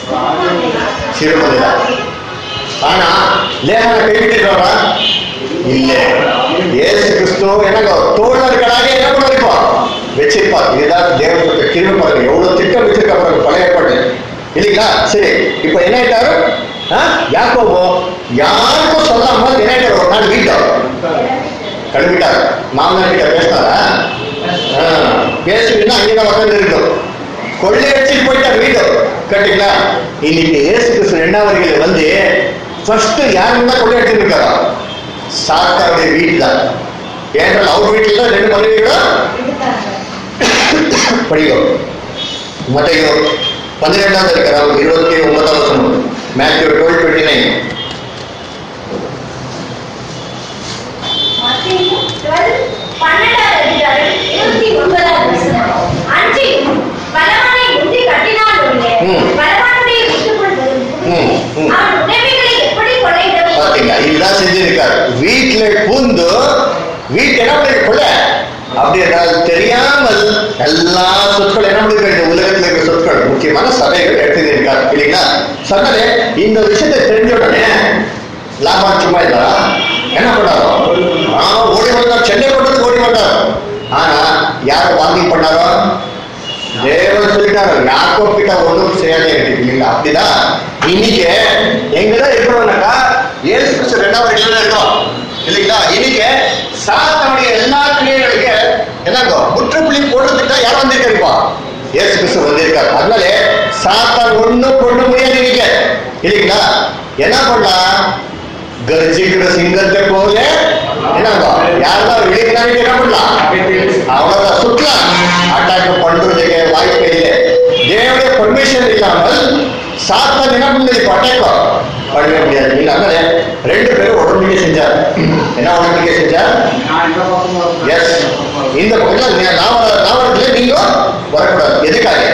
சிறுமந்தை தான் ஆனா லேகனை கைவிட்டுக்கிறவா இல்ல ஏசு கிறிஸ்து எனக்கு தோழர்களாக என்ன பண்ணிருப்போம் வச்சிருப்பார் இதுதான் தேவனுக்கு கிருமி பாருங்க எவ்வளவு திட்டம் வச்சிருக்க பாருங்க பழைய ஏற்பாடு இல்லைங்களா சரி இப்ப என்ன ஆயிட்டாரு ஆ? யாக்கோபோ யாருக்கும் சொல்லாம என்ன ஆயிட்டாரு ஒரு நாள் வீட்டார் கிளம்பிட்டார் மாமனார் கிட்ட பேசினாரா ஆ, பேசிட்டு அங்கேதான் உட்காந்து இருக்கும் கொள்ளையடிச்சிட்டு போயிட்டார் வீடு கரெக்டுங்களா இன்னைக்கு இயேசு கிறிஸ்து ரெண்டாவது வந்து ஃபர்ஸ்ட் யாருன்னா கொள்ளையடிச்சிருக்காரோ சாத்தாவுடைய வீடு தான் ஏன்றால் அவர் வீட்டில் தான் ரெண்டு மனைவிகளும் படிக்கும் மத்தையோ பன்னிரெண்டாவது இருக்கிறார் இருபத்தி ஒன்பதாம் வசனம் மேத்யூ டுவெல் டுவெண்ட்டி நைன் மத்தேயு 12 பன்னெண்டாவது அதிகாரம் இருபத்தி ஒன்பதாவது வசனம். அன்றியும் பலவானை முந்தி கட்டினால் ஒழிய, ம். பலவானுடைய விட்டுக்கொள் வரும் ம், ம். அவன் உடைமைகளை எப்படி கொள்ளையிட வேண்டும்? பாத்தீங்களா இதுதான் செஞ்சிருக்காரு வீட்டுல பூந்து வீட்டு என்ன பண்ணி கொள்ள அப்படி என்றால் தெரியாமல் எல்லா சொற்கள் என்ன பண்ணிருக்காரு இந்த உலகத்துல இருக்கிற சொற்கள் முக்கியமான சபைகள் எடுத்து இருக்காரு இல்லைங்களா சொன்னதே இந்த விஷயத்தை தெரிஞ்ச உடனே லாபம் சும்மா இல்ல என்ன பண்ணாரோ ஆ, ஓடி வந்தார் சென்னை கொண்டு ஓடி வந்தார் ஆனா யார் வாங்கி பண்ணாரோ தேவன் சொல்லிட்டாரு யாக்கோ கிட்ட ஒன்றும் செய்யாதே இருக்கு இல்லைங்களா அப்படிதான் இன்னைக்கு எங்கதான் இருக்கிறோம்னாக்கா ஏசு கிறிஸ்து ரெண்டாவது இடத்துல இருக்கோம் இல்லைங்களா இன்னைக்கு சாத்தானுடைய எல்லா கிரியைகளுக்கு என்னங்கோ முற்றுப்புள்ளி போடுறதுக்கு தான் யார் வந்திருக்கா ஏசு கிறிஸ்து வந்திருக்காரு அதனால சாத்தான் ஒண்ணும் பண்ண முடியாது இன்னைக்கு இல்லைங்களா என்ன பண்ணலாம் கர்ஜிக்கிற சிங்கத்தை போல என்னங்கோ யாரெல்லாம் வெளியினாலும் என்ன பண்ணலாம் அவ்வளவுதான் சுற்றலாம் அட்டாக் பண்றதுக்கு வாய்ப்பே இல்லை தேவனுடைய பர்மிஷன் இல்லாமல் சாத்தான் என்ன பண்ணது இப்ப அட்டாக் பண்ணவே முடியாது இல்ல அதனால ரெண்டு பேரும் உடம்படிக்கை செஞ்சார் என்ன உடம்படிக்கை செஞ்சார் எஸ் இந்த பக்கத்துல நாவல நாவலத்துல நீங்க வரக்கூடாது எதுக்காக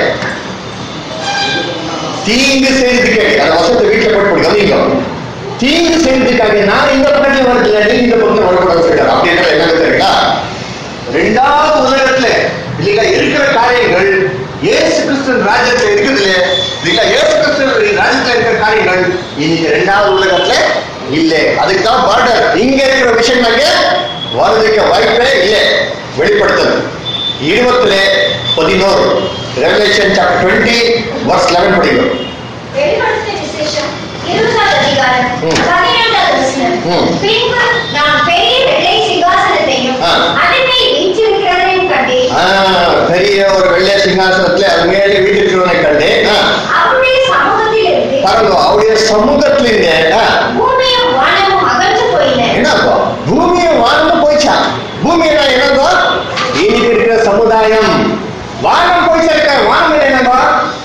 தீங்கு செய்யறதுக்கு அந்த வசத்தை வீட்டுல போட்டு போடுங்க நீங்க தீங்கு செய்யறதுக்காக நான் இந்த பக்கத்துல வரல நீ இந்த பக்கத்துல வரக்கூடாது சொல்லிட்டார் அப்படின்ற என்ன தெரியுங்களா ரெண்டாவது உலகத்துல இல்லைங்களா இருக்கிற காரியங்கள் இயேசு கிறிஸ்துவின் ராஜ்யத்துல இருக்குது இல்லையா இல்லைங்களா இயேசு கிறிஸ்துவின் ராஜ்யத்துல இருக்கிற காரியங்கள் இன்னைக்கு ரெண்டாவது உலகத்துல இல்லை அதுக்கு தான் பார்டர் இங்க இருக்கிற விஷயங்கள் வருதுக்க வாய்ப்பே இல்லை வெளிப்படுத்தல் இருபத்துல பதினோரு Revelation chapter twenty verse eleven படிக்கும் வெளிப்படுத்தின விசேஷம் இருபதாவது அதிகாரம் ம். பதினேழாவது வசனம். ம். பின்பு நான் பெரிய வெள்ளை சிங்காசனத்தையும் ஆ. அதன் மேல் வீற்றிருக்கிறவரையும் கண்டேன் ஆ, பெரிய ஒரு வெள்ளை சிங்காசனத்துல அது மேலே வீட்டிருக்கிறவனை கண்டே அவருடைய சமூகத்தில் இருந்து பாருங்க அவருடைய சமூகத்துல இருந்தே ஆ, பூமியும் வானமும் அகன்று போயின என்னப்பா பூமியும் வானம் போயிச்சா பூமியில என்னப்பா இன்னைக்கு இருக்கிற சமுதாயம் வானம் போயிச்சா இருக்க வானம் என்னப்பா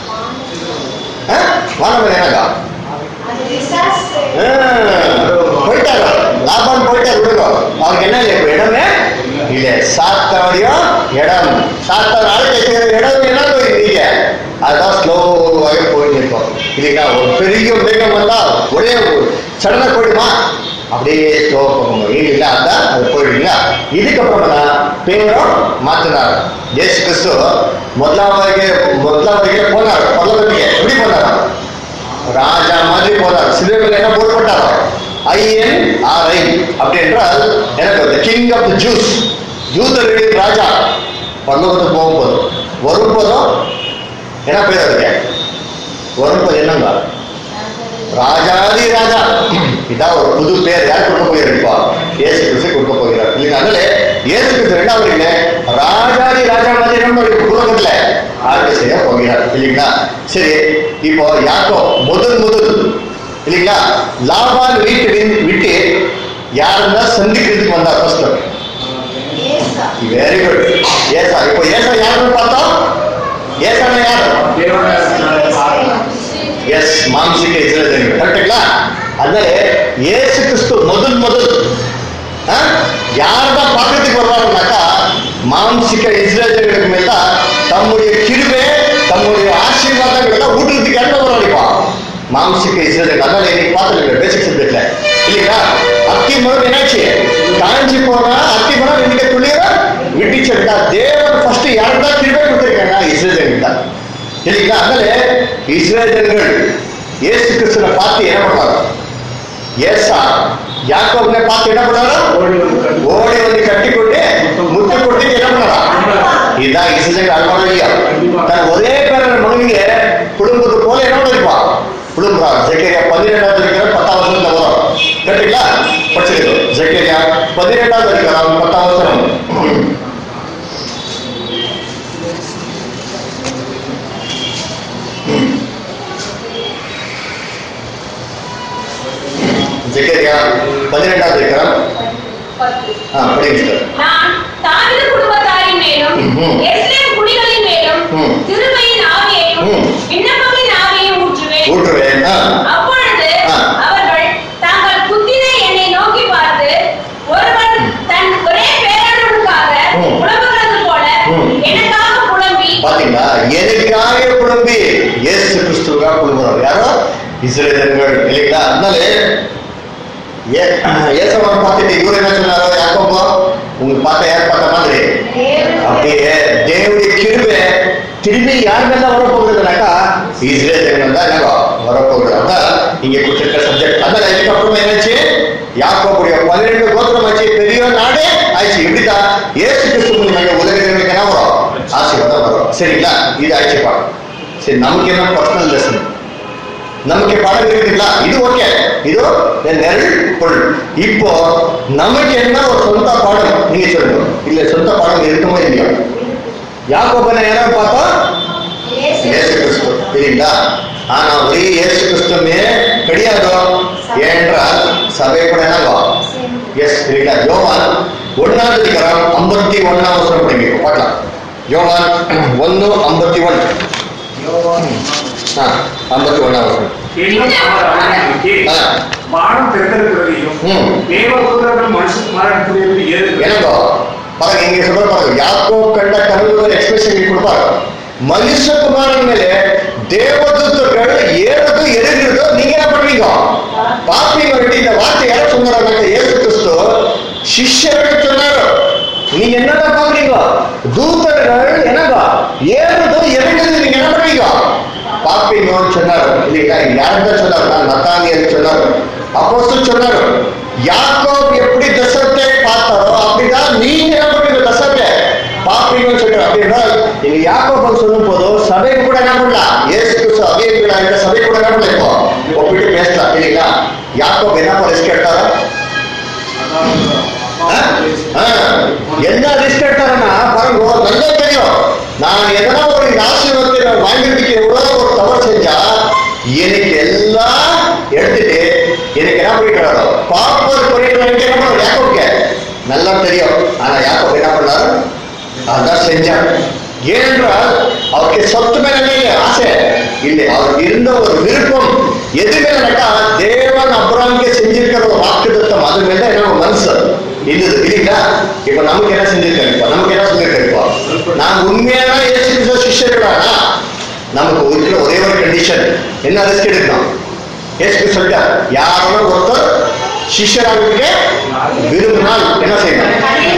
ஆ? வானம் என்னக்கா அது பிசாசு. போயிட்டாரு லாபம் போயிட்டாரு விடுங்க அவருக்கு என்ன இல்லை இப்ப இடமே இல்ல சாத்தாவுடைய இடம் சாத்தார் ஆளுகை செய்யற இடம் என்ன நீங்க அதான் ஸ்லோவாக போயிட்டு இருக்கோம் இல்லைங்களா ஒரு பெரிய மேகம் வந்தா ஒரே சடனா போயிடுமா அப்படியே ஸ்லோ போகும் இல்ல அதான் அது போயிடுங்களா இதுக்கப்புறமா பேரும் மாத்தினார் இயேசு கிறிஸ்து முதலாவது முதலாவது போனார் பல்லவத்துக்கு எப்படி போனார் ராஜா மாதிரி போனார் சிலுவையில் என்ன போடப்பட்டார் ஐஎன் ஆர் ஐ அப்படி என்றால் எனக்கு கிங் ஆஃப் த ஜூஸ் யூதர்களின் ராஜா பல்லவத்துக்கு போகும்போது வரும்போதும் என்ன பேர் அதுக்கு வரும்போது என்னங்க ராஜாதி ராஜா இதான் ஒரு புது பேர் யார் கொடுக்க போயிருப்பா இயேசு கிறிஸ்து கொடுக்க போகிறார் இல்லைங்க அதனால இயேசு கிறிஸ்து ரெண்டாவது இல்லை ராஜாதி ராஜா மாதிரி நம்ம உலகத்துல ஆட்சி செய்ய போகிறார் இல்லைங்களா சரி இப்போ யாக்கோ முதல் முதல் இல்லைங்களா லாபான் வீட்டு விட்டு- விட்டு யாருன்னா சந்திக்கிறதுக்கு வந்தா ஃபர்ஸ்ட் ஏசா. வெரி குட் ஏசா இப்போ ஏசா யாருன்னு பார்த்தோம் ஏசான யாரு எஸ் மாம்சிக இஸ்ரேல் கரெக்டுங்களா அதனால இயேசு கிறிஸ்து முதல் முதல் யார் தான் பார்க்கறதுக்கு வருவாருனாக்கா மாம்சிக இஸ்ரேலுக்கு மேல தான் தம்முடைய கிருபை தம்முடைய ஆசீர்வாதங்கள் எல்லாம் ஊட்டுறதுக்கு என்ன வருவாருப்பா மாம்சிக இஸ்ரேல் அதனால இன்னைக்கு பார்த்துருங்க பேசிக் சப்ஜெக்ட்ல இல்லைங்களா அத்தி மரம் என்னாச்சு காஞ்சி போனா அத்தி மரம் இன்னைக்கு துளிர விட்டுச்சா தேவன் ஃபர்ஸ்ட் யாருக்கு தான் கிருபை கொடுத்துருக்காங்க இஸ்ரேலுக்கு தான் இல்லைங்களா அதனால இஸ்ரேலர்கள் இயேசு கிறிஸ்துவை பார்த்து என்ன பண்ணாங்க ஏசா யாக்கோபனை பார்த்து என்ன பண்ணாரா ஓடி வந்து கட்டிக்கொண்டு முத்து கொண்டு என்ன பண்ணாரா இதுதான் இஸ்ரேல் அல்வாங்க இல்லையா தன் ஒரே பேரன் மனைவிய குடும்பத்து போல என்ன பண்ணிருப்பா குடும்பா ஜெக்கரியா பதினெட்டாவது இருக்கிற பத்தாம் வருஷத்துல வரும் கேட்டீங்களா படிச்சிருக்கோம் ஜெக்கரியா பதினெட்டாவது இருக்கிறான் பத்தாம் வருஷம் அத்தியாயம் பதினெட்டாவது இருக்கிறோம் பத்து. ஆ படிங்க சார் நான் தாவீது குடும்பத்தாரின் மேலும் ம்ஹும். எருசலேம் குடிகளின் மேலும் ம். கிருபையின் ஆவியையும் ம். விண்ணப்பங்களின் ஆவியையும் ஊற்றுவேன் ஊற்றுவேன் ஆ அப்பொழுது ஆ. அவர்கள் தாங்கள் குத்தின என்னை நோக்கி பார்த்து ஒருவன் தன் ஒரே பேரனுக்காக ம். புலம்புகிறது போல ம். எனக்காக புலம்பி பாத்தீங்களா எனக்காக குழம்பி இயேசு கிறிஸ்துவாக குழும்புறோம் யாரோ இஸ்ரேலர்கள் இல்லைங்களா அதனால ஏ- ஏசவன் பார்த்துட்டு இவர் என்ன சொன்னாரோ யாக்கோபோ உங்களுக்கு பார்த்த யார் பார்த்த மாதிரி அப்படியே தேவனுடைய கிருபை திரும்பி யார் மேல வரப்போகுதுனாக்கா இஸ்ரேல் ஜனங்கள் தான் என்னவா வரப்போகுது அதான் இங்க கொடுத்திருக்க சப்ஜெக்ட் அதனால இதுக்கப்புறமா என்னாச்சு யாக்கோபுடைய பன்னிரெண்டு கோத்திரம் ஆச்சு பெரிய நாடே ஆயிடுச்சு இப்படிதான் ஏசு கிறிஸ்து மூலியமாக உலகங்களுக்கு என்ன வரும் ஆசீர்வாதம் வரும் சரிங்களா இது ஆயிடுச்சு பாடம் சரி நமக்கு என்ன பர்சனல் லெசன் நமக்கு பாடம் இருக்குங்களா இது ஓகே இது நெருள் பொருள் இப்போ நமக்கு என்ன ஒரு சொந்த பாடம் நீங்க சொல்லுங்க இல்ல சொந்த பாடம் இருக்குமோ இல்லையா யாக்கோபனை யாரும் பார்த்தா இயேசு கிறிஸ்து இல்லைங்களா ஆனா ஒரே இயேசு கிறிஸ்துமே கிடையாது ஏனென்றால் சபை கூட என்னவா எஸ் இல்லைங்களா யோவான் ஒன்னாவது அதிகாரம் ஐம்பத்தி ஒன்னாம் வருஷம் படிங்க பார்க்கலாம் யோவான் ஒன்னு ஐம்பத்தி ஒன்று ஆ ஐம்பத்தி ஒன்னாம் வருஷம் இன்னும் அவர் அவனை நோக்கி, ஆ. வானம் திறந்திருக்கிறதையும் ம். தேவதூதர்கள் மனுஷகுமாரனுக்குரியது ஏறுகிறது ಏನೋ பாருங்க இங்க சொல்ற பாருங்க ಯಾಕೋ ಕಂಡ ಕನಸುಗಳ ಎಕ್ಸ್ಪ್ರೆಷನ್ ಕೊಡ್ಬಾರ ಮನುಷ್ಯ ಕುಮಾರನ ಮೇಲೆ தேவதூதர்கள் ஏறது எருகிறது நீங்க என்ன பண்றீங்க பாப்பீங்க வேண்டி இந்த வார்த்தை யார சொன்னாங்க ஏசு கிறிஸ்து சிஷ்யர்கள் சொன்னாரு நீங்க என்னடா பாக்குறீங்க தூதர்கள் என்னங்க ஏறுது இறங்குது நீங்க என்ன பண்றீங்க பாப்பீங்கன்னு சொன்னாரு இல்லைங்களா யாருதான் சொன்னாரு நான் நத்தானியல் சொன்னாரு அப்போஸ்தலர் சொன்னாரு யாக்கோப் எப்படி தசத்தை பார்த்தாரோ அப்படிதான் நீங்க என்ன பண்றீங்க தசத்தை பாப்பீங்கன்னு சொல்றாரு அப்படின்னா நீங்க யாக்கோப் சொல்லும் போது சபை கூட என்ன பண்ணலாம் ஏசு கிறிஸ்து அபியங்களா இந்த சபை கூட என்ன பண்ணலாம் இப்போ ஒப்பிட்டு பேசலாம் இல்லைங்களா யாக்கோப் என்ன ரிஸ்க் எடுத்தாரா ஆ? ஆ. என்ன ரிஸ்க் எடுத்தாருன்னா பாருங்க நல்லா தெரியும் நான் எதனா ஒரு இந்த ஆசீர்வாதத்தை நான் வாங்கிறதுக்கு எவ்வளவு ஒரு தவறு செஞ்சா எனக்கு எல்லாம் எடுத்துட்டு எனக்கு என்ன பண்ணிக்கிறாரோ பாப்பர் பண்ணிட்டு எனக்கு என்ன பண்ணும் யாக்கோப்க்கு நல்லா தெரியும் ஆனா யாக்கோப் என்ன பண்ணாரு அதான் செஞ்சார் ஏனென்றால் அவருக்கு சொத்து மேல இல்லை ஆசை இல்லை அவருக்கு இருந்த ஒரு விருப்பம் எது மேலக்கா தேவன் அப்புறம்க்கு செஞ்சிருக்கிற ஒரு வாக்குத்தத்தம் அது மேல என்ன ஒரு மனசு இருந்தது இல்லைங்களா இப்ப நமக்கு என்ன செஞ்சிருக்காரு இப்ப நமக்கு என்ன சொல்லியிருக்காரு இப்போ நான் உண்மையான இயேசு கிறிஸ்துவ சிஷ்யர்களானா நமக்கு இருக்கிற ஒரே ஒரு கண்டிஷன் என்ன ரிஸ்க் எடுக்கணும் இயேசு கிறிஸ்து சொல்லிட்டார் யாரும் ஒருத்தர் சிஷ்யராக விரும்பினால் என்ன செய்யணும்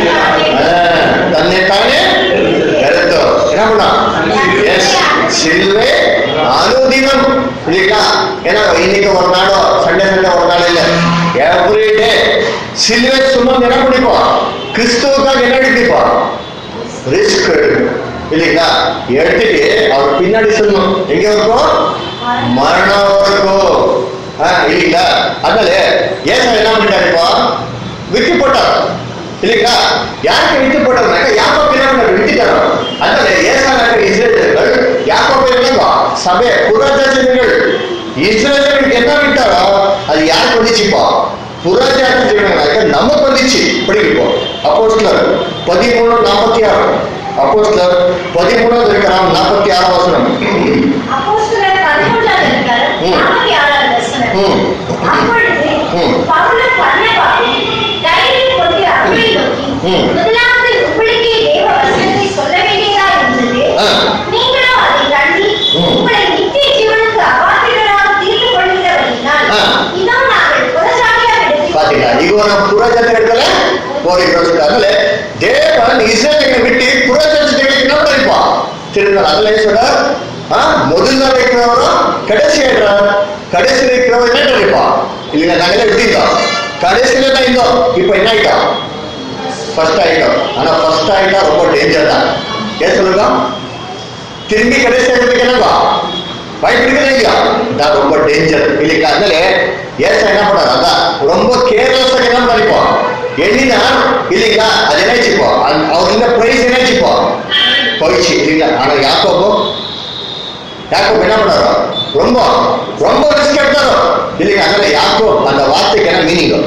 தன்னைத்தானே எடுத்தோ என்ன பண்ணலாம் எஸ் சிலுவை அனுதினம் இல்லைங்களா ஏன்னா இன்னைக்கு ஒரு நாளோ சண்டே சண்டே ஒரு நாள் இல்ல எவ்ரி டே சிலுவை சும்மா என்ன பண்ணிப்போம் கிறிஸ்துவுக்காக என்ன எடுத்துப்போம் ரிஸ்க் எடுக்கணும் இல்லைங்களா எடுத்துட்டு அவர் பின்னாடி சொல்லணும் எங்க இருக்கும் மரணம் வரைக்கும் ஆ, இல்லைங்களா அதனால ஏசா என்ன பண்ணிட்டாரு இப்போ விட்டு போட்டார் இல்லைங்களா யாருக்கு விட்டு போட்டாருனாக்கா யாக்கோப் என்ன பண்ணாரு விட்டுட்டாரோ அதனால ஏசா நகர் இஸ்ரேலர்கள் யாக்கோப் இல்லைங்க சபை புறஜாதிகள் இஸ்ரேலர்களுக்கு என்ன விட்டாரோ அது யாருக்கு வந்துச்சுப்போ புறஜாதி ஜனங்களாக நமக்கு வந்துச்சு படிப்போம் அப்போஸ்லர் பதிமூணு நாற்பத்தி ஆறு அப்போஸ்லர் பதிமூணாவது இருக்கிறான் நாற்பத்தி ஆறாம் வசனம் அப்போஸ்தலர் பதிமூன்றாம் அதிகாரம், ம். நாற்பத்தி ஆறாவது வசனம். ம். அப்பொழுது ம். பவுலும் பர்னபாவும் தைரியம் கொண்டு அவரை நோக்கி, ம். முதலாவது உங்களுக்கே தேவ வசனத்தை சொல்ல வேண்டியதா இருந்தது. ஆ. நீங்களோ அதை தள்ளி, ம். உங்களை நித்திய ஜீவனுக்கு அபாத்திரராக தீர்த்துக் கொள்கிறபடியினால், ஆ. இதோ நாங்கள் புறஜாதியார் இடத்தில் பாத்தீங்களா ಈಗ ನಾವು ಪುರಜಾತಿಗಳ போரிடுறதுனால தேவன் இஸ்ரேலை விட்டு புறஜாதிகளுக்கு என்ன பண்ணிப்பா திருநாள் அதுல சொல்ற ஆ, முதல்ல வைக்கிறவரும் கடைசி ஆயிடுறார் கடைசியில் இருக்கிறவன் என்ன நினைப்பா இல்லைங்க நாங்களே எப்படி இருந்தோம் கடைசியில தான் இருந்தோம் இப்ப என்ன ஆயிட்டோம் ஃபர்ஸ்ட் ஆயிட்டோம் ஆனா ஃபர்ஸ்ட் ஆயிட்டா ரொம்ப டேஞ்சர் தான் ஏன் சொல்லுங்க திரும்பி கடைசி ஆகிறதுக்கு என்னவா பயப்படுகிறதே இல்லையா இதான் ரொம்ப டேஞ்சர் இல்லைங்களா அதனால ஏசா என்ன பண்ணாரு அதான் ரொம்ப கேர்லெஸ்ஸாக என்ன பண்ணிப்போம் எண்ணினா இல்லைங்களா அது என்ன வச்சுப்போம் அவர் இந்த பிரைஸ் என்ன வச்சுப்போம் போயிடுச்சு இல்லைங்களா ஆனா யாக்கோபோ யாக்கோப் என்ன பண்ணாரோ ரொம்ப ரொம்ப ரிஸ்க் எடுத்தாரோ இல்லைங்க அதனால யாக்கோ அந்த வார்த்தைக்கு என்ன மீனிங்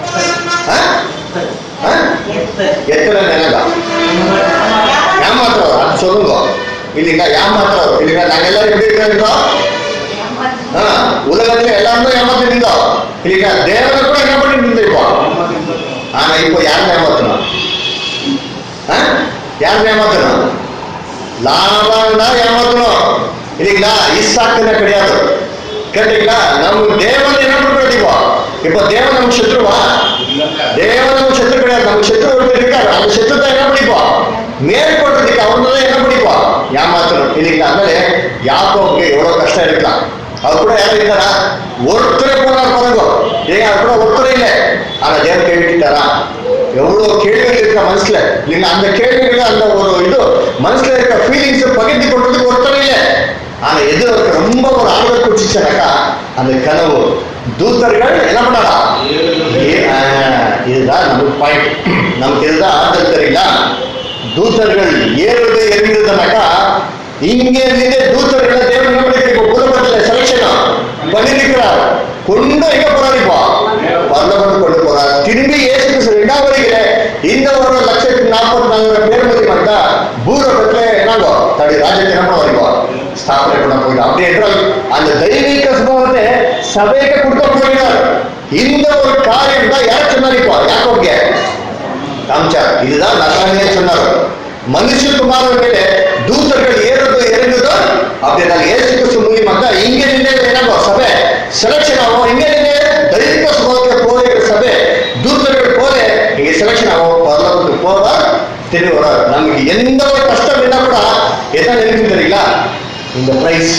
எத்தனை நினைக்கா ஏமாத்துறோம் அது சொல்லுங்க இல்லைங்களா ஏமாத்துறோம் இல்லைங்களா நாங்க எல்லாரும் எப்படி இருக்கிறோம் ஆ, உலகத்துல எல்லாருமே ஏமாத்தி இருந்தோம் இல்லைங்களா தேவனை கூட என்ன பண்ணிட்டு இருந்திருப்போம் ஆனா இப்போ யாரும் ஏமாத்தணும் ஆ? யாரும் ஏமாத்தணும் லாபம் தான் ஏமாத்தணும் இல்லைங்களா இசாக்குன்னு கிடையாது கேட்டீங்களா நம்ம தேவன் என்ன பண்றது இப்போ இப்போ தேவன் நமக்கு சத்ருவா தேவன் நமக்கு சத்ரு கிடையாது நமக்கு சத்ரு ஒருத்தர் இருக்காரு அந்த சத்ரு தான் என்ன பண்ணிப்போம் மேற்கொள்றதுக்கு அவங்க தான் என்ன பண்ணிப்போம் ஏமாத்தணும் இல்லைங்களா அதனால யாக்கோவுக்கு எவ்வளவு கஷ்டம் இருக்கலாம் அவர் கூட யாரும் இருந்தாரா ஒருத்தரை போனார் பாருங்க ஏங்க அது கூட ஒருத்தரே இல்லை ஆனா தேவன் கேட்டுட்டாரா எவ்வளவு கேள்விகள் இருக்க மனசுல இல்லைங்களா அந்த கேள்விகள் அந்த ஒரு இது மனசுல இருக்க ஃபீலிங்ஸ் பகிர்ந்து கொள்றதுக்கு ஒருத்தரே இல்லை ஆனா எது அவருக்கு ரொம்ப ஒரு ஆர்வம் குடிச்சுச்சாக்கா அந்த கனவு தூதர்கள் என்ன பண்ணாரா ஏ- ஆ, இதுதான் நமக்கு பாயிண்ட் நமக்கு இதுதான் ஆறுதல் தெரியுங்களா தூதர்கள் ஏறுறது இறங்குறதுனாக்கா இங்க இருந்தே தூதர்களை தேவன் என்ன பண்ணிருக்கு இப்போ புதப்பத்துல செலக்ஷன் பண்ணிருக்கிறார் கொண்டு எங்க போறாரு இப்போ பரலோகத்துக்கு கொண்டு போறார் திரும்பி இயேசு கிறிஸ்து ரெண்டாவது வருகிற இந்த ஒரு லட்சத்தி நாற்பத்தி நாலாயிரம் பேர் மதி வந்தா பூலோகத்துல என்னங்கோ தடி ராஜ்யத்தை என்ன வரைக்கும் ஸ்தாபனை பண்ண போகிறார் அப்படி என்றால் அந்த தெய்வீக சுபாவத்தை சபைக்கு கொடுக்க போகிறார் இந்த ஒரு காரியம் தான் யார் சொன்னார் இப்போ யாக்கோபிய காமிச்சார் இதுதான் நசானியே சொன்னார் மனுஷகுமாரன் ಮೇಲೆ ದೂತர்கள் ஏறுதோ இறங்குதோ அப்படின்னா இயேசு கிறிஸ்து மூலியமாக இங்க நின்று என்னங்கோ சபை செலக்ஷன் ஆகும் இங்க நின்று ದೈವಿಕ ಸ್ವಭಾವಕ್ಕೆ போகிற சபை தூதர்கள் போல இங்க செலக்ஷன் ஆகும் பரலோகத்துக்கு போவார் திரும்பி வரார் நமக்கு எந்த ஒரு கஷ்டம் இருந்தா கூட என்ன நினைக்கும் தெரியுங்களா இந்த பிரைஸ்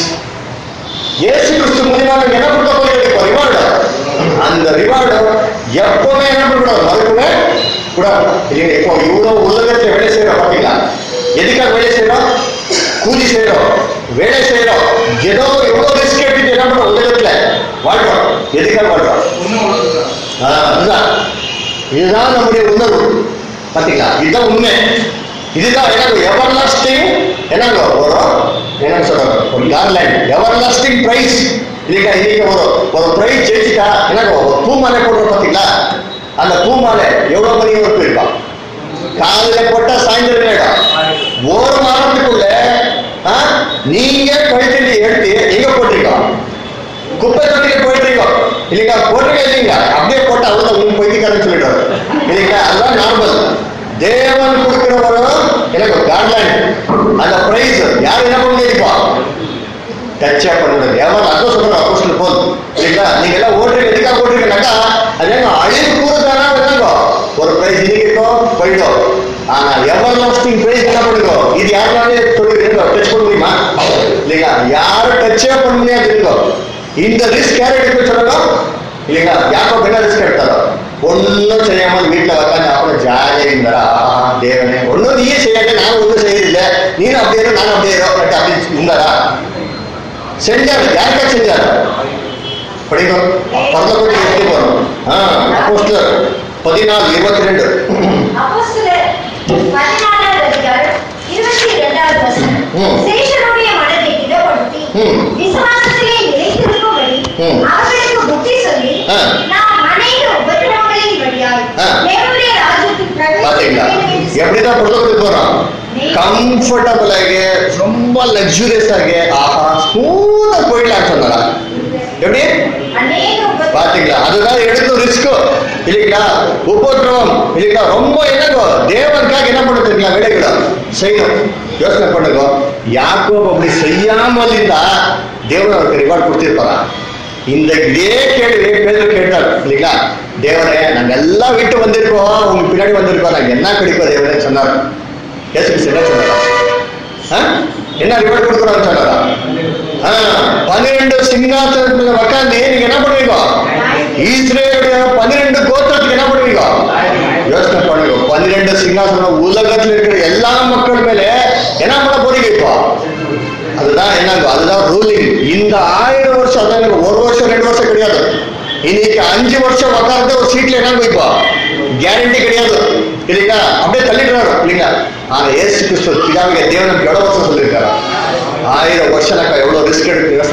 இயேசு கிறிஸ்து மூலியமாக என்ன கொடுக்க போகிறது இப்போ ரிவார்டு அந்த ரிவார்டு எப்பவுமே என்ன பண்ணக்கூடாது மறுக்கவே கூடாது இல்லைங்க இப்போ இவ்வளவு உலகத்துல வேலை செய்யறோம் பாத்தீங்களா எதுக்காக வேலை செய்யறோம் கூலி செய்யறோம் வேலை செய்யறோம் ஏதோ எவ்வளவு ரிஸ்க் எடுத்துட்டு என்ன பண்றோம் உலகத்துல வாழ்றோம் எதுக்காக வாழ்றோம் ஆ, அதுதான் இதுதான் நம்முடைய உணர்வு பாத்தீங்களா இதுதான் உண்மை இதுதான் எனக்கு எவர் லாஸ்டிங் என்னங்க ஒரு என்ன சொல்றாங்க ஒரு கார்லேண்ட் எவர் லாஸ்டிங் பிரைஸ் இல்லைங்களா இன்னைக்கு ஒரு ஒரு பிரைஸ் ஜெயிச்சுட்டா என்னங்க ஒரு பூமாலை போடுறோம் பாத்தீங்களா அந்த பூமாலை எவ்வளவு மணி வரைக்கும் இருக்கும் காலையில போட்டா சாயந்தரம் ஆயிடும் ஒரு மாதத்துக்குள்ள ஆ, நீங்க கழுத்தடி எடுத்து எங்க போட்டிருக்கோம் குப்பை தொட்டில போயிட்டுருக்கோம் இல்லைங்களா போட்டுருக்க இல்லைங்களா அப்படியே போட்டு அவ்வளோ உங்க பைத்தியக்காரன் சொல்லிடுறாரு இல்லைங்களா அதுதான் நார்மல் தேவன் கொடுக்கிறவரும் எனக்கு கார்லேண்ட் அந்த பிரைஸ் யார் என்ன பண்ணிருப்பா டச்சா பண்ணுறது எவன் அதான் சொல்றாரு அப்போஸ்டல் போல் இல்லைங்களா நீங்க எல்லாம் ஓட்டுறீங்க எதுக்காக ஓட்டுறீங்கனாக்கா அது என்ன அழிவு கூறுதானா என்னங்கோ ஒரு பிரைஸ் இன்னைக்கும் போயிடும் ஆனா எவர் லாஸ்டிங் பிரைஸ் என்ன பண்ணுங்க இது யாருனாலே சொல்லிருக்கோ டச் பண்ண முடியுமா இல்லைங்களா யாரும் டச்சே பண்ண முடியாது இருக்கோ இந்த ரிஸ்க் யார் எடுக்க சொல்லுங்க இல்லைங்களா யாக்கோ என்ன ரிஸ்க் எடுத்தாரோ ஒன்றும் செய்யாமல் வீட்டில் உட்காந்து அப்புறம் ஜாலியாக இருந்தாரா ஆஹா, தேவனே ஒன்றும் நீயே செய்யாத நானும் ஒன்றும் செய்யறதில்லை நீனும் அப்படியே இரு, நானும் அப்படியே இரு, அப்படி இருந்தாரா செஞ்சார் யாருக்கா செஞ்சார் படிக்கணும் பரலோகத்துக்கு எப்படி போகணும் ஆ அப்போஸ்தலர் பதினாலு இருபத்தி ரெண்டு அப்போஸ்தலர் பதினாலாவது அதிகாரம், இருபத்தி இரண்டாவது வசனம். ம். சேஷனுடைய மனதை திடப்படுத்தி, ம். விசுவாசத்திலே நிலைத்திருக்கும்படி ம். அவர்களுக்கு புத்தி சொல்லி, ஆ. நாம் அநேக உபத்திரவங்களின் வழியாய் ஆ. தேவனுடைய ராஜ்யத்தில் பாத்தீங்களா பிரவேசிக்க வேண்டும் என்று எப்படிதான் பரலோகத்துக்கு போறோம் கம்ஃபர்டபுள் ஆகி ரொம்ப லக்ஸூரியஸ் ஆகி ஆஹா ஸ்மூத்தா போயிடலாம் சொன்னாரா எப்படி அநேக உபத்திரவ- பாத்தீங்களா அதுதான் எடுக்கும் ரிஸ்க் இல்லைங்களா உபோத்ரவம் இல்லைங்களா ரொம்ப என்னங்கோ தேவனுக்காக என்ன பண்ண தெரியுங்களா விடைகளா செய்யணும் யோசனை பண்ணுங்க யாக்கோ அப்படி செய்யாமல் இருந்தா தேவன் அவருக்கு ரிவார்ட் கொடுத்திருப்பாரா இந்த இதே கேள்வி பேர் கேட்டார் இல்லைங்களா தேவனே நாங்க எல்லாம் விட்டு வந்திருக்கோம் உங்க பின்னாடி வந்திருக்கோம் நாங்க என்ன கிடைக்கும் தேவனே சொன்னார் ஏசு கிறிஸ்து என்ன சொன்னாரா ஆ? என்ன ரிவார்ட் கொடுக்குறான்னு சொன்னாரா ஆ, பன்னிரெண்டு சிங்காசனத்துல உட்காந்து நீங்க என்ன பண்ணுவீங்க இஸ்ரேலுடைய பன்னிரெண்டு கோத்திரத்துக்கு என்ன பண்ணுவீங்க யோசனை பண்ணுங்க பன்னிரெண்டு சிங்காசனம் உலகத்துல இருக்கிற எல்லா மக்கள் மேல என்ன பண்ண போறீங்க இப்போ அதுதான் என்னங்க அதுதான் ரூலிங் இந்த ஆயிரம் வருஷம் அதான் ஒரு வருஷம் ரெண்டு வருஷம் கிடையாது இன்னைக்கு அஞ்சு வருஷம் உட்கார்ந்து ஒரு சீட்ல என்னங்க இப்போ கேரண்டி கிடையாது இல்லைங்களா அப்படியே தள்ளிடுறாரு இல்லைங்களா ஆனா ஏசு கிறிஸ்து பிதாவிக தேவனுக்கு எவ்வளவு வருஷம் சொல்லியிருக்காரு ஆயிரம் வருஷம் எவ்வளவு ரிஸ்க் எடுத்து யோசனை பண்ணுங்க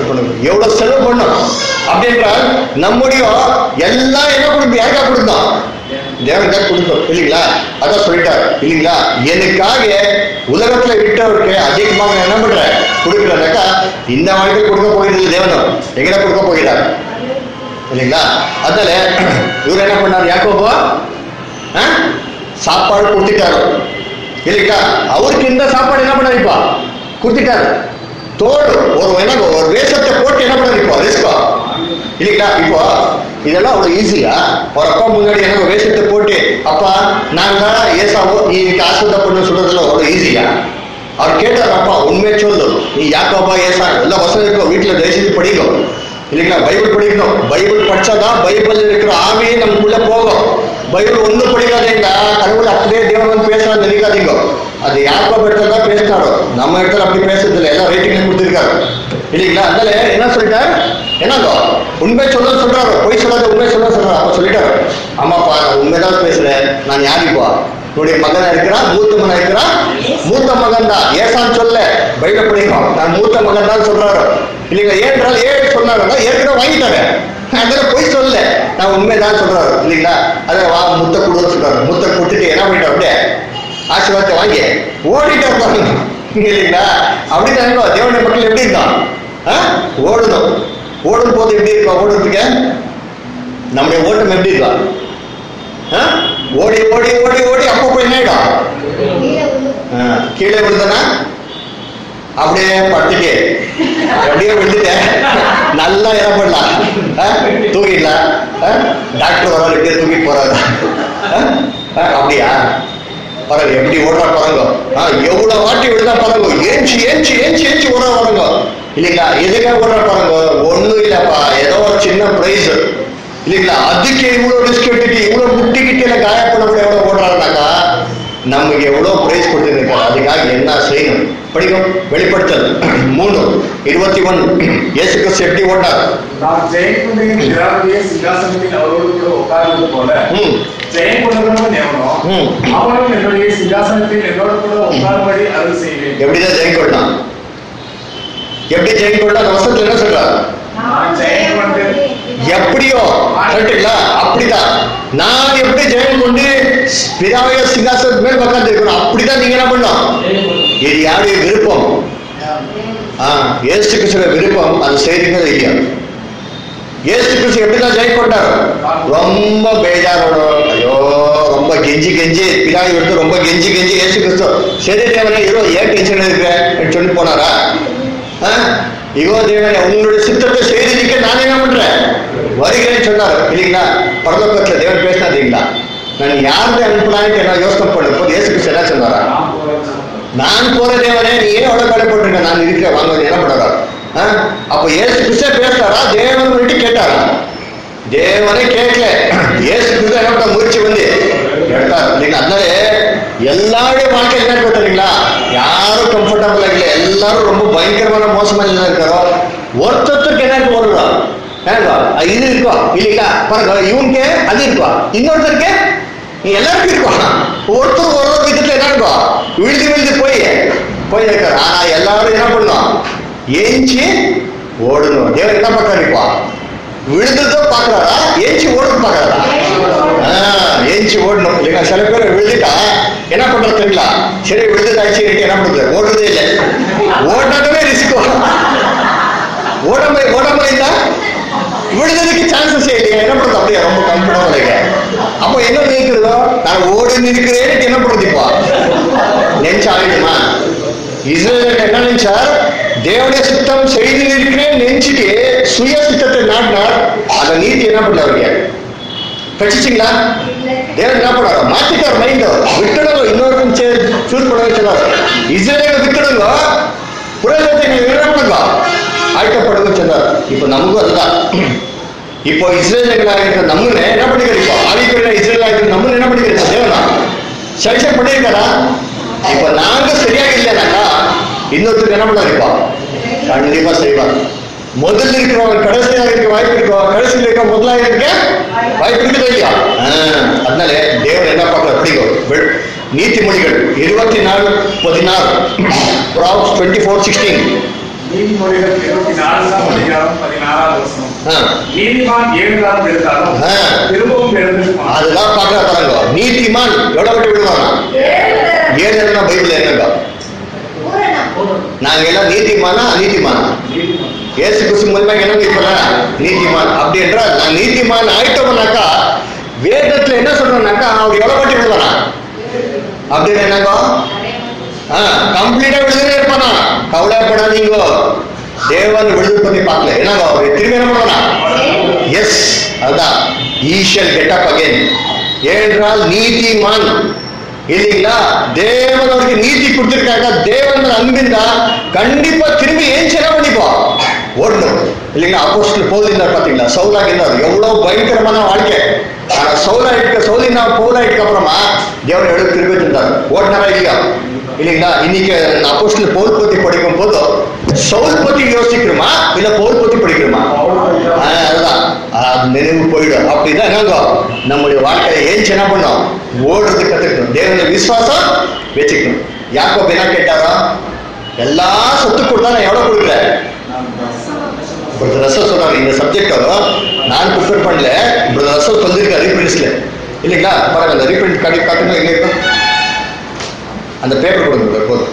எவ்வளவு செலவு பண்ணும் அப்படி என்றால் நம்முடைய எல்லாம் என்ன கொடுக்கும் யாருக்கா கொடுத்தோம் தேவனுக்காக கொடுத்தோம் இல்லைங்களா அதான் சொல்லிட்டார் இல்லைங்களா எனக்காக உலகத்துல விட்டவருக்கு அதிகமாக நான் என்ன பண்றேன் கொடுக்குறேன்னாக்கா இந்த வாழ்க்கை கொடுக்க போகிறது தேவனும் எங்கே கொடுக்க போகிறார் இல்லைங்களா அதனால இவர் என்ன பண்ணார் யாக்கோபோ ஆ? சாப்பாடு கொடுத்துட்டாரு இல்லைங்களா அவருக்கு இந்த சாப்பாடு என்ன பண்ணாரு இப்போ கொடுத்துட்டாரு தோடு ஒரு என்ன ஒரு வேஷத்தை போட்டு என்ன பண்ணாரு இப்போ ரிஸ்கோ இல்லைங்களா இப்போ இதெல்லாம் அவ்வளவு ஈஸியா ஒரு அப்பா முன்னாடி எனக்கு வேஷத்தை போட்டு அப்பா நாங்க ஏசாவோ நீ இன்னைக்கு ஆஸ்பத்திரி பண்ணு சொல்றதுல அவ்வளவு ஈஸியா அவர் கேட்டார் அப்பா உண்மையை சொல்லு நீ யாக்கோபா ஏசா எல்லா வசதி இருக்கோ வீட்டுல தயவுசெய்து படிக்கும் இல்லைங்களா பைபிள் படிக்கணும் பைபிள் படிச்சாதான் பைபிள் இருக்கிற ஆவியே நமக்குள்ள போகும் பைபிள் ஒண்ணும் படிக்காதீங்க கடவுள் அப்படியே தேவன் வந்து பேசுறான்னு நினைக்காதீங்க அது யாக்கோ இடத்துல தான் பேசினாரோ நம்ம இடத்துல அப்படி பேசுறது இல்லை எல்லாம் ரேட்டிங்ல கொடுத்துருக்காரு இல்லைங்களா அதனால என்ன சொல்லிட்டார் என்னங்கோ உண்மை சொல்ல சொல்றாரு பொய் சொல்லாத உண்மை சொல்ல சொல்றாரு அப்ப சொல்லிட்டாரு ஆமாப்பா நான் உண்மைதான் பேசுறேன் நான் யாரிப்பா உன்னுடைய மகன் இருக்கிறான் மூத்த மகன் இருக்கிறான் மூத்த மகன் தான் ஏசான் சொல்ல பைபிள் படிக்கும் நான் மூத்த மகன் தான் சொல்றாரு இல்லைங்களா ஏன்றால் ஏன் சொன்னாருன்னா ஏற்கனவே வாங்கிட்டாரு அதனால பொய் சொல்ல நான் உண்மைதான் சொல்றாரு இல்லைங்களா அதை வா முத்த கொடுன்னு சொல்றாரு முத்த கொடுத்துட்டு என்ன பண்ணிட்டார் அப்படியே ஆசீர்வாதத்தை வாங்கி ஓடிட்டார் பாருங்க இல்லைங்களா அப்படி தாங்க தேவனுடைய மக்கள் எப்படி இருக்கான் ஆ? ஓடணும் ஓடும் போது எப்படி இருக்கா ஓடுறதுக்கு நம்முடைய ஓட்டம் எப்படி இருக்கா ஆ? ஓடி ஓடி ஓடி ஓடி அப்போ போய் என்ன ஆயிடும் ஆ, கீழே விழுந்தனா அப்படியே படுத்துட்டு அப்படியே விழுந்துட்டேன் நல்லா என்ன பண்ணலாம் ஆ? தூங்கிடலாம் ஆ? டாக்டர் வராரு இப்படியே தூக்கிட்டு போறாரு ஆ? ஆ, அப்படியா பாருங்க எப்படி ஓடுறா பாருங்க ஆ, எவ்வளவு வாட்டி விழுந்தா பாருங்க ஏஞ்சி ஏஞ்சி ஏஞ்சி ஏஞ்சி ஓடுறா பாருங்க இல்லைங்களா எதுக்காக ஓடுறா பாருங்க ஒண்ணும் இல்லப்பா ஏதோ ஒரு சின்ன பிரைஸ் இல்லைங்களா அதுக்கு இவ்வளவு ரிஸ்க் எடுத்துட்டு இவ்வளவு முட்டிக்கிட்டு காயப்பட கூட எவ்வளவு ஓடுறாருனாக்கா நமக்கு எவ்வளவு பிரைஸ் கொடுத்துருக்காரு அதுக்காக என்ன செய்யணும் படிக்கும் வெளிப்படுத்தல் மூணு இருபத்தி ஒன்று இயேசு கிறிஸ்து எப்படி ஓட்டார் நான் ஜெயம் கொண்டு பிதாவுடைய சிங்காசனத்தில் அவரோடு கூட உட்கார்ந்தது போல ம் ஜெயம் கொண்டவன் எவனோ ம். அவனும் என்னுடைய சிங்காசனத்தில் என்னோட கூட உட்காரும்படி அருள் செய்வேன் எப்படிதான் ஜெயம் கொள்ளலாம் எப்படி ஜெயம் கொள்ளலாம் அந்த வசனத்துல என்ன சொல்றார் நான் ஜெயம் கொண்டு எப்படியோ கரெக்டுங்களா அப்படிதான் நான் எப்படி ஜெயம் கொண்டு பிதாவைய சிங்காசனத்து மேல் உட்கார்ந்து இருக்கணும் அப்படிதான் நீங்க என்ன பண்ணணும் இது யாருடைய விருப்பம் ஆ ஏசு கிறிஸ்துவ விருப்பம் அது செய்றீங்களா இல்லையா ஏசு கிறிஸ்து எப்படிதான் ஜெயம் கொண்டார் ரொம்ப பேஜாரோட ஐயோ ரொம்ப கெஞ்சி கெஞ்சி பிதாவை விட்டு ரொம்ப கெஞ்சி கெஞ்சி ஏசு கிறிஸ்து சரி தேவனே இதோ ஏன் டென்ஷன் இருக்கிற சொல்லி போனாரா ஆ? இகோ தேவனே உங்களுடைய சித்தத்தை செய்திருக்க நான் என்ன பண்றேன் வருகிறேன்னு சொன்னார் இல்லைங்களா பரலோகத்துல தேவன் பேசினா இல்லைங்களா நான் யாருக்கு அனுப்பலான்னு என்ன யோசனை பண்ண போது ஏசு கிறிஸ்து என்ன சொன்னாரா நான் போறேன் நான் போற தேவனே நீ ஏன் அவ்வளவு கடைப்பட்டிருக்க நான் இருக்கிறேன் வாங்க என்ன பண்ணாரா ஆ? அப்ப ஏசு கிறிஸ்தே பேசுறாரா தேவன் விட்டு கேட்டாரா தேவனே கேட்கல ஏசு கிறிஸ்து என்ன பண்ண முயற்சி வந்து கேட்டார் இல்லைங்களா அதனால எல்லாருடைய வாழ்க்கை என்ன இருக்கு தெரியுங்களா யாரும் கம்ஃபர்டபுள் இல்லை எல்லாரும் ரொம்ப பயங்கரமான மோசமா என்ன இருக்காரோ ஒருத்தருக்கு என்ன இருக்கு வருதா ஏங்கா இது இருக்கா இல்லைங்களா பாருங்க இவனுக்கு அது இருக்கா இன்னொருத்தருக்கு எல்லாருக்கும் இருக்கும் ஒருத்தர் ஒரு ஒரு விதத்துல என்ன இருக்கும் விழுந்து விழுந்து போய் போய் இருக்காரு ஆனா எல்லாரும் என்ன பண்ணணும் ஏஞ்சி ஓடணும் தேவன் என்ன பண்றாரு இப்போ விழுந்ததும் பாக்குறாரா ஏஞ்சி ஓடுறது பாக்குறாரா ஏஞ்சி ஓடணும் இல்லைங்களா சில பேர் விழுந்துட்டா என்ன பண்றது தெரியுங்களா சரி விழுந்ததாச்சு என்ன பண்றது ஓடுறதே இல்லை ஓடாதவே ரிஸ்க் ஓடாம ஓடாம இருந்தா விழுந்ததுக்கு சான்சஸ் இல்லையா என்ன பண்றது அப்படியே ரொம்ப கம்ஃபர்டபுள் இருக்கு அப்போ என்ன நினைக்கிறதோ நான் ஓடி நிற்கிறேன்னு என்ன பண்றது இப்போ நெஞ்சு ஆகிடுமா இஸ்ரேல் என்ன நினைச்சார் தேவனுடைய சித்தம் செய்து இருக்கிறேன் நினைச்சிட்டு சுய சித்தத்தை நாட்டினார் அந்த நீதி என்ன பண்ணாருங்க கட்சிச்சிங்களா தேவன் என்ன பண்ணாரு மாத்திட்டார் மைண்ட் விட்டுடுங்க இன்னொருக்கும் சூஸ் பண்ண வச்சிருந்தார் இஸ்ரேலை விட்டுடுங்க புரதத்தை நீங்க என்ன பண்ணுங்க ஆழ்த்தப்படுங்க சொன்னார் இப்போ நமக்கும் அதுதான் இப்போ இஸ்ரேலுகளாக இருக்கிற நம்மளே என்ன பண்ணிக்கிறோம் இப்போ ஆதிக்கிற இஸ்ரேலாக இருக்கிற நம்மள என்ன பண்ணிக்கிறோம் தேவனா சரி பண்ணியிருக்காரா இப்போ நாங்க சரியாக இல்லைனாக்கா இன்னொருத்தருக்கு என்ன பண்ணாரு இப்போ கண்டிப்பா செய்வார் முதல்ல இருக்கிறவங்க கடைசியாக இருக்க வாய்ப்பு இருக்கோ கடைசியில் இருக்க முதலாக இருக்க வாய்ப்பு இருக்குதா இல்லையா ஆ, அதனால தேவன் என்ன பார்க்கல பிடிக்கும் நீதிமொழிகள் இருபத்தி நாலு பதினாறு டுவெண்ட்டி ஃபோர் சிக்ஸ்டீன் நீதிமொழிகள் இருபத்தி நான்காம் அதிகாரம் பதினாறாவது வசனம் ஆ. நீதிமான் ஏழு காலம் எடுத்தாலும் ஆ. திரும்பவும் எழுந்திருப்பான் அதுதான் பார்க்க பாருங்க நீதிமான் எவ்வளவு விட்டு விடுவானா ஏழு இடம்னா பைபிள் என்னங்க பூரணம் நாங்க எல்லாம் நீதிமானா அநீதிமானா நீதிமான் ஏசு கிறிஸ்து மூலமா என்ன இப்ப நீதிமான் அப்படி என்றால் நான் நீதிமான் ஆயிட்டோம்னாக்கா வேதத்துல என்ன சொல்றோம்னாக்கா அவர் எவ்வளவு வாட்டி விடுவானா அப்படின்னு என்னங்க கம்ப்ளீட்டா விழுதுனே இருப்பானா கவலைப்படாதீங்க தேவன் விழுது பண்ணி பார்க்கல என்னங்க அவர் திரும்பி என்ன பண்ணுவானா எஸ் அதான் ஈஷல் கெட் அப் அகைன் ஏனென்றால் நீதிமான் இல்லைங்களா தேவன் அவருக்கு நீதி கொடுத்திருக்காங்க தேவன் மேல அன்பிருந்தா கண்டிப்பா திரும்பி ஏன் செலவு பண்ணிப்போம் ஓடணும் இல்லைங்களா அப்போஸ்டல் போதிருந்தார் பாத்தீங்களா சவுலாக இருந்தார் எவ்வளவு பயங்கரமான வாழ்க்கை ஆனா சவுலாயிட்டு சவுலினா பவுலாயிட்டுக்கு அப்புறமா தேவன் எடுத்து திரும்பி இருந்தார் ஓடினாரா இல்லையா இல்லைங்களா இன்னைக்கு அப்போஸ்டல் பவுல் பத்தி படிக்கும் போது சவுல் பத்தி யோசிக்கிறோமா இல்ல பவுல் பத்தி படிக்கிறோமா ஆ, அதுதான் அது நினைவு போயிடும் அப்படிதான் என்னங்க நம்முடைய வாழ்க்கையில ஏன் என்ன பண்ணோம் ஓடுறது கத்துக்கணும் தேவன விசுவாசம் வச்சுக்கணும் யாக்கோப் என்ன கேட்டாரா எல்லா சொத்து கொடுத்தா நான் எவ்வளவு கொடுக்குறேன் இப்படி ரசல் சொல்றாரு இந்த சப்ஜெக்ட் நான் ப்ரிப்பேர் பண்ணல இப்படி ரசல் சொல்லியிருக்காரு ரீப்ரிண்ட்ஸ்ல இல்லைங்களா பாருங்க அந்த ரீப்ரிண்ட் காட்டி காட்டுங்க எங்க இருக்கும் அந்த பேப்பர் கொடுங்க போதும்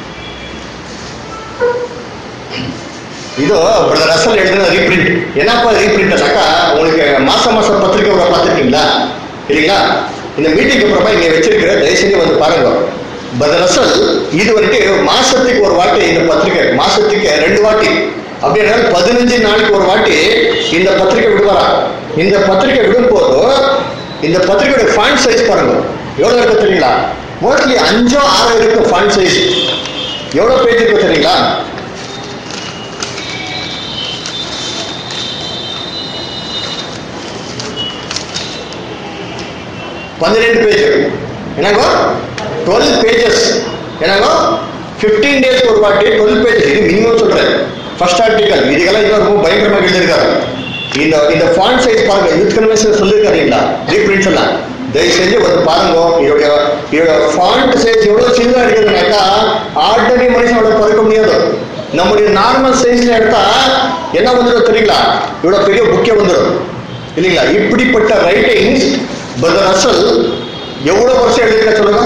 இது பிரதர் ரசல் எழுதின ரீப்ரிண்ட் என்னப்பா ரீப்ரிண்ட்னாக்கா உங்களுக்கு மாசம் மாசம் பத்திரிக்கை வர பார்த்துருக்கீங்களா இல்லைங்களா இந்த மீட்டிங் அப்புறமா இங்க வச்சிருக்கிற தயவுசெய்து வந்து பாருங்க பிரதர் ரசல் இது வந்துட்டு மாசத்துக்கு ஒரு வாட்டி இந்த பத்திரிக்கை மாசத்துக்கு ரெண்டு வாட்டி அப்படின்னா பதினஞ்சு நாளைக்கு ஒரு வாட்டி இந்த பத்திரிக்கை விடுவாரா இந்த பத்திரிக்கை விடும்போது இந்த பத்திரிக்கையோட ஃபாண்ட் சைஸ் பாருங்க எவ்வளவு இருக்கு தெரியுங்களா மோஸ்ட்லி அஞ்சோ ஆறோ இருக்கு ஃபாண்ட் சைஸ் எவ்வளவு பேஜ் இருக்கு தெரியுங்களா பன்னிரெண்டு பேஜ் என்னங்கோ டுவெல் பேஜஸ் என்னங்கோ ஃபிஃப்டீன் டேஸ் ஒரு வாட்டி டுவெல் பேஜஸ் இது மினிமம் சொல்றேன் ஃபர்ஸ்ட் ஆர்டிகல் இதுக்கெல்லாம் இன்னும் ரொம்ப பயங்கரமாக எழுதியிருக்காரு இந்த இந்த ஃபாண்ட் சைஸ் பாருங்க யூத் கன்வென்ஷன் சொல்லியிருக்காருங்களா ரீப்ரிண்ட்ஸ் எல்லாம் தயவு செஞ்சு வந்து பாருங்க இதோடைய இதோட ஃபாண்ட் சைஸ் எவ்வளவு சின்னதா இருக்குதுனாக்கா ஆர்டினரி மனுஷனோட பறக்க முடியாது நம்முடைய நார்மல் சைஸ்ல எடுத்தா என்ன வந்துடும் தெரியுங்களா இவ்வளவு பெரிய புக்கே வந்துடும் இல்லைங்களா இப்படிப்பட்ட ரைட்டிங்ஸ் பிரதர் அசல் எவ்வளவு வருஷம் எழுதிருக்க சொல்லுங்க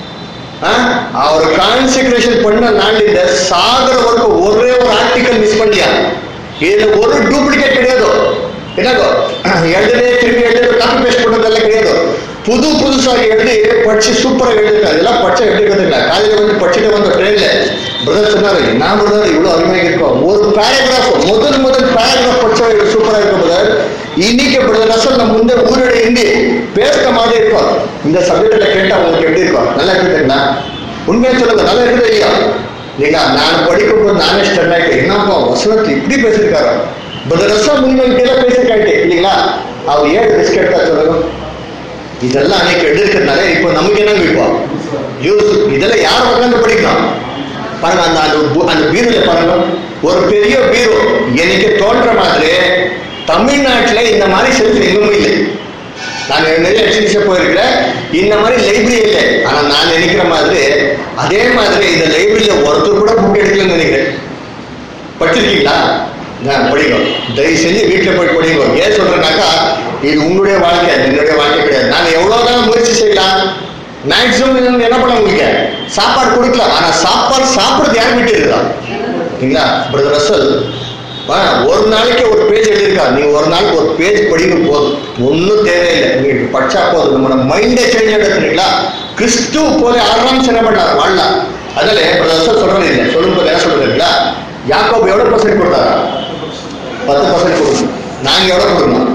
ஆ? அவர் கான்சென்ட்ரேஷன் பண்ண நாளில் சாகர வரைக்கும் ஒரே ஒரு ஆர்டிக்கல் மிஸ் பண்ணியா இதுல ஒரு டூப்ளிகேட் கிடையாது என்னதோ எழுதுனே திரும்பி எழுது காப்பி பேஸ்ட் பண்ணதெல்லாம் கிடையாது புது புதுசாக எழுதி படிச்சு சூப்பரா எழுதிருக்காரு இதெல்லாம் படிச்சா எப்படி கத்துக்கல காலையில வந்து படிச்சுட்டு வந்த ட்ரெயின்ல பிரதர் சொன்னாரு நான் பிரதர் இவ்வளவு அருமையாக இருக்கும் ஒரு பேராகிராஃப் முதல் முதல் பேராகிராஃப் படிச்சா இது சூப்பரா இருக்கும் பிரதர் இன்னைக்கு பிரதர் ரசல் நம்ம முந்தைய ஊரோட இந்தி பேசுற மாதிரி இருக்கும் இந்த சப்ஜெக்ட்ல கேட்டா உங்களுக்கு எப்படி இருக்கும் நல்லா இருக்குதுங்களா உண்மையை சொல்லுங்க நல்லா இருக்குது இல்லையா இல்லைங்களா நான் படிக்கும் போது நானே ஸ்டண்ட் ஆயிட்டேன் என்னப்பா வசனத்தை இப்படி பேசியிருக்காரு பிரதர் ரசல் முன்னிலையில பேசியிருக்காயிட்டு இல்லைங்களா அவர் ஏன் ரிஸ்க் எடுத்தா சொல்லுங்க இதெல்லாம் அன்னைக்கு எழுதிருக்கிறதுனால இப்போ நமக்கு என்ன இப்போ யூஸ் இதெல்லாம் யார் உட்காந்து படிக்கணும் பாருங்க அந்த அந்த பு- அந்த பீரோல பாருங்க ஒரு பெரிய பீரோ எனக்கு தோன்ற மாதிரி தமிழ்நாட்டுல இந்த மாதிரி செல்ஃப் எங்குமே இல்லை நான் நிறைய எக்ஸிபிஷன் போயிருக்கிறேன் இந்த மாதிரி லைப்ரரி இல்லை ஆனா நான் நினைக்கிற மாதிரி அதே மாதிரி இந்த லைப்ரரியில ஒருத்தர் கூட புக் எடுக்கலன்னு நினைக்கிறேன் படிச்சிருக்கீங்களா நான் படிக்கும் தயவு செஞ்சு வீட்டில் போய் படிங்க ஏன் சொல்றேன்னாக்கா இது உங்களுடைய வாழ்க்கை அது என்னுடைய வாழ்க்கை கிடையாது நாங்க எவ்வளவுதான் முயற்சி செய்யலாம் மேக்சிமம் என்ன பண்ண முடியல சாப்பாடு கொடுக்கலாம் ஆனா சாப்பாடு சாப்பிடுறது யார் வீட்டு இருக்குதா சரிங்களா பிரதர் ரசல் ஆ, ஒரு நாளைக்கு ஒரு பேஜ் எழுதியிருக்கா நீ ஒரு நாளைக்கு ஒரு பேஜ் படிக்க போதும் ஒன்றும் தேவையில்லை நீங்க படிச்சா போதும் நம்மளோட மைண்டே சேஞ்ச் ஆகிடுறீங்களா கிறிஸ்து போல ஆறாம் என்ன பண்ணார் வாழலாம் அதனால பிரதர் ரசல் சொல்றது இல்லை சொல்லும் போது என்ன சொல்றீங்களா யாக்கோப் எவ்வளவு பர்சன்ட் கொடுத்தாரா பத்து பர்சன்ட் கொடுக்கணும் நாங்க எவ்வளவு கொடுக்கணும்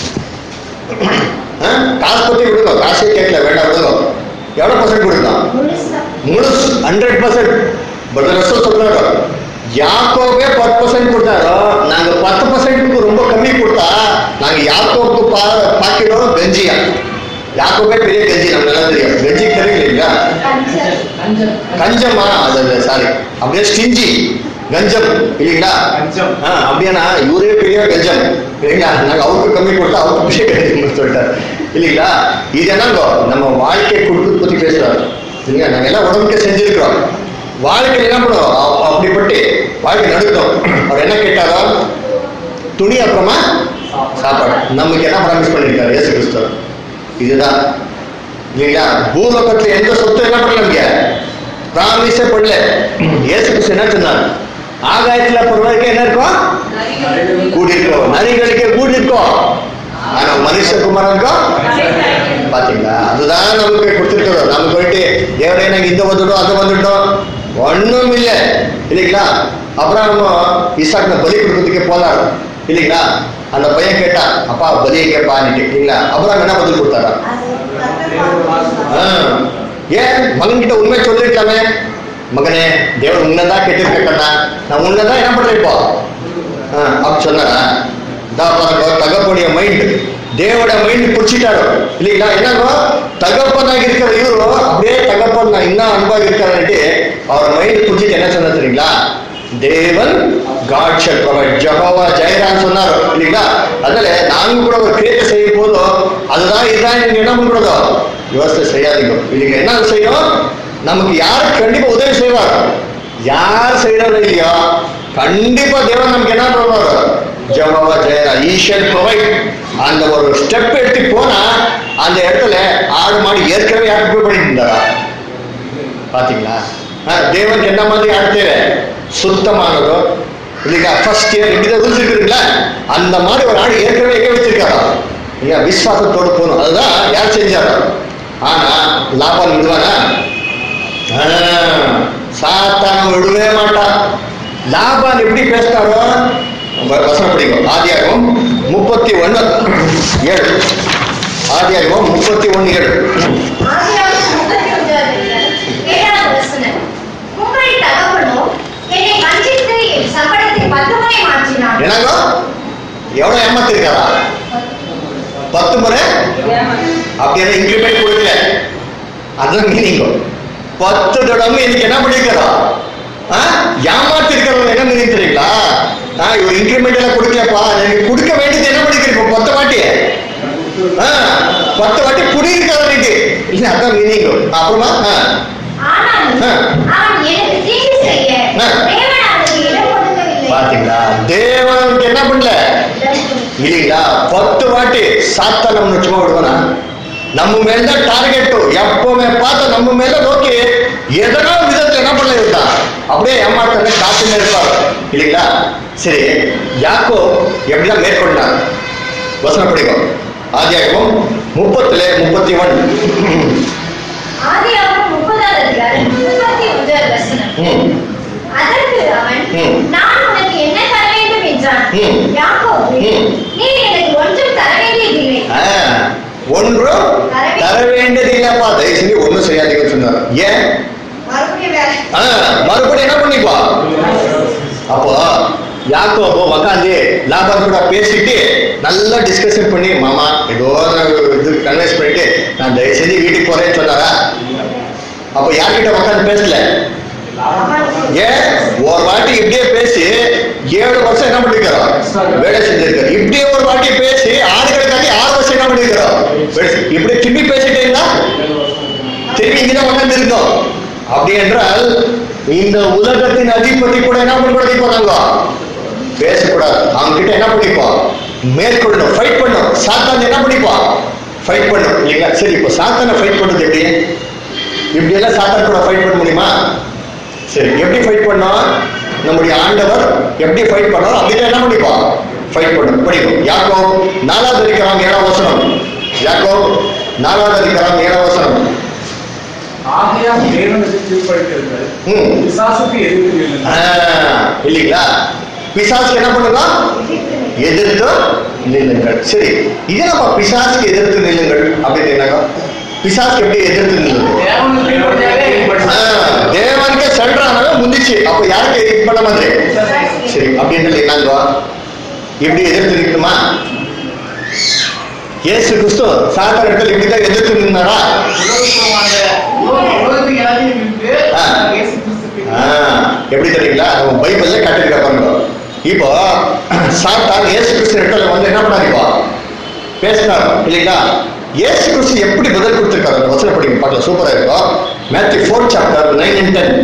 ஆ? காசு பத்தி விடுங்க காசே கேட்கல வேண்டாம் விடுங்க எவ்வளவு பர்சன்ட் கொடுக்கணும் முழுசா முழுசு ஹண்ட்ரட் பர்சன்ட் பிரதர் ரசல் சொல்றாரு யாக்கோவே பத்து பர்சன்ட் கொடுத்தாரோ நாங்க பத்து பர்சன்ட்டுக்கு ரொம்ப கம்மி கொடுத்தா நாங்க யாக்கோவுக்கு பா பாக்கிறோம் கஞ்சியா யாக்கோவே பெரிய கஞ்சி நம்ம நல்லா தெரியும் கஞ்சி தெரியல இல்லைங்களா கஞ்சல் கஞ்சமா அது சாரி அப்படியே ஸ்டிஞ்சி கஞ்சம் இல்லைங்களா கஞ்சம். ஆ, அப்படியானா இவரே பெரிய கஞ்சம் இல்லைங்களா நாங்க அவருக்கு கம்மி கொடுத்தா அவருக்கு பெரிய கஞ்சம் சொல்லிட்டார் இல்லைங்களா இது என்னங்கோ நம்ம வாழ்க்கை குடும்பத்தை பத்தி பேசுறாரு இல்லைங்களா நாங்க எல்லாம் உடம்புக்கு செஞ்சிருக்கிறோம் வாழ்க்கையில் என்ன பண்ணும் அ- அப்படிப்பட்டு வாழ்க்கை நடக்கும் அவர் என்ன கேட்டாரோ துணி அப்புறமா சாப்பாடு நமக்கு என்ன ப்ராமிஸ் பண்ணியிருக்காரு இயேசு கிறிஸ்து இதுதான் இல்லைங்களா பூலோகத்துல எந்த சொத்து என்ன பண்ணல நமக்கு ப்ராமிஸே பண்ணல இயேசு கிறிஸ்து என்ன சொன்னார் ஆகாயத்துல பொருளுக்கு என்ன இருக்கும் கூடி இருக்கும் நரிகளுக்கே கூடி இருக்கும் ஆனா மனுஷகுமாரனுக்கும் பாத்தீங்களா அதுதான் நமக்கு கொடுத்துருக்கிறோம் நம்ம போயிட்டு தேவரே எனக்கு இந்த வந்துட்டோம் அது வந்துட்டோம் ஒண்ணும் இல்ல இல்லைங்களா அப்புறம் நம்ம இசாக்ன பலி கொடுக்கறதுக்கே போனார் இல்லைங்களா அந்த பையன் கேட்டான் அப்பா பலியை கேட்பான்னு இல்லைங்களா அப்புறம் என்ன பதில் கொடுத்தாரா ஆ. ஏன் மகன் கிட்ட உண்மை சொல்லிருக்கலாமே மகனே தேவன் உன்னதான் கேட்டிருக்கா நான் உன்னதான் என்ன பண்றேன் இப்போ ஆ, அப்படி சொன்னாரா தான் பாருங்க தகப்பனுடைய மைண்ட் தேவோட மைண்ட் பிடிச்சிட்டாரு இல்லைங்களா என்னங்கோ தகப்பனாக இருக்கிற இவரு அப்படியே தகப்பன் நான் இன்னும் அன்பாக இருக்கிறான்ட்டு அவர் மைண்ட் பிடிச்சிட்டு என்ன சொன்னா தெரியுங்களா தேவன் God shall provide Jehovah Jireh சொன்னார் இல்லைங்களா அதனால நாங்க கூட ஒரு கிரியேட் செய்யும் போதும் அதுதான் இதுதான் நீங்க என்ன பண்றதோ யோசனை செய்யாதீங்க இல்லைங்க என்ன செய்யும் நமக்கு யார் கண்டிப்பா உதவி செய்வார் யார் செய்யறது இல்லையோ கண்டிப்பா தேவன் நமக்கு என்ன பண்ணுவார் ஜெகோவா ஜெயரா ஈஷன் ப்ரொவைட் அந்த ஒரு ஸ்டெப் எடுத்து போனா அந்த இடத்துல ஆடு மாடு ஏற்கனவே யாருக்கு போய் பண்ணிட்டு இருந்தாரா பாத்தீங்களா ஆ, தேவனுக்கு என்ன மாதிரி ஆடு தேவை சுத்தமானதோ இல்லைங்களா ஃபர்ஸ்ட் இயர் இப்படிதான் ரூல்ஸ் இருக்குதுங்களா அந்த மாதிரி ஒரு ஆடு ஏற்கனவே எங்க வச்சிருக்காரோ நீங்க விசுவாசத்தோடு போகணும் அதுதான் யார் செஞ்சாரோ ஆனா லாபம் விடுவானா ஆ, சாத்தான விடவே மாட்டான் லாபான் எப்படி பேசினாரோ வ- வசனம் படிக்கும் ஆதியாகம் முப்பத்தி ஒண்ணு ஏழு ஆதியாகம் முப்பத்தி ஒண்ணு ஏழு ஆதியாகமம் முப்பத்தி ஒன்றாவது ஏழாவது வசனம். உங்கள் தகப்பனோ என்னை வஞ்சித்து என் சம்பளத்தை பத்து முறை மாற்றினார். என்னங்க எவ்வளவு ஏமாத்திருக்காரா பத்து முறை அப்படியே இன்க்ரிமெண்ட் கொடுக்கல அதான் மீனிங் பத்து தடவை இன்னைக்கு என்ன பண்ணிருக்கிறா ஏமாத்தி இருக்கிறவங்க என்ன மீனிங் தெரியுங்களா ஆ, இவர் இன்க்ரிமெண்ட் எல்லாம் கொடுக்கலப்பா எனக்கு கொடுக்க வேண்டியது என்ன பண்ணிருக்கீங்க பத்து வாட்டி ஆ, பத்து வாட்டி புரியிருக்காரு இன்னைக்கு இல்ல அதான் மீனிங் அப்புறமா ஆ, ஆனாலும் ஆ. அவன் எனக்கு தீங்கு செய்ய ஆ. தேவன் அவனுக்கு இடம் கொடுக்கவில்லை. பாத்தீங்களா தேவனுக்கு என்ன பண்ணல இல்லைங்களா பத்து வாட்டி சாத்தா நம்ம சும்மா விடுவானா நம்ம மேல தான் டார்கெட் எப்பவுமே பார்த்தா நம்ம மேல நோக்கி எதனா விதத்துல என்ன பண்ணல இருந்தான் அப்படியே ஏமாத்தாங்க காத்துன்னு இருப்பார் இல்லைங்களா சரி யாக்கோ எப்படிதான் மேற்கொண்டார் வசனம் படிக்கும் ஆதியாகமம் முப்பத்துல முப்பத்தி ஒன் ஆதியாகமம் முப்பதாவது அதிகாரம் முப்பத்தி ஒன்றாவது வசனம். ம் அதற்கு அவன் ம். நான் உனக்கு என்ன தர வேண்டும் என்றான் ம். யாக்கோபு ம். நீ எனக்கு ஒன்றும் தர வேண்டியதில்லை ஆ, ஒன்றும் தர வேண்டியது இல்லப்பா தயவு செஞ்சு ஒன்றும் செய்யாதீங்கன்னு சொன்னார் ஏன் மறுபடியும் வேற ஆ, மறுபடியும் என்ன பண்ணிப்பா அப்போ யாக்கோபோ உக்காந்து லாபான் கூட பேசிட்டு நல்லா டிஸ்கஷன் பண்ணி மாமா ஏதோ நான் இது கன்வின்ஸ் பண்ணிட்டு நான் தயவு செஞ்சு வீட்டுக்கு போறேன்னு சொன்னாரா அப்போ யார்கிட்ட உட்காந்து பேசல ஏன் ஒரு வாட்டி இப்படியே பேசி ஏழு வருஷம் என்ன பண்ணிருக்கிறோம் வேலை செஞ்சிருக்காரு இப்படியே ஒரு வாட்டி பேசி ஆடுகளுக்காக ஆறு வருஷம் என்ன பண்ணிருக்கிறோம் வேலை செய்~ இப்படி திரும்பி பேசிட்டீங்கன்னா திரும்பி இங்கதான் உட்கார்ந்து இருக்கோம் அப்படி என்றால் இந்த உலகத்தின் அதிபதி கூட என்ன பண்ணக்கூடாது இப்போ நாங்க பேசக்கூடாது அவங்க கிட்ட என்ன பண்ணிப்போம் மேற்கொள்ளணும் ஃபைட் பண்ணும் சாத்தான் என்ன பண்ணிப்போம் ஃபைட் பண்ணும் இல்லைங்களா சரி இப்போ சாத்தானை ஃபைட் பண்ணுறது எப்படி இப்படி எல்லாம் சாத்தான் கூட ஃபைட் பண்ண முடியுமா சரி எப்படி ஃபைட் பண்ணோம் நம்முடைய ஆண்டவர் எப்படி ஃபைட் பண்ணோம் அப்படிதான் என்ன பண்ணிப்போம் ஃபைட் பண்ணும் படிக்கும் யாக்கோ நாலாவது அதிகாரம் ஏழாம் வசனம் யாக்கோ நாலாவது அதிகாரம் ஏழாம் வசனம் ஆகையால் தேவனுக்கு கீழ்ப்படுத்தீர்கள் ம் பிசாசுக்கு எதிர்த்து நில்லுங்கள். ஆ, இல்லைங்களா பிசாசுக்கு என்ன பண்ணுங்க எதிர்த்து நில்லுங்கள் சரி இது நம்ம பிசாசுக்கு எதிர்த்து நில்லுங்கள் அப்படின்னு என்னங்க பிசாசுக்கு எப்படி எதிர்த்து நில்லுங்கள் தேவனுக்கு கீழ்ப்படிந்தாலே ஆ, தேவனுக்கே சென்றானவே முந்திச்சு அப்ப யாருக்கு இது பண்ண மாதிரி சரி அப்படின்னு என்னங்க எப்படி எதிர்த்து நிற்குமா இயேசு கிறிஸ்து சாத்தான இடத்துல இப்படிதான் எதிர்த்து நின்னாரா உலகத்துவமான உலக- உலகத்துக்கு எல்லாத்தையும் விட்டு ஆ. இயேசு கிறிஸ்துக்கு ஆ, எப்படி தெரியுங்களா நம்ம பைபிள்ல கட்டிருக்க பாருங்க இப்போ சாத்தான் இயேசு கிறிஸ்து இடத்துல வந்து என்ன பண்ணாரு இப்போ பேசினார் இல்லைங்களா இயேசு கிறிஸ்து எப்படி பதில் கொடுத்திருக்காரு அந்த வசனம் படிங்க பார்க்கலாம் சூப்பரா இருக்கும் Matthew four chapter nine and ten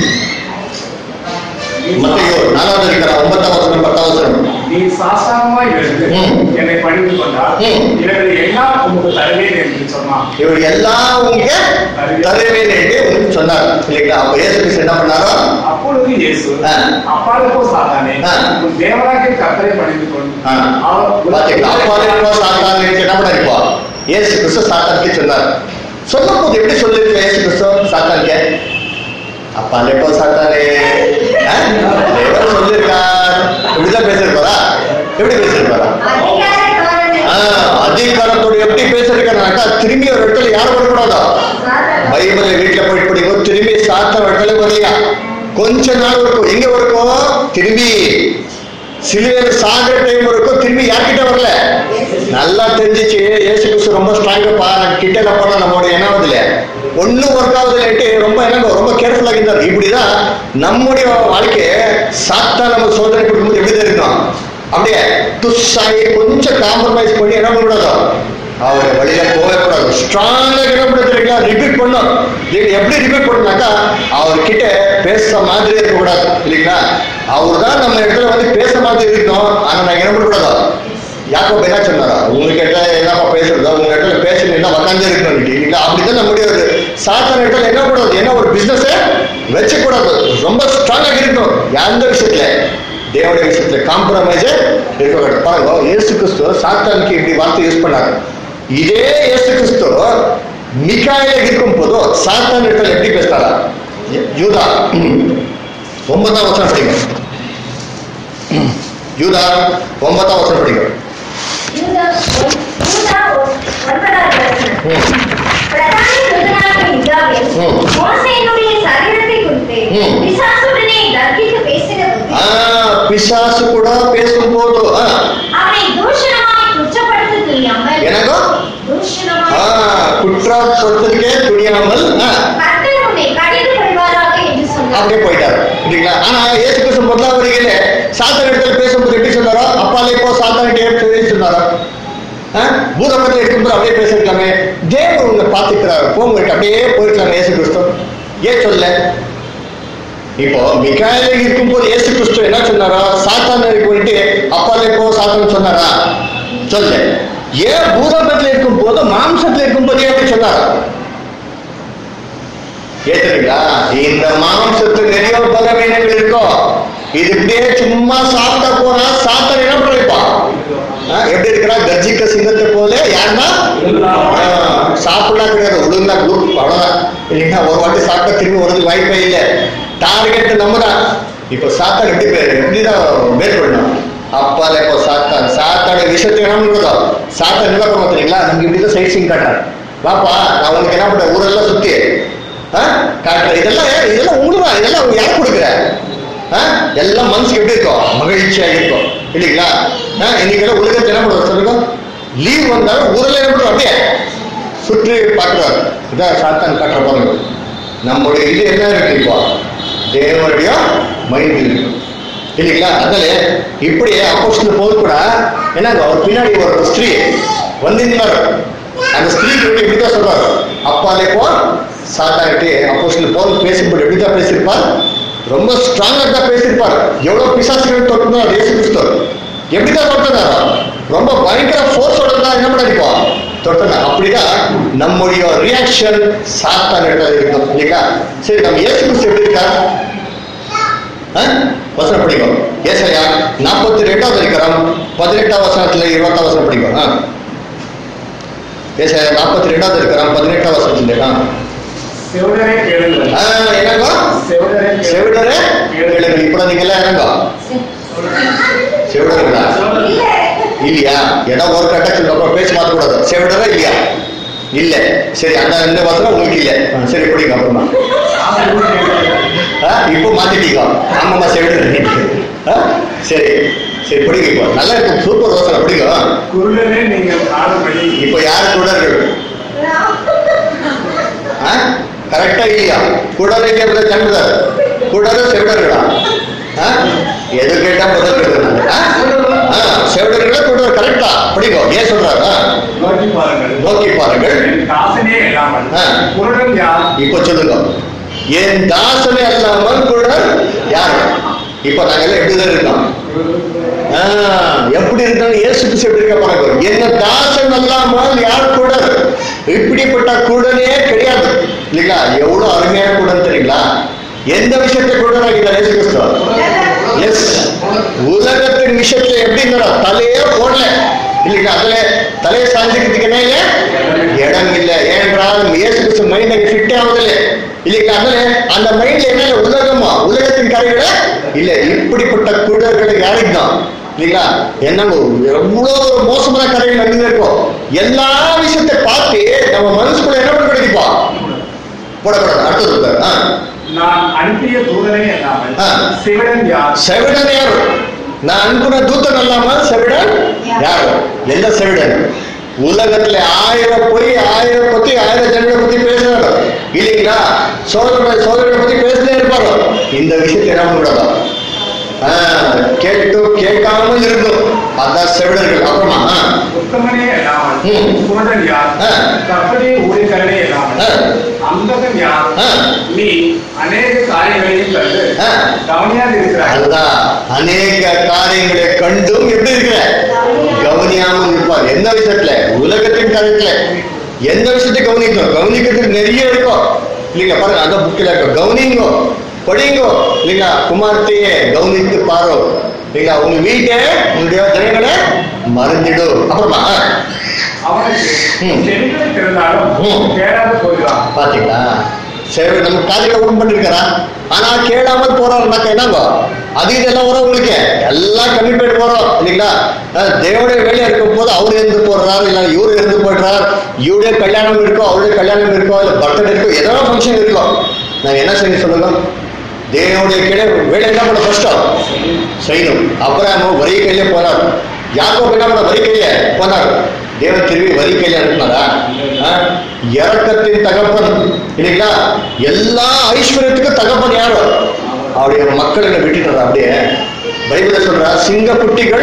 மத்தையோ நாலாவது இருக்கிற ஒன்பதாம் வசனம் பத்தாம் வசனம் நீ சாஸ்தாகமாய் இருந்து ம். என்னை பணிந்து கொண்டால் ம். இவர்கள் எல்லாம் உமக்கு தருவேன் என்று சொன்னான் இவர் எல்லாம் உங்க தருவேன் என்று உங்களுக்கு சொன்னார் இல்லைங்களா அப்ப இயேசு கிறிஸ்து என்ன பண்ணாரோ அப்பொழுது இயேசு ஆ. அப்பாலுக்கோ சாத்தானே ஆ. உன் தேவனாகிய கர்த்தரை பணிந்து கொண்டு ஆ. அவர் பாத்தீங்களா அப்பாலே சாத்தான் என்ன பண்ணிருப்பா இயேசு கிறிஸ்து சாத்தானுக்கு சொன்னார் சொல்லும் போது எப்படி சொல்லிருக்க இயேசு கிறிஸ்து சாத்தானுக்கு அப்பாலே போ சாத்தானே ஆ? தேவன் சொல்லிருக்கார் இப்படிதான் பேசிருப்பாரா எப்படி பேசிருப்பாரா அதிகாரக்காரன் ஆஹ் அதிகாரத்தோட எப்படி பேசிருக்காருனாக்கா திரும்பி ஒரு இடத்துல யார் வரக்கூடாதோ பைபிளை வீட்டுல போயிட்டு படிக்கும் திரும்பி சாத்த இடத்துல வரலையா கொஞ்ச நாள் இருக்கும் எங்க இருக்கும் திரும்பி சிலுவையில் சாகிற டைம் இருக்கும் திரும்பி யார்கிட்ட வரல நல்லா தெரிஞ்சிச்சு ஏசு கிறிஸ்து ரொம்ப ஸ்ட்ராங்கப்பா கிட்ட போனா நம்மளோட என்ன ஆகுதுல ஒன்னும் ஒர்க் ஆகுதுலட்டு ரொம்ப என்ன ரொம்ப கேர்ஃபுல்லா இருந்தார் இப்படிதான் நம்முடைய வாழ்க்கைய சாத்தா நம்ம சோதனை கொடுக்கும்போது எப்படி இருக்கும் அப்படியே துஷாகி கொஞ்சம் காம்ப்ரமைஸ் பண்ணி என்ன பண்ணக்கூடாதோ அவர் வழியில போகவே கூடாது ஸ்ட்ராங்கா என்ன பண்ணுறீங்களா ரிப்பீட் பண்ணும் நீங்க எப்படி ரிப்பீட் பண்ணுனாக்கா அவர்கிட்ட பேச மாதிரி இருக்கக்கூடாது இல்லைங்களா அவர் தான் நம்ம இடத்துல வந்து பேச மாதிரி இருக்கணும் ஆனா நான் என்ன பண்ணக்கூடாதோ யாக்கோ என்ன சொன்னாரா உங்களுக்கு இடத்துல என்னப்பா பேசுறதோ உங்க இடத்துல பேசணும் உட்காந்து இருக்கணும் இல்லைங்களா அப்படிதான் நம்முடைய ஒரு சாத்தான இடத்துல என்ன கூடாது என்ன ஒரு பிசினஸ் வச்சக்கூடாது ரொம்ப ஸ்ட்ராங்கா இருக்கணும் எந்த விஷயத்துல தேவனுடைய விஷயத்துல காம்ப்ரமைஸே இருக்கக்கூடாது பாருங்க இயேசு கிறிஸ்து சாத்தானுக்கு இப்படி வார்த்தை யூஸ் பண்ணாரு இதே இயேசு கிறிஸ்து மிகாயில இருக்கும் போதோ சாத்தான் இடத்துல எப்படி பேசினாரா யூதா ஒன்பதாம் வசனம் படிங்க யூதா ஒன்பதாம் வசனம் படிங்க யூதா யூதா ஒன்பதாவது வசனம். ம். பிரதான யூதனாகிய யூதாவில் ம். மோசேயினுடைய சரீரத்தை குறித்து ம். பிசாசுடனே தர்க்கித்து பேசின போது ஆ, பிசாசு கூட பேசும்போது ஆ, அவனை தூஷணமாய் குற்றப்படுத்த துணியாமல் எனக்கோ ஆ, தூஷணமாய் குற்றப்படுத்துறதுக்கே துணியாமல் ஆ, கர்த்தர் உன்னை கடிந்து கொள்வாராக என்று சொன்னார் அப்படியே போயிட்டாரு இல்லைங்களா ஆனா ஏசு கிறிஸ்து முதலாம் வருகையில சாத்தான் இடத்துல பேசும்போது எப்படி சொன்னாரோ அப்பாலே இப்போ சாத்தான் கிட்டே சொன்னாரோ ஆ? பூதமத்தில் இருக்கும்போது அப்படியே பேசிருக்கலாமே தேவன் உங்களை பார்த்துக்கிறாரு போங்க அப்படியே போயிருக்கலாமே ஏசு கிறிஸ்து ஏன் சொல்ல இப்போ மிகாயில இருக்கும்போது ஏசு கிறிஸ்து என்ன சொன்னாரா சாத்தான் போயிட்டு அப்பாலே போ சாத்தான் சொன்னாரா சொல்ல ஏன் பூதமத்தில் இருக்கும் போது மாம்சத்துல இருக்கும்போது ஏன் அப்படி சொன்னாரா ஏத்துறீங்களா இந்த மாம்சத்துக்கு நிறைய பலவீனங்கள் இருக்கும் இது இப்படியே சும்மா சாப்பிட்டா போனா சாத்தன் என்ன பண்ணிருப்பான் ஆ, எப்படி இருக்கிறா கர்ஜிக்க சிங்கத்தை போல யாருன்னா ஆ, சாப்பிடலாம் கிடையாது உளுந்தா குரூப் அவ்வளவுதான் இல்லைங்களா ஒரு வாட்டி சாப்பிட்டா திரும்பி வரதுக்கு வாய்ப்பே இல்லை டார்கெட் நம்ம தான் இப்போ சாத்தான் எப்படி பேர் எப்படிதான் மேற்கொள்ளணும் அப்பால இப்போ சாத்தான் சாத்தான விஷயத்தை என்ன பண்ணுறதோ சாத்தான் என்ன பண்ண தெரியுங்களா நமக்கு இப்படி தான் சைட் சீன் காட்டுறேன் வாப்பா நான் உனக்கு என்ன பண்றேன் ஊரெல்லாம் சுத்தி ஆ? காட்டுறேன் இதெல்லாம் இதெல்லாம் உங்களுக்கு தான் இதெல்லாம் அவங்க யார் கொடுக்குற ஆ? எல்லாம் மனசுக்கு எப்படி இருக்கும் மகிழ்ச்சியா இருக்கும் இல்லைங்களா ஆ, இன்னைக்கெல்லாம் உலகத்தை என்ன பண்ணுவோம் சொல்லுங்க லீவ் வந்தாலும் ஊரில் என்ன பண்ணுவோம் அப்படியே சுற்றி பார்க்குறாரு இதான் சாத்தான் காட்டுற பாருங்க நம்முடைய இது என்ன இருக்கு இப்போ தேவனுடைய மைண்ட் இருக்கு இல்லைங்களா அதனால இப்படி அப்போஸ்டல் போது கூட என்னங்க அவர் பின்னாடி ஒரு ஸ்திரீ வந்திருந்தாரு அந்த ஸ்திரீ கிட்ட எப்படிதான் சொல்றாரு அப்பாலே போ சாத்தாட்டு அப்போஸ்டல் போல் பேசும்போது எப்படிதான் பேசியிருப்பார் ரொம்ப ஸ்ட்ராங்கா தான் பேசியிருப்பார் எவ்வளவு பிசாசுகள் தொட்டுனார் இயேசு கிறிஸ்து எப்படிதான் தொட்டினாரோ ரொம்ப பயங்கர ஃபோர்ஸோட தான் என்ன பண்ணிருப்போம் தொட்டனா அப்படிதான் நம்முடைய ரியாக்ஷன் சாத்தான் இடத்துல இருக்கும் இல்லைங்களா சரி நம்ம இயேசு கிறிஸ்து எப்படி இருக்கா ஆ? வசனம் படிக்கும் ஏசாயா நாற்பத்தி ரெண்டாவது அதிகாரம் பதினெட்டாம் வசனத்துல இருபத்தாம் வசனம் படிக்கும் ஆ. ஏசாயா நாற்பத்தி ரெண்டாவது அதிகாரம் பதினெட்டாம் வசனத்துல ஆ. செவிடரே கேளுங்கள் ஆ, என்னங்க செவிடரே செவிடரே கேளுங்கள் இப்போ நீங்க எல்லாம் இறங்க செவிடர்களா இல்லையா ஏதோ ஒரு கட்டத்தில் அப்புறம் பேச்சு மாற்றக்கூடாது செவிடரா இல்லையா இல்ல சரி அந்த இந்த வசனம் உங்களுக்கு இல்ல ஆ, சரி படிங்க அப்புறமா ஆ, இப்போ மாத்திட்டீங்க ஆமாம்மா செவிடர் ஆ, சரி சரி படிங்க இப்போ நல்லா இருக்கும் சூப்பர் வசனம் படிங்க குருடரே நீங்கள் காணும்படி இப்போ யார் குடர்கள் கரெக்டா இல்லையா குடரை கேட்பது கண்டுதார் குடரு செவிடர்களா ஆ? எது கேட்டா முதல் கேட்கணும் செவிடர்களா குடர் கரெக்டா படிங்க ஏன் சொல்றாரு ஆ? நோக்கி பாருங்கள் நோக்கி பாருங்கள் என் என் தாசனே இல்லாமல் ஆ. குருடன் யார் இப்போ சொல்லுங்க என் தாசனே அல்லாமல் கூட யார் இப்போ நாங்க எல்லாம் எப்படிதான் இருக்கோம் ஆ, எப்படி இருந்தாலும் இயேசு கிறிஸ்து எப்படி இருக்க பாருங்க என்ன தாசன் அல்லாமல் யார் கூட இப்படிப்பட்ட கூடனே கிடையாது இல்லைங்களா எவ்வளவு அருமையான கூடன் தெரியுங்களா எந்த விஷயத்தை கூடனா இல்ல இயேசு கிறிஸ்து எஸ் உலகத்தின் விஷயத்துல எப்படி இருந்தா தலையே போடல இல்லைங்களா அதுல தலையை சாஞ்சிக்கிறதுக்குன்னே இடம் இல்ல ஏனென்றால் இயேசு கிறிஸ்து மைண்ட் அங்க ஃபிட் ஆகுதில்ல இல்லைங்களா அதுல அந்த மைண்ட்ல என்ன இல்ல உலகமா உலகத்தின் கரைகளை இல்ல இப்படிப்பட்ட குடர்களை யாருக்கு தான் இல்லைங்களா என்னங்க எவ்வளவு ஒரு மோசமான கதைகள் நடந்து இருக்கும் எல்லா விஷயத்தை பார்த்து நம்ம மனசுக்குள்ள என்ன பண்ண கிடைக்குப்பா போடக்கூடாது அடுத்தது ஆ நான் அனுப்பிய தூதனே இல்லாமல் ஆ. சிவடன் யார் செவிடன் யாரு நான் அனுப்புன தூத்தன் அல்லாம செவிடன் யாரு எந்த செவிடன் உலகத்துல ஆயிரம் போய் ஆயிரம் பத்தி ஆயிரம் ஜனங்களை பத்தி பேசுறாரு இல்லைங்களா சோதனை சோதனை பத்தி பேசினே இருப்பாரு இந்த விஷயத்தை என்ன பண்ணக்கூடாதா கேட்டு கேட்காமல் இருந்தோம் அதான் செவிடர்கள் அப்புறமா ஆ, உத்தமனே இல்லாமல் ம். குருடன் யார் ஆ. கற்பனே ஊழியக்காரனே இல்லாமல் ஆ. அந்தகன் யார் ஆ. நீ அநேக காரியங்களையும் கண்டு ஆ. கவனியாக இருக்கிறாய் அதுதான் அநேக காரியங்களை கண்டும் எப்படி இருக்கிற கவனியாமல் இருப்பார் எந்த விஷயத்துல உலகத்தின் காரியத்துல எந்த விஷயத்தை கவனிக்கணும் கவனிக்கிறதுக்கு நிறைய இருக்கும் இல்லைங்களா பாருங்க அந்த புக்கில் இருக்கும் கவனிங்கோ படிங்கோ இல்லைங்களா குமார்த்தையே கவனித்து பாரோ இல்லைங்களா உங்க வீட்டை உங்களுடைய ஜனங்களை மறந்துடு அப்புறமா அவனுக்கு ம். செவிகள் திறந்தாலும் ம். கேளாது போகிறான் பாத்தீங்களா சரி நம்ம காதுகளை ஓபன் பண்ணிருக்காரா ஆனா கேளாமல் போறாருனாக்க என்னங்கோ அது இதெல்லாம் வரும் உங்களுக்கு எல்லாம் கமிட்மெண்ட் வரும் இல்லைங்களா அஹ் தேவனுடைய வேலையா இருக்கும் போது அவரு இருந்து போடுறாரு இல்ல இவரு இருந்து போடுறார் இவருடைய கல்யாணம் இருக்கும் அவருடைய கல்யாணம் இருக்கும் இல்ல பர்த்டே இருக்கும் ஏதோ ஃபங்க்ஷன் இருக்கும் நாங்க என்ன செய்ய சொல்லுங்க தேவனுடைய கிளை வேலை என்ன பண்ண ஃபர்ஸ்ட் செய்யணும் அப்புறம் வரி கையிலே போனார் யாக்கோப் என்ன பண்ண வரி கையில போனார் தேவன் திரும்பி வரி கையில அனுப்பினாரா ஆ? இறக்கத்தின் தகப்பன் இல்லைங்களா எல்லா ஐஸ்வர்யத்துக்கும் தகப்பன் யாரு அவருடைய மக்களை விட்டுட்டார் அப்படியே பைபிள சொல்றா சிங்க குட்டிகள்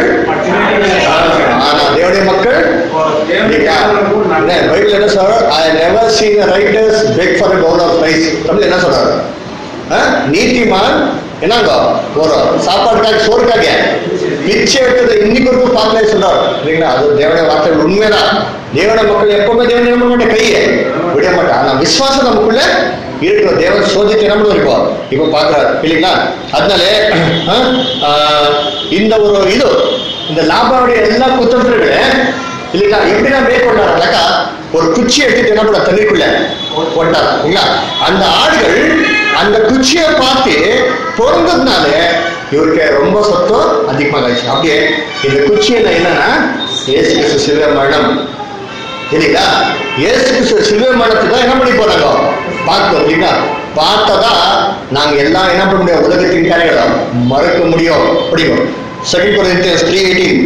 ஆனா தேவனுடைய மக்கள் இல்லைங்களா? என்ன, பைபிள் என்ன சொல்ற I never seen writers beg for Paul of rice Tamil என்ன சொல்றாரு ஆ? நீதிமான் என்னங்க ஒரு சாப்பாடுக்காக சோறுக்காக பிச்சை எடுத்தது இன்னைக்கு வரைக்கும் பார்க்கல சொல்றாரு இல்லைங்களா அது தேவனுடைய வார்த்தை உண்மைதான் தேவன மக்கள் எப்பவுமே தேவன் என்ன பண்ண மாட்டேன் கையை விட மாட்டான் ஆனா விசுவாசம் நமக்குள்ள இருக்கிற தேவன் சோதித்து என்ன பண்ணுவோம் இப்போ இப்போ பாக்குறாரு இல்லைங்களா அதனால ஆ, ஆ, இந்த ஒரு இது இந்த லாபாவுடைய எல்லா குத்தத்திலே இல்லைங்களா எப்படின்னா மேற்கொண்டாருனாக்கா ஒரு குச்சி எடுத்துட்டு என்ன பண்ண தண்ணிக்குள்ள போட்டார் இல்லைங்களா அந்த ஆடுகள் அந்த குச்சியை பார்த்து பொருந்ததுனால இவருக்கு ரொம்ப சொத்தம் அதிகமாக ஆயிடுச்சு அப்படியே இந்த குச்சியில என்னன்னா ஏசு கிறிஸ்து சிலுவை மரணம் இல்லைங்களா ஏசு கிறிஸ்து சிலுவை மரணத்தை தான் என்ன பண்ணி போறாங்க பார்த்தோம் இல்லைங்களா பார்த்ததா நாங்க எல்லாம் என்ன பண்ண முடியும் உலகத்தின் காரியங்களை மறக்க முடியும் படிக்கும் செகண்ட் கொரிந்தியன்ஸ் த்ரீ எயிட்டீன்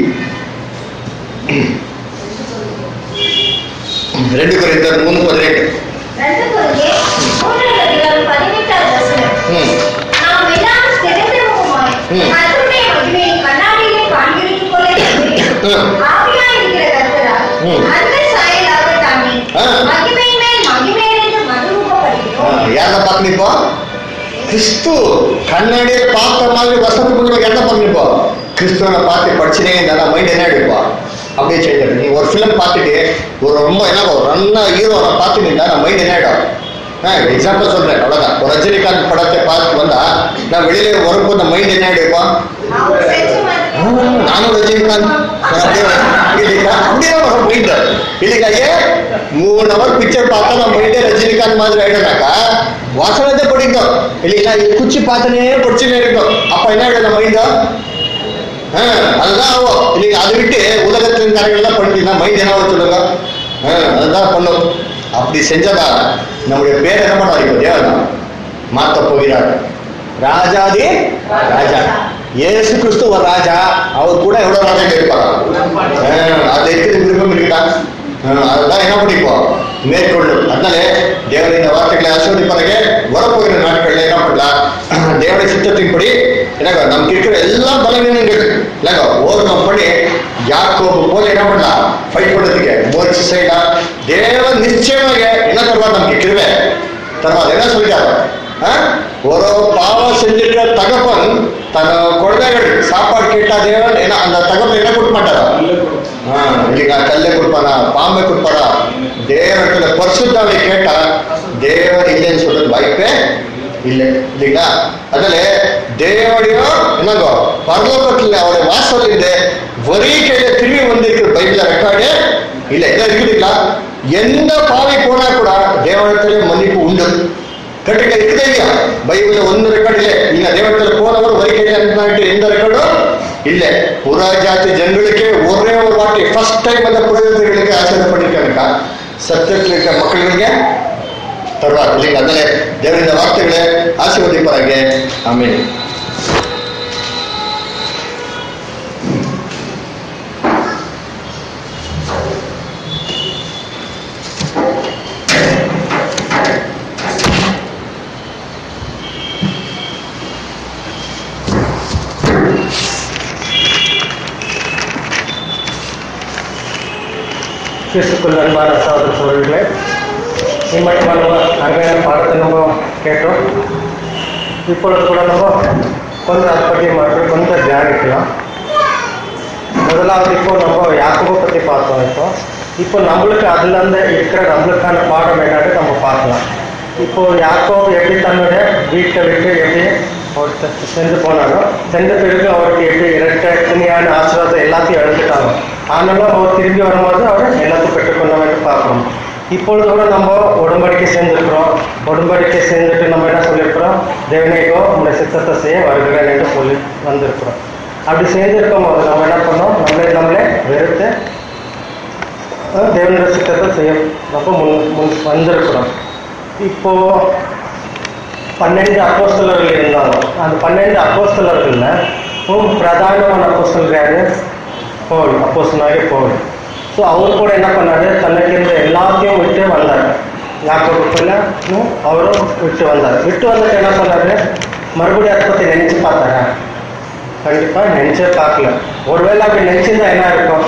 ரெண்டு கொரிந்தியர் மூணு பதினெட்டு ரெண்டு கொரிந்தியர் மூன்றாவது அதிகாரம் பதினெட்டாவது வசனம். ம் நாம் எல்லாம் சிறந்தவருமாய் ம். கர்த்தருடைய மகிமையை கண்ணாடியிலே காண்கிறது போல இருக்கிறோம். ம். ஆவியாய் இருக்கிற கர்த்தரால் ம். அந்த சாயலாக தாமே ஆ. மகிமையின் மேல் மகிமையடைந்து மகிழ்வுபடுகிறோம். யாரை பார்க்கணும் இப்போ கிறிஸ்து கண்ணாடியை பார்த்த மாதிரி வசத்துக்கு முன்னாடி என்ன பண்ணிப்போ கிறிஸ்துவனை பார்த்து படிச்சுனே இருந்தா மைண்ட் என்ன எடுப்பா அப்படியே செய்யாது நீ ஒரு ஃபிலிம் பார்த்துட்டு ஒரு ரொம்ப என்ன ஒரு நல்ல ஹீரோனை பார்த்துட்டு இருந்தா நான் மைண்ட் என்ன ஆகிடும் எக்ஸாம்பிள் சொல்றேன் அவ்வளவுதான் ஒரு ரஜினிகாந்த் படத்தை பார்த்து வந்தா நான் வெளியில வரும்போது அந்த மைண்ட் என்ன ஆகிடுப்பா அவர் செஞ்ச மாதிரி நானும் ரஜினிகாந்த் நான் அப்படியே இல்லைங்களா அப்படியே வரும் மைண்ட் இல்லைங்களா ஏன் மூணு ஹவர் பிக்சர் பார்த்தா நம்ம மைண்டே ரஜினிகாந்த் மாதிரி ஆயிடும்னாக்கா வாசனத்தை படிக்கும் இல்லைங்களா இது குச்சி பார்த்துனே படிச்சுனே இருக்கும் அப்ப என்ன ஆயிடும் மைண்டா அதுதான் ஆகும் இல்லைங்க அதை விட்டு உலகத்தின் கரைகள்லாம் படிக்கிறீங்கன்னா மைண்ட் என்ன ஆகும் சொல்லுங்க ஆ, அதுதான் பண்ணும் அப்படி செஞ்சதா நம்முடைய பேர் என்ன பண்ண இப்போ தேவதான் மாத்த போகிறார் ராஜாதி ராஜா இயேசு கிறிஸ்து ஒரு ராஜா அவர் கூட எவ்வளவு ராஜா இருப்பாரா அது இருக்கிறது விருப்பம் இருக்கா அதுதான் என்ன பண்ணிப்போம் மேற்கொள்ளும் அதனால தேவன் இந்த வார்த்தைகளை ஆசிர்வதிப்பாருங்க வரப்போகிற நாட்கள்ல என்ன பண்ணலாம் தேவனுடைய சித்தத்தின்படி எனக்கு நமக்கு இருக்கிற எல்லா பலவீனங்கள் இல்லைங்க ஓவர்கம் பண்ணி யாக்கோபு போல என்ன பண்ணலாம் ஃபைட் பண்ணுறதுக்கு முயற்சி செய்யலாம் தேவன் நிச்சயமாக என்ன தருவார் நமக்கு கிருபை தருவார் என்ன சொல்லிட்டாரு ஆ? ஒரு பாவம் செஞ்சிருக்கிற தகப்பன் தன் குழந்தைகள் சாப்பாடு கேட்டா தேவன் என்ன அந்த தகப்பன் என்ன கொடுக்க மாட்டாரா ஆ, இல்லைங்க கல்லை கொடுப்பாரா பாம்பை கொடுப்பாரா தேவனத்துல பரிசுத்தாவை கேட்டா தேவன் இல்லைன்னு சொல்றது வாய்ப்பே இல்லை இல்லைங்களா அதனால தேவனையோ என்னங்கோ பரலோகத்துல அவருடைய வாசல் இருந்து ஒரே கையில திரும்பி வந்திருக்கிற பைபிள்ல ரெக்கார்டு இல்ல என்ன இருக்குதுங்களா எந்த பாவை போனா கூட தேவனத்திலே மன்னிப்பு உண்டு கட்டுக்க இருக்குதே இல்லையா பைபிள்ல ಒಂದು ரெக்கார்டு இல்லை நீங்க தேவனத்துல போனவர் ஒரே கையில அனுப்பினாட்டு எந்த ரெக்கார்டும் இல்ல புற ஜாತಿ ಜನಗಳಿಗೆ ஒரே ஒரு வாட்டி ஃபர்ஸ்ட் டைம் அந்த புரிதல்களுக்கு ஆசீர்வாத பண்ணிருக்காங்க சத்தியத்தில் இருக்க மக்களுಗಳಿಗೆ தருவார் இல்லைங்க அதனால தேவரின் வார்த்தைகளை ஆசீர்வதிப்பாங்க ஆமென் கிறிஸ்துக்குள் அன்பான சகோதர சோழர்களே இம்மட்டும் நம்ம அருமையான பாடத்தை நம்ம கேட்டோம் இப்பொழுது கூட நம்ம கொஞ்சம் அதை பற்றி மறுபடியும் கொஞ்சம் தியானிக்கலாம் முதலாவது இப்போ நம்ம யாக்கோபை பற்றி பார்த்தோம் இப்போ இப்போ நம்மளுக்கு அதுலேருந்து இருக்கிற நம்மளுக்கான பாடம் என்னன்னு நம்ம பார்க்கலாம் இப்போ யாக்கோபு எப்படி தன்னுடைய வீட்டை விட்டு எப்படி அவர் செ- சென்று போனாரோ சென்ற பிறகு அவருக்கு எப்படி இரட்டை துணியான ஆசீர்வாதம் எல்லாத்தையும் இழந்துட்டாங்க ஆனாலும் அவர் திரும்பி வரும்போது அவர் எல்லாத்தையும் பெற்றுக்கொண்டவன் பார்க்கணும் இப்பொழுது கூட நம்ம உடம்படிக்கை சேர்ந்திருக்கிறோம் உடம்படிக்கை சேர்ந்துட்டு நம்ம என்ன சொல்லியிருக்கிறோம் தேவனேகோ உங்களுடைய சித்தத்தை செய்ய வருகிறேன் என்று சொல்லி வந்திருக்கிறோம் அப்படி செய்திருக்கும் போது நம்ம என்ன பண்ணோம் நம்மளே நம்மளே வெறுத்து அஹ், தேவனுடைய சித்தத்தை செய்ய நம்ம முன் முன் வந்திருக்கிறோம் இப்போ பன்னெண்டு அப்போஸ்தலர்கள் இருந்தாங்க அந்த பன்னெண்டு அப்போஸ்தலர்கள்ல ரொம்ப பிரதானமான அப்போஸ்தலர் யாரு பவுல் அப்போஸ்தலனாகிய பவுல் ஸோ அவர் கூட என்ன பண்ணாரு தனக்கு இருந்த எல்லாத்தையும் விட்டு வந்தார் யாக்கோபுக்குள்ள அவரும் விட்டு வந்தார் விட்டு வந்துட்டு என்ன பண்ணாரு மறுபடியும் அதை பற்றி நினைச்சு பார்த்தாரா கண்டிப்பா நினைச்சே பார்க்கல ஒருவேளை அப்படி நினைச்சிருந்தா என்ன இருக்கும்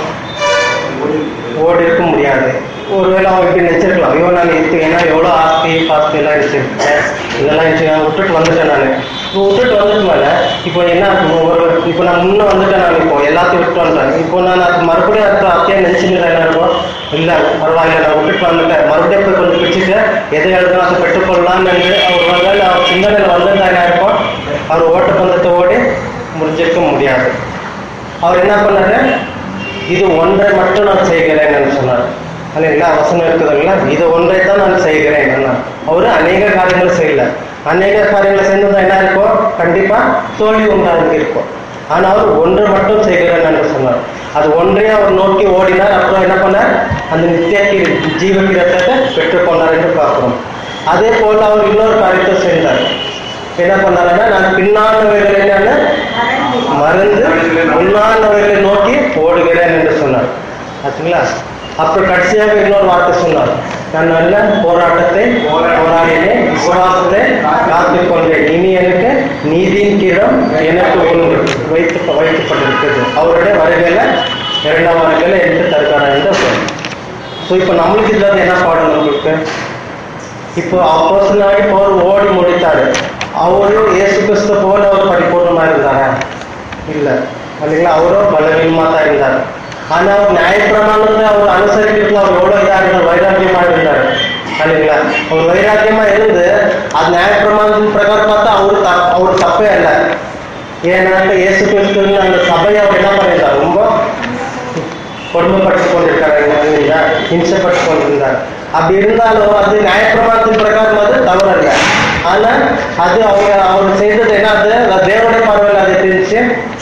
ஓடி இருக்க முடியாது ஒருவேளை அவன் இப்படி நினைச்சிருக்கலாம் ஐயோ நான் இதுக்கு ஏன்னா எவ்வளோ ஆஸ்தி பாஸ்தி எல்லாம் வச்சிருக்கேன் இதெல்லாம் இருந்துச்சு நான் விட்டுட்டு வந்துட்டேன் நான் இப்போ விட்டுட்டு வந்துட்டு மேல இப்போ என்ன இருக்கும்? ஒரு இப்போ நான் முன்ன வந்துட்டேன் நான் இப்போ எல்லாத்தையும் விட்டு வந்துட்டேன் இப்போ நான் அது மறுபடியும் அது அப்படியே நினைச்சுட்டு என்ன இருக்கும் இல்லை பரவாயில்ல நான் விட்டுட்டு வந்துட்டேன் மறுபடியும் போய் கொஞ்சம் பிடிச்சிட்டு எதை எழுதுனா அதை பெற்றுக்கொள்ளலாம்னு என்று அவர் ஒருவேளை அவர் சிந்தனையில் வந்திருந்தா என்ன இருக்கும் அவர் ஓட்டப்பந்தத்தை ஓடி முடிஞ்சிருக்க முடியாது அவர் என்ன பண்ணாரு இது ஒன்றை மட்டும் நான் செய்கிறேன் என்று சொன்னார் இல்லைங்களா வசனம் இருக்குதுங்களா இது ஒன்றை தான் நான் செய்கிறேன் என்ன அவரு அநேக காரியங்கள் செய்யல அநேக காரியங்களை செஞ்சது என்ன இருக்கும் கண்டிப்பா தோல்வி உண்டாகி இருக்கும் ஆனா அவர் ஒன்றை மட்டும் செய்கிறேன் என்று சொன்னார் அது ஒன்றையும் அவர் நோக்கி ஓடினார் அப்புறம் என்ன பண்ணார் அந்த நித்திய கி- ஜீவ கிரத்தை பெற்றுக்கொண்டார் என்று பார்க்கிறோம் அதே போல அவர் இன்னொரு காரியத்தை செய்தார் என்ன பண்ணாருன்னா நான் பின்னானவைகள் என்னன்னு மறந்து முன்னானவைகளை நோக்கி ஓடுகிறேன் என்று சொன்னார் ஆச்சுங்களா அப்புறம் கடைசியாக இன்னொரு வார்த்தை சொன்னார் நான் நல்ல போராட்டத்தை போராடினேன் விசுவாசத்தை காத்துக் கொண்டேன் இனி எனக்கு நீதியின் கீழம் எனக்கு ஒன்று வைத்து வைக்கப்பட்டிருக்கிறது அவருடைய வருகையில இரண்டாம் வருகையில எடுத்து தருகிறார் என்று சொன்னார் ஸோ இப்போ நம்மளுக்கு இதுல இருந்து என்ன பாடம் நம்மளுக்கு இப்போ அப்போஸ்தலனாகி பவுல் ஓடி முடித்தாரு அவரு இயேசு கிறிஸ்து போல அவர் பரிபூர்ணமா இருந்தாரா இல்ல இல்லைங்களா அவரும் பலவீனமா தான் இருந்தார் ஆனா அவர் நியாயப்பிரமாணத்தை அவர் அனுசரிக்கிறதுல அவர் எவ்வளவு இதா இருந்தார் வைராக்கியமா இருந்தார் இல்லைங்களா அவர் வைராக்கியமா இருந்து அது நியாயப்பிரமாணத்தின் பிரகாரம் பார்த்தா அவரு த- அவர் தப்பே இல்லை ஏன்னாக்க இயேசு கிறிஸ்துவின் அந்த சபையை அவர் என்ன பண்ணியிருந்தார் ரொம்ப கொடுமைப்பட்டு கொண்டிருக்காரு இல்லைங்களா ஹிம்சப்பட்டு கொண்டிருந்தார் அப்படி இருந்தாலும் அது நியாயப்பிரமாணத்தின் பிரகாரம் அது தவறல்ல ஆனா அது அவங்க அவர் செய்தது என்ன அது அது தேவனுடைய பார்வையில் அது தெரிஞ்சு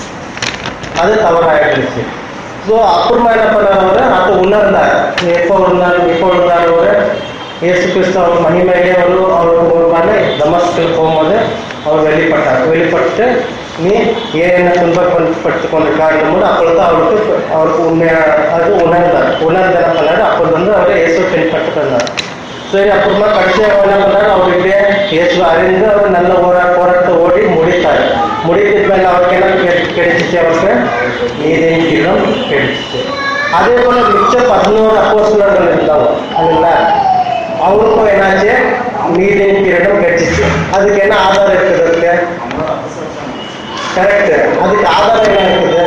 அது தவறாயிடுச்சு ஸோ அப்புறமா என்ன பண்ணார் அவரு அதை உணர்ந்தார் எப்போ இருந்தாலும் இப்போ இருந்தாலும் அவரு இயேசு கிறிஸ்து அவர் மகிமையிலே அவர் அவருக்கு ஒரு மாதிரி தமஸ்கில் போகும்போது அவர் வெளிப்பட்டார் வெளிப்பட்டு நீ ஏன் என்ன துன்பப்படுத்தி கொண்டிருக்கார் போது அப்பொழுது அவருக்கு அவருக்கு உண்மையா அது உணர்ந்தார் உணர்ந்து என்ன பண்ணாரு அப்பொழுது வந்து அவர் இயேசு பின்பட்டு வந்தார் சரி அப்புறமா கடைசியாக என்ன பண்ணாரு அவர்கிட்ட இயேசு அறிந்து அவர் நல்ல போரா போராட்டத்தை ஓடி முடித்தார் முடிக்கிறதுக்கு மேல அவருக்கு என்ன கெ- கிடைச்சிச்சு அவருக்கு நீதியின் கிரீடம் கிடைச்சிச்சு அதே போல மிச்ச பதினோரு அப்போஸ்தலர்கள் இருந்தாங்க அதுங்களா அவருக்கும் என்னாச்சு நீதியின் கிரீடம் கிடைச்சிச்சு அதுக்கு என்ன ஆதாரம் இருக்குது அதுக்கு கரெக்ட் அதுக்கு ஆதாரம் என்ன இருக்குது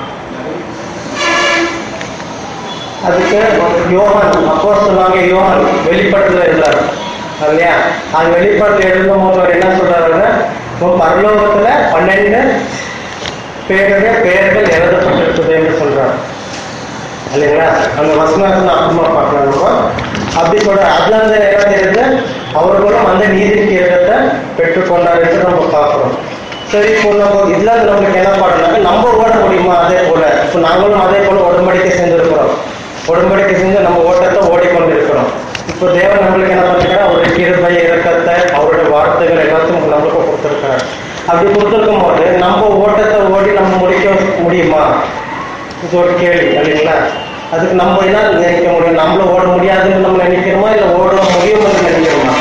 அதுக்கு யோகன் அப்போ சொன்னாங்க யோகன் வெளிப்படத்துல இருந்தார் இல்லையா அது வெளிப்படத்துல எழுதும் போது அவர் என்ன சொல்றாருன்னா இப்போ பரலோகத்துல பன்னெண்டு பேருடைய பெயர்கள் எழுதப்பட்டிருக்குது என்று சொல்றாரு இல்லைங்களா அந்த வசனத்தை அப்புறமா பார்க்கலாம் நம்ம அப்படி சொல்ற அதுல இருந்து என்ன தெரியுது அவர்களும் அந்த நீதி கேட்டத்தை பெற்றுக்கொண்டார் என்று நம்ம பார்க்கிறோம் சரி இப்போ நம்ம இதுல இருந்து நம்மளுக்கு என்ன பாடணும்னாக்க நம்ம ஓட முடியுமா அதே போல இப்போ நாங்களும் அதே போல உடன்படிக்கை செஞ்சிருக்கிறோம் உடன்படிக்கை செஞ்சு நம்ம ஓட்டத்தை ஓடிக்கொண்டிருக்கிறோம் இப்போ தேவன் நம்மளுக்கு என்ன பண்ணிருக்காரு அவருடைய கிருபை இறக்கத்தை அவருடைய வார்த்தைகள் எல்லாத்தையும் நம்மளுக்கு கொடுத்துருக்காரு அப்படி கொடுத்துருக்கும் போது நம்ம ஓட்டத்தை ஓடி நம்ம முடிக்க முடியுமா இது ஒரு கேள்வி இல்லைங்களா அதுக்கு நம்ம என்ன நினைக்க முடியும் நம்மள ஓட முடியாதுன்னு நம்ம நினைக்கிறோமா இல்ல ஓட முடியும்னு நினைக்கிறோமா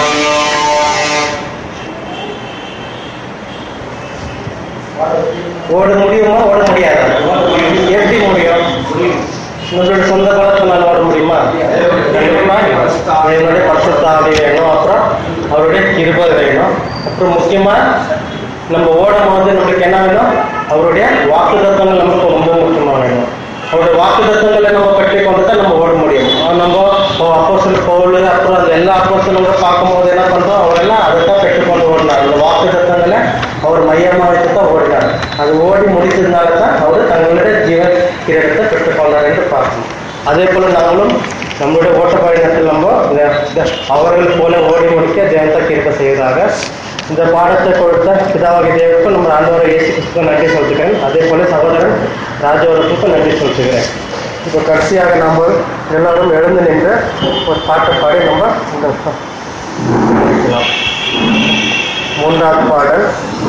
ஓட முடியுமா ஓட முடியாதா எப்படி முடியும் உங்களோட சொந்த பலத்தினால ஓட முடியுமா கண்டிப்பா என்னுடைய பரிசுத்தாவி வேணும் அப்புறம் அவருடைய கிருபை வேணும் அப்புறம் முக்கியமா நம்ம ஓடும் போது நம்மளுக்கு என்ன வேணும் அவருடைய வாக்கு தத்துவங்கள் நமக்கு ரொம்ப முக்கியமா வேணும் அவருடைய வாக்கு தத்துவங்களை நம்ம பற்றி கொண்டு தான் நம்ம ஓட முடியும் ஆஹ் நம்ம அப்போசல் பவுல் அப்புறம் அந்த எல்லா அப்போசலும் பார்க்கும்போது என்ன பண்றோம் அவரெல்லாம் அதை தான் பெற்றுக்கொண்டு ஓடினார் அந்த வாக்கு தத்துவங்களை அவர் மையமா வச்சு தான் ஓடினார் அது ஓடி முடித்ததுனால தான் அவர் தங்களுடைய ஜீவன் கிரீடத்தை பெற்றுக்கொண்டார் என்று பார்க்கணும் அதே போல நாங்களும் நம்மளுடைய ஓட்ட பயணத்தில் நம்ம இந்த- இந்த அவர்கள் போல ஓடி முடிக்க ஜெயந்த கிருப்பை செய்வதாக இந்த பாடத்தை கொடுத்த பிதாவாகிய தேவருக்கும் நம்ம ஆண்டவரை இயேசு கிறிஸ்துக்கும் நன்றி சொல்லுகிறேன் அதே போல சகோதரன் ராஜவரத்துக்கும் நன்றி சொல்லுகிறேன் இப்போ கடைசியாக நம்ம எல்லாரும் எழுந்து நின்று ஒரு பாட்டை பாடி நம்ம இந்த முடிக்கலாம். மூன்றாவது பாடல்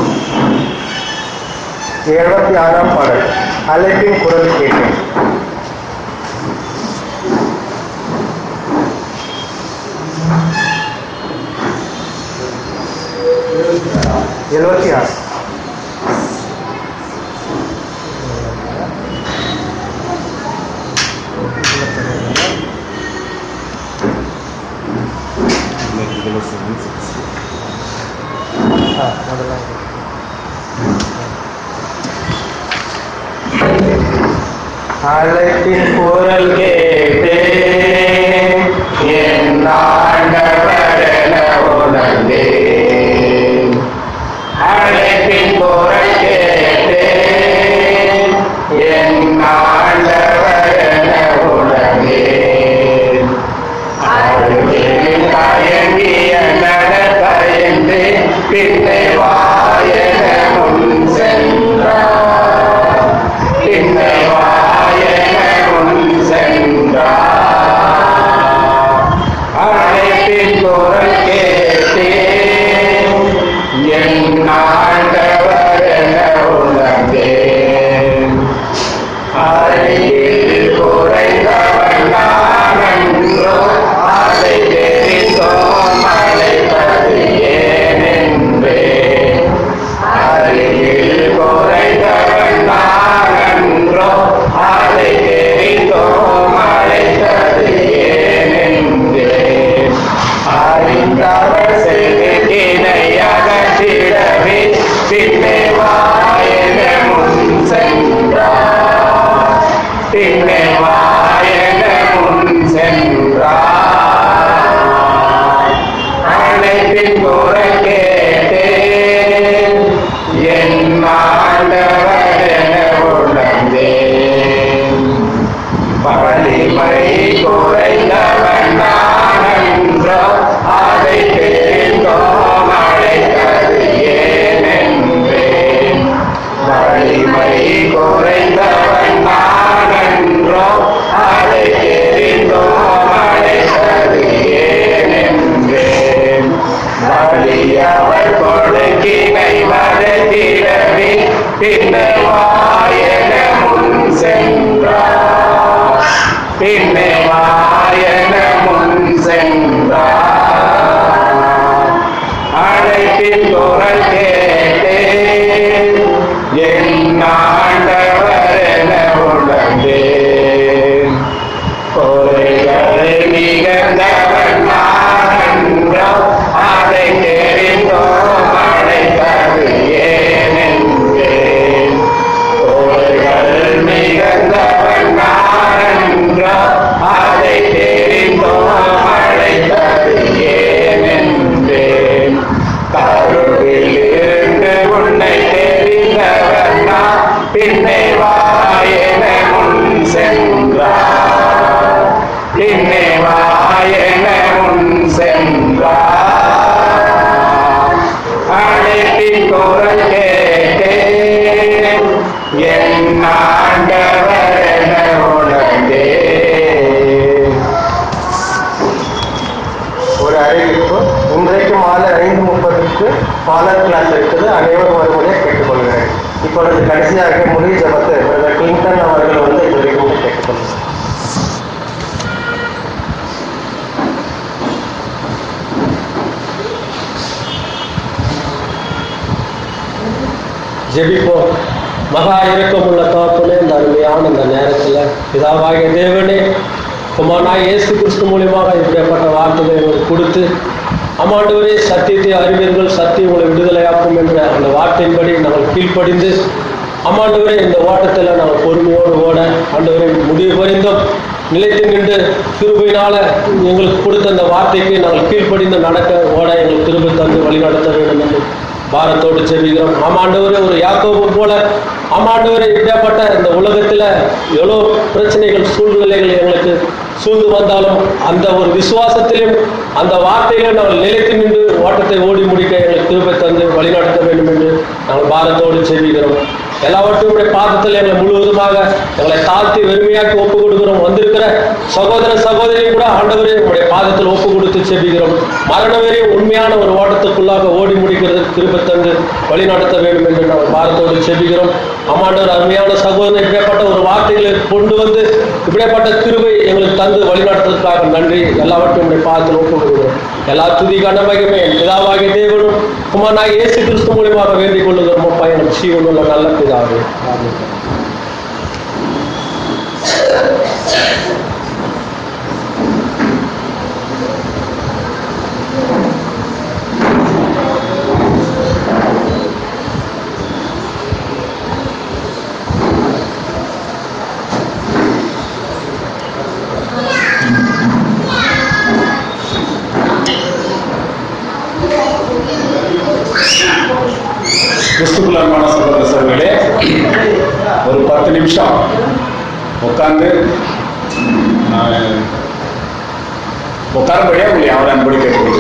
எழுபத்தி ஆறாம் பாடல் அழைப்பின் குரல் கேட்டேன் எழுபத்தி ஆறு ஆ, முதல்ல அழைப்பின் குரல் கேட்டேன் என் ஆண்டவரென உணர்ந்தேன். அழைப்பின் குரல் கேட்டேன். என் ஆண்டவரென உணர்ந்தேன். அருகில் தயங்கிய நடப்பயந்து பின்னே வாயன முன் சென்றார் பின்னே வாயன முன் சென்றார் அழைப்பின் குரல் கேட்டேன் குரல் கேட்டேன் என் ஆண்டவர் என உணர்ந்தேன் ஒரு அறிவிப்பு இன்றைக்கு மாலை ஐந்து முப்பதுக்கு பாலர் கிளாஸ் இருக்குது அனைவரும் வருவதை கேட்டுக்கொள்கிறேன் இப்பொழுது கடைசியாக முடிவு ஜபத்து பிரதர் கிளின்டன் அவர்கள் வந்து இதுவரைக்கும் கேட்டுக்கொள்கிறேன் ஜெபிப்போம் மகா இரக்கமுள்ள தகப்பனே இந்த அருமையான இந்த நேரத்தில் பிதாவாகிய தேவனே குமாரனாய் இயேசு கிறிஸ்து மூலியமாக இப்படிப்பட்ட வார்த்தைகளை எங்களுக்கு கொடுத்து அம்மாண்டவரே சத்தியத்தை அறிவீர்கள் சத்தியம் உங்களை விடுதலையாக்கும் என்ற அந்த வார்த்தையின்படி நாங்கள் கீழ்ப்படிந்து அம்மாண்டவரே இந்த ஓட்டத்தில் நாங்கள் பொறுமையோடு ஓட ஆண்டவரே முடிவு பரிந்தும் நிலைத்து நின்று கிருபையினால எங்களுக்கு கொடுத்த அந்த வார்த்தைக்கு நாங்கள் கீழ்ப்படிந்து நடக்க ஓட எங்களுக்கு கிருபை தந்து வழிநடத்த வேண்டும் என்று பாரத்தோடு செபிக்கிறோம் ஆமாண்டவரே ஒரு யாக்கோபு போல ஆமாண்டவரே இப்படியாப்பட்ட இந்த உலகத்துல எவ்வளோ பிரச்சனைகள் சூழ்நிலைகள் எங்களுக்கு சூழ்ந்து வந்தாலும் அந்த ஒரு விசுவாசத்திலும் அந்த வார்த்தையிலும் நாங்கள் நிலைத்து நின்று ஓட்டத்தை ஓடி முடிக்க எங்களுக்கு திருப்பி தந்து வழிநடத்த வேண்டும் என்று நாங்கள் பாரத்தோடு செபிக்கிறோம் எல்லாவற்றையும் உடைய பாதத்தில் எங்களை முழுவதுமாக எங்களை தாழ்த்தி வெறுமையாக்கி ஒப்பு கொடுக்கிறோம் வந்திருக்கிற சகோதர சகோதரியும் கூட ஆண்டவரே உடைய பாதத்தில் ஒப்பு கொடுத்து செபிக்கிறோம் மரண வரையும் உண்மையான ஒரு ஓட்டத்துக்குள்ளாக ஓடி முடிக்கிறது திருப்ப தந்து வழி நடத்த வேண்டும் என்று நாங்கள் பாரத்தோடு செபிக்கிறோம் அம்மாண்டவர் அருமையான சகோதரன் இப்படிப்பட்ட ஒரு வார்த்தைகளை கொண்டு வந்து இப்படிப்பட்ட கிருபை எங்களுக்கு தந்து வழி நடத்துவதற்காக நன்றி எல்லாவற்றையும் உடைய பாதத்தில் ஒப்பு கொடுக்கிறோம் எல்லா துதி கனமகிமே பிதாவாகிய தேவனும் குமாரனாக இயேசு கிறிஸ்து மூலியமாக வேண்டிக் கொள்ளுகிறோம் பயணம் சீவனுள்ள நல்ல பிதாவே ஆமென். கிறிஸ்துக்குள்ளான சகோதர சகோதரர்களே ஒரு பத்து நிமிஷம் உட்காந்து நான் உட்காரும்படியா உங்களை அவரை அன்படி கேட்டுக்கொள்கிறேன்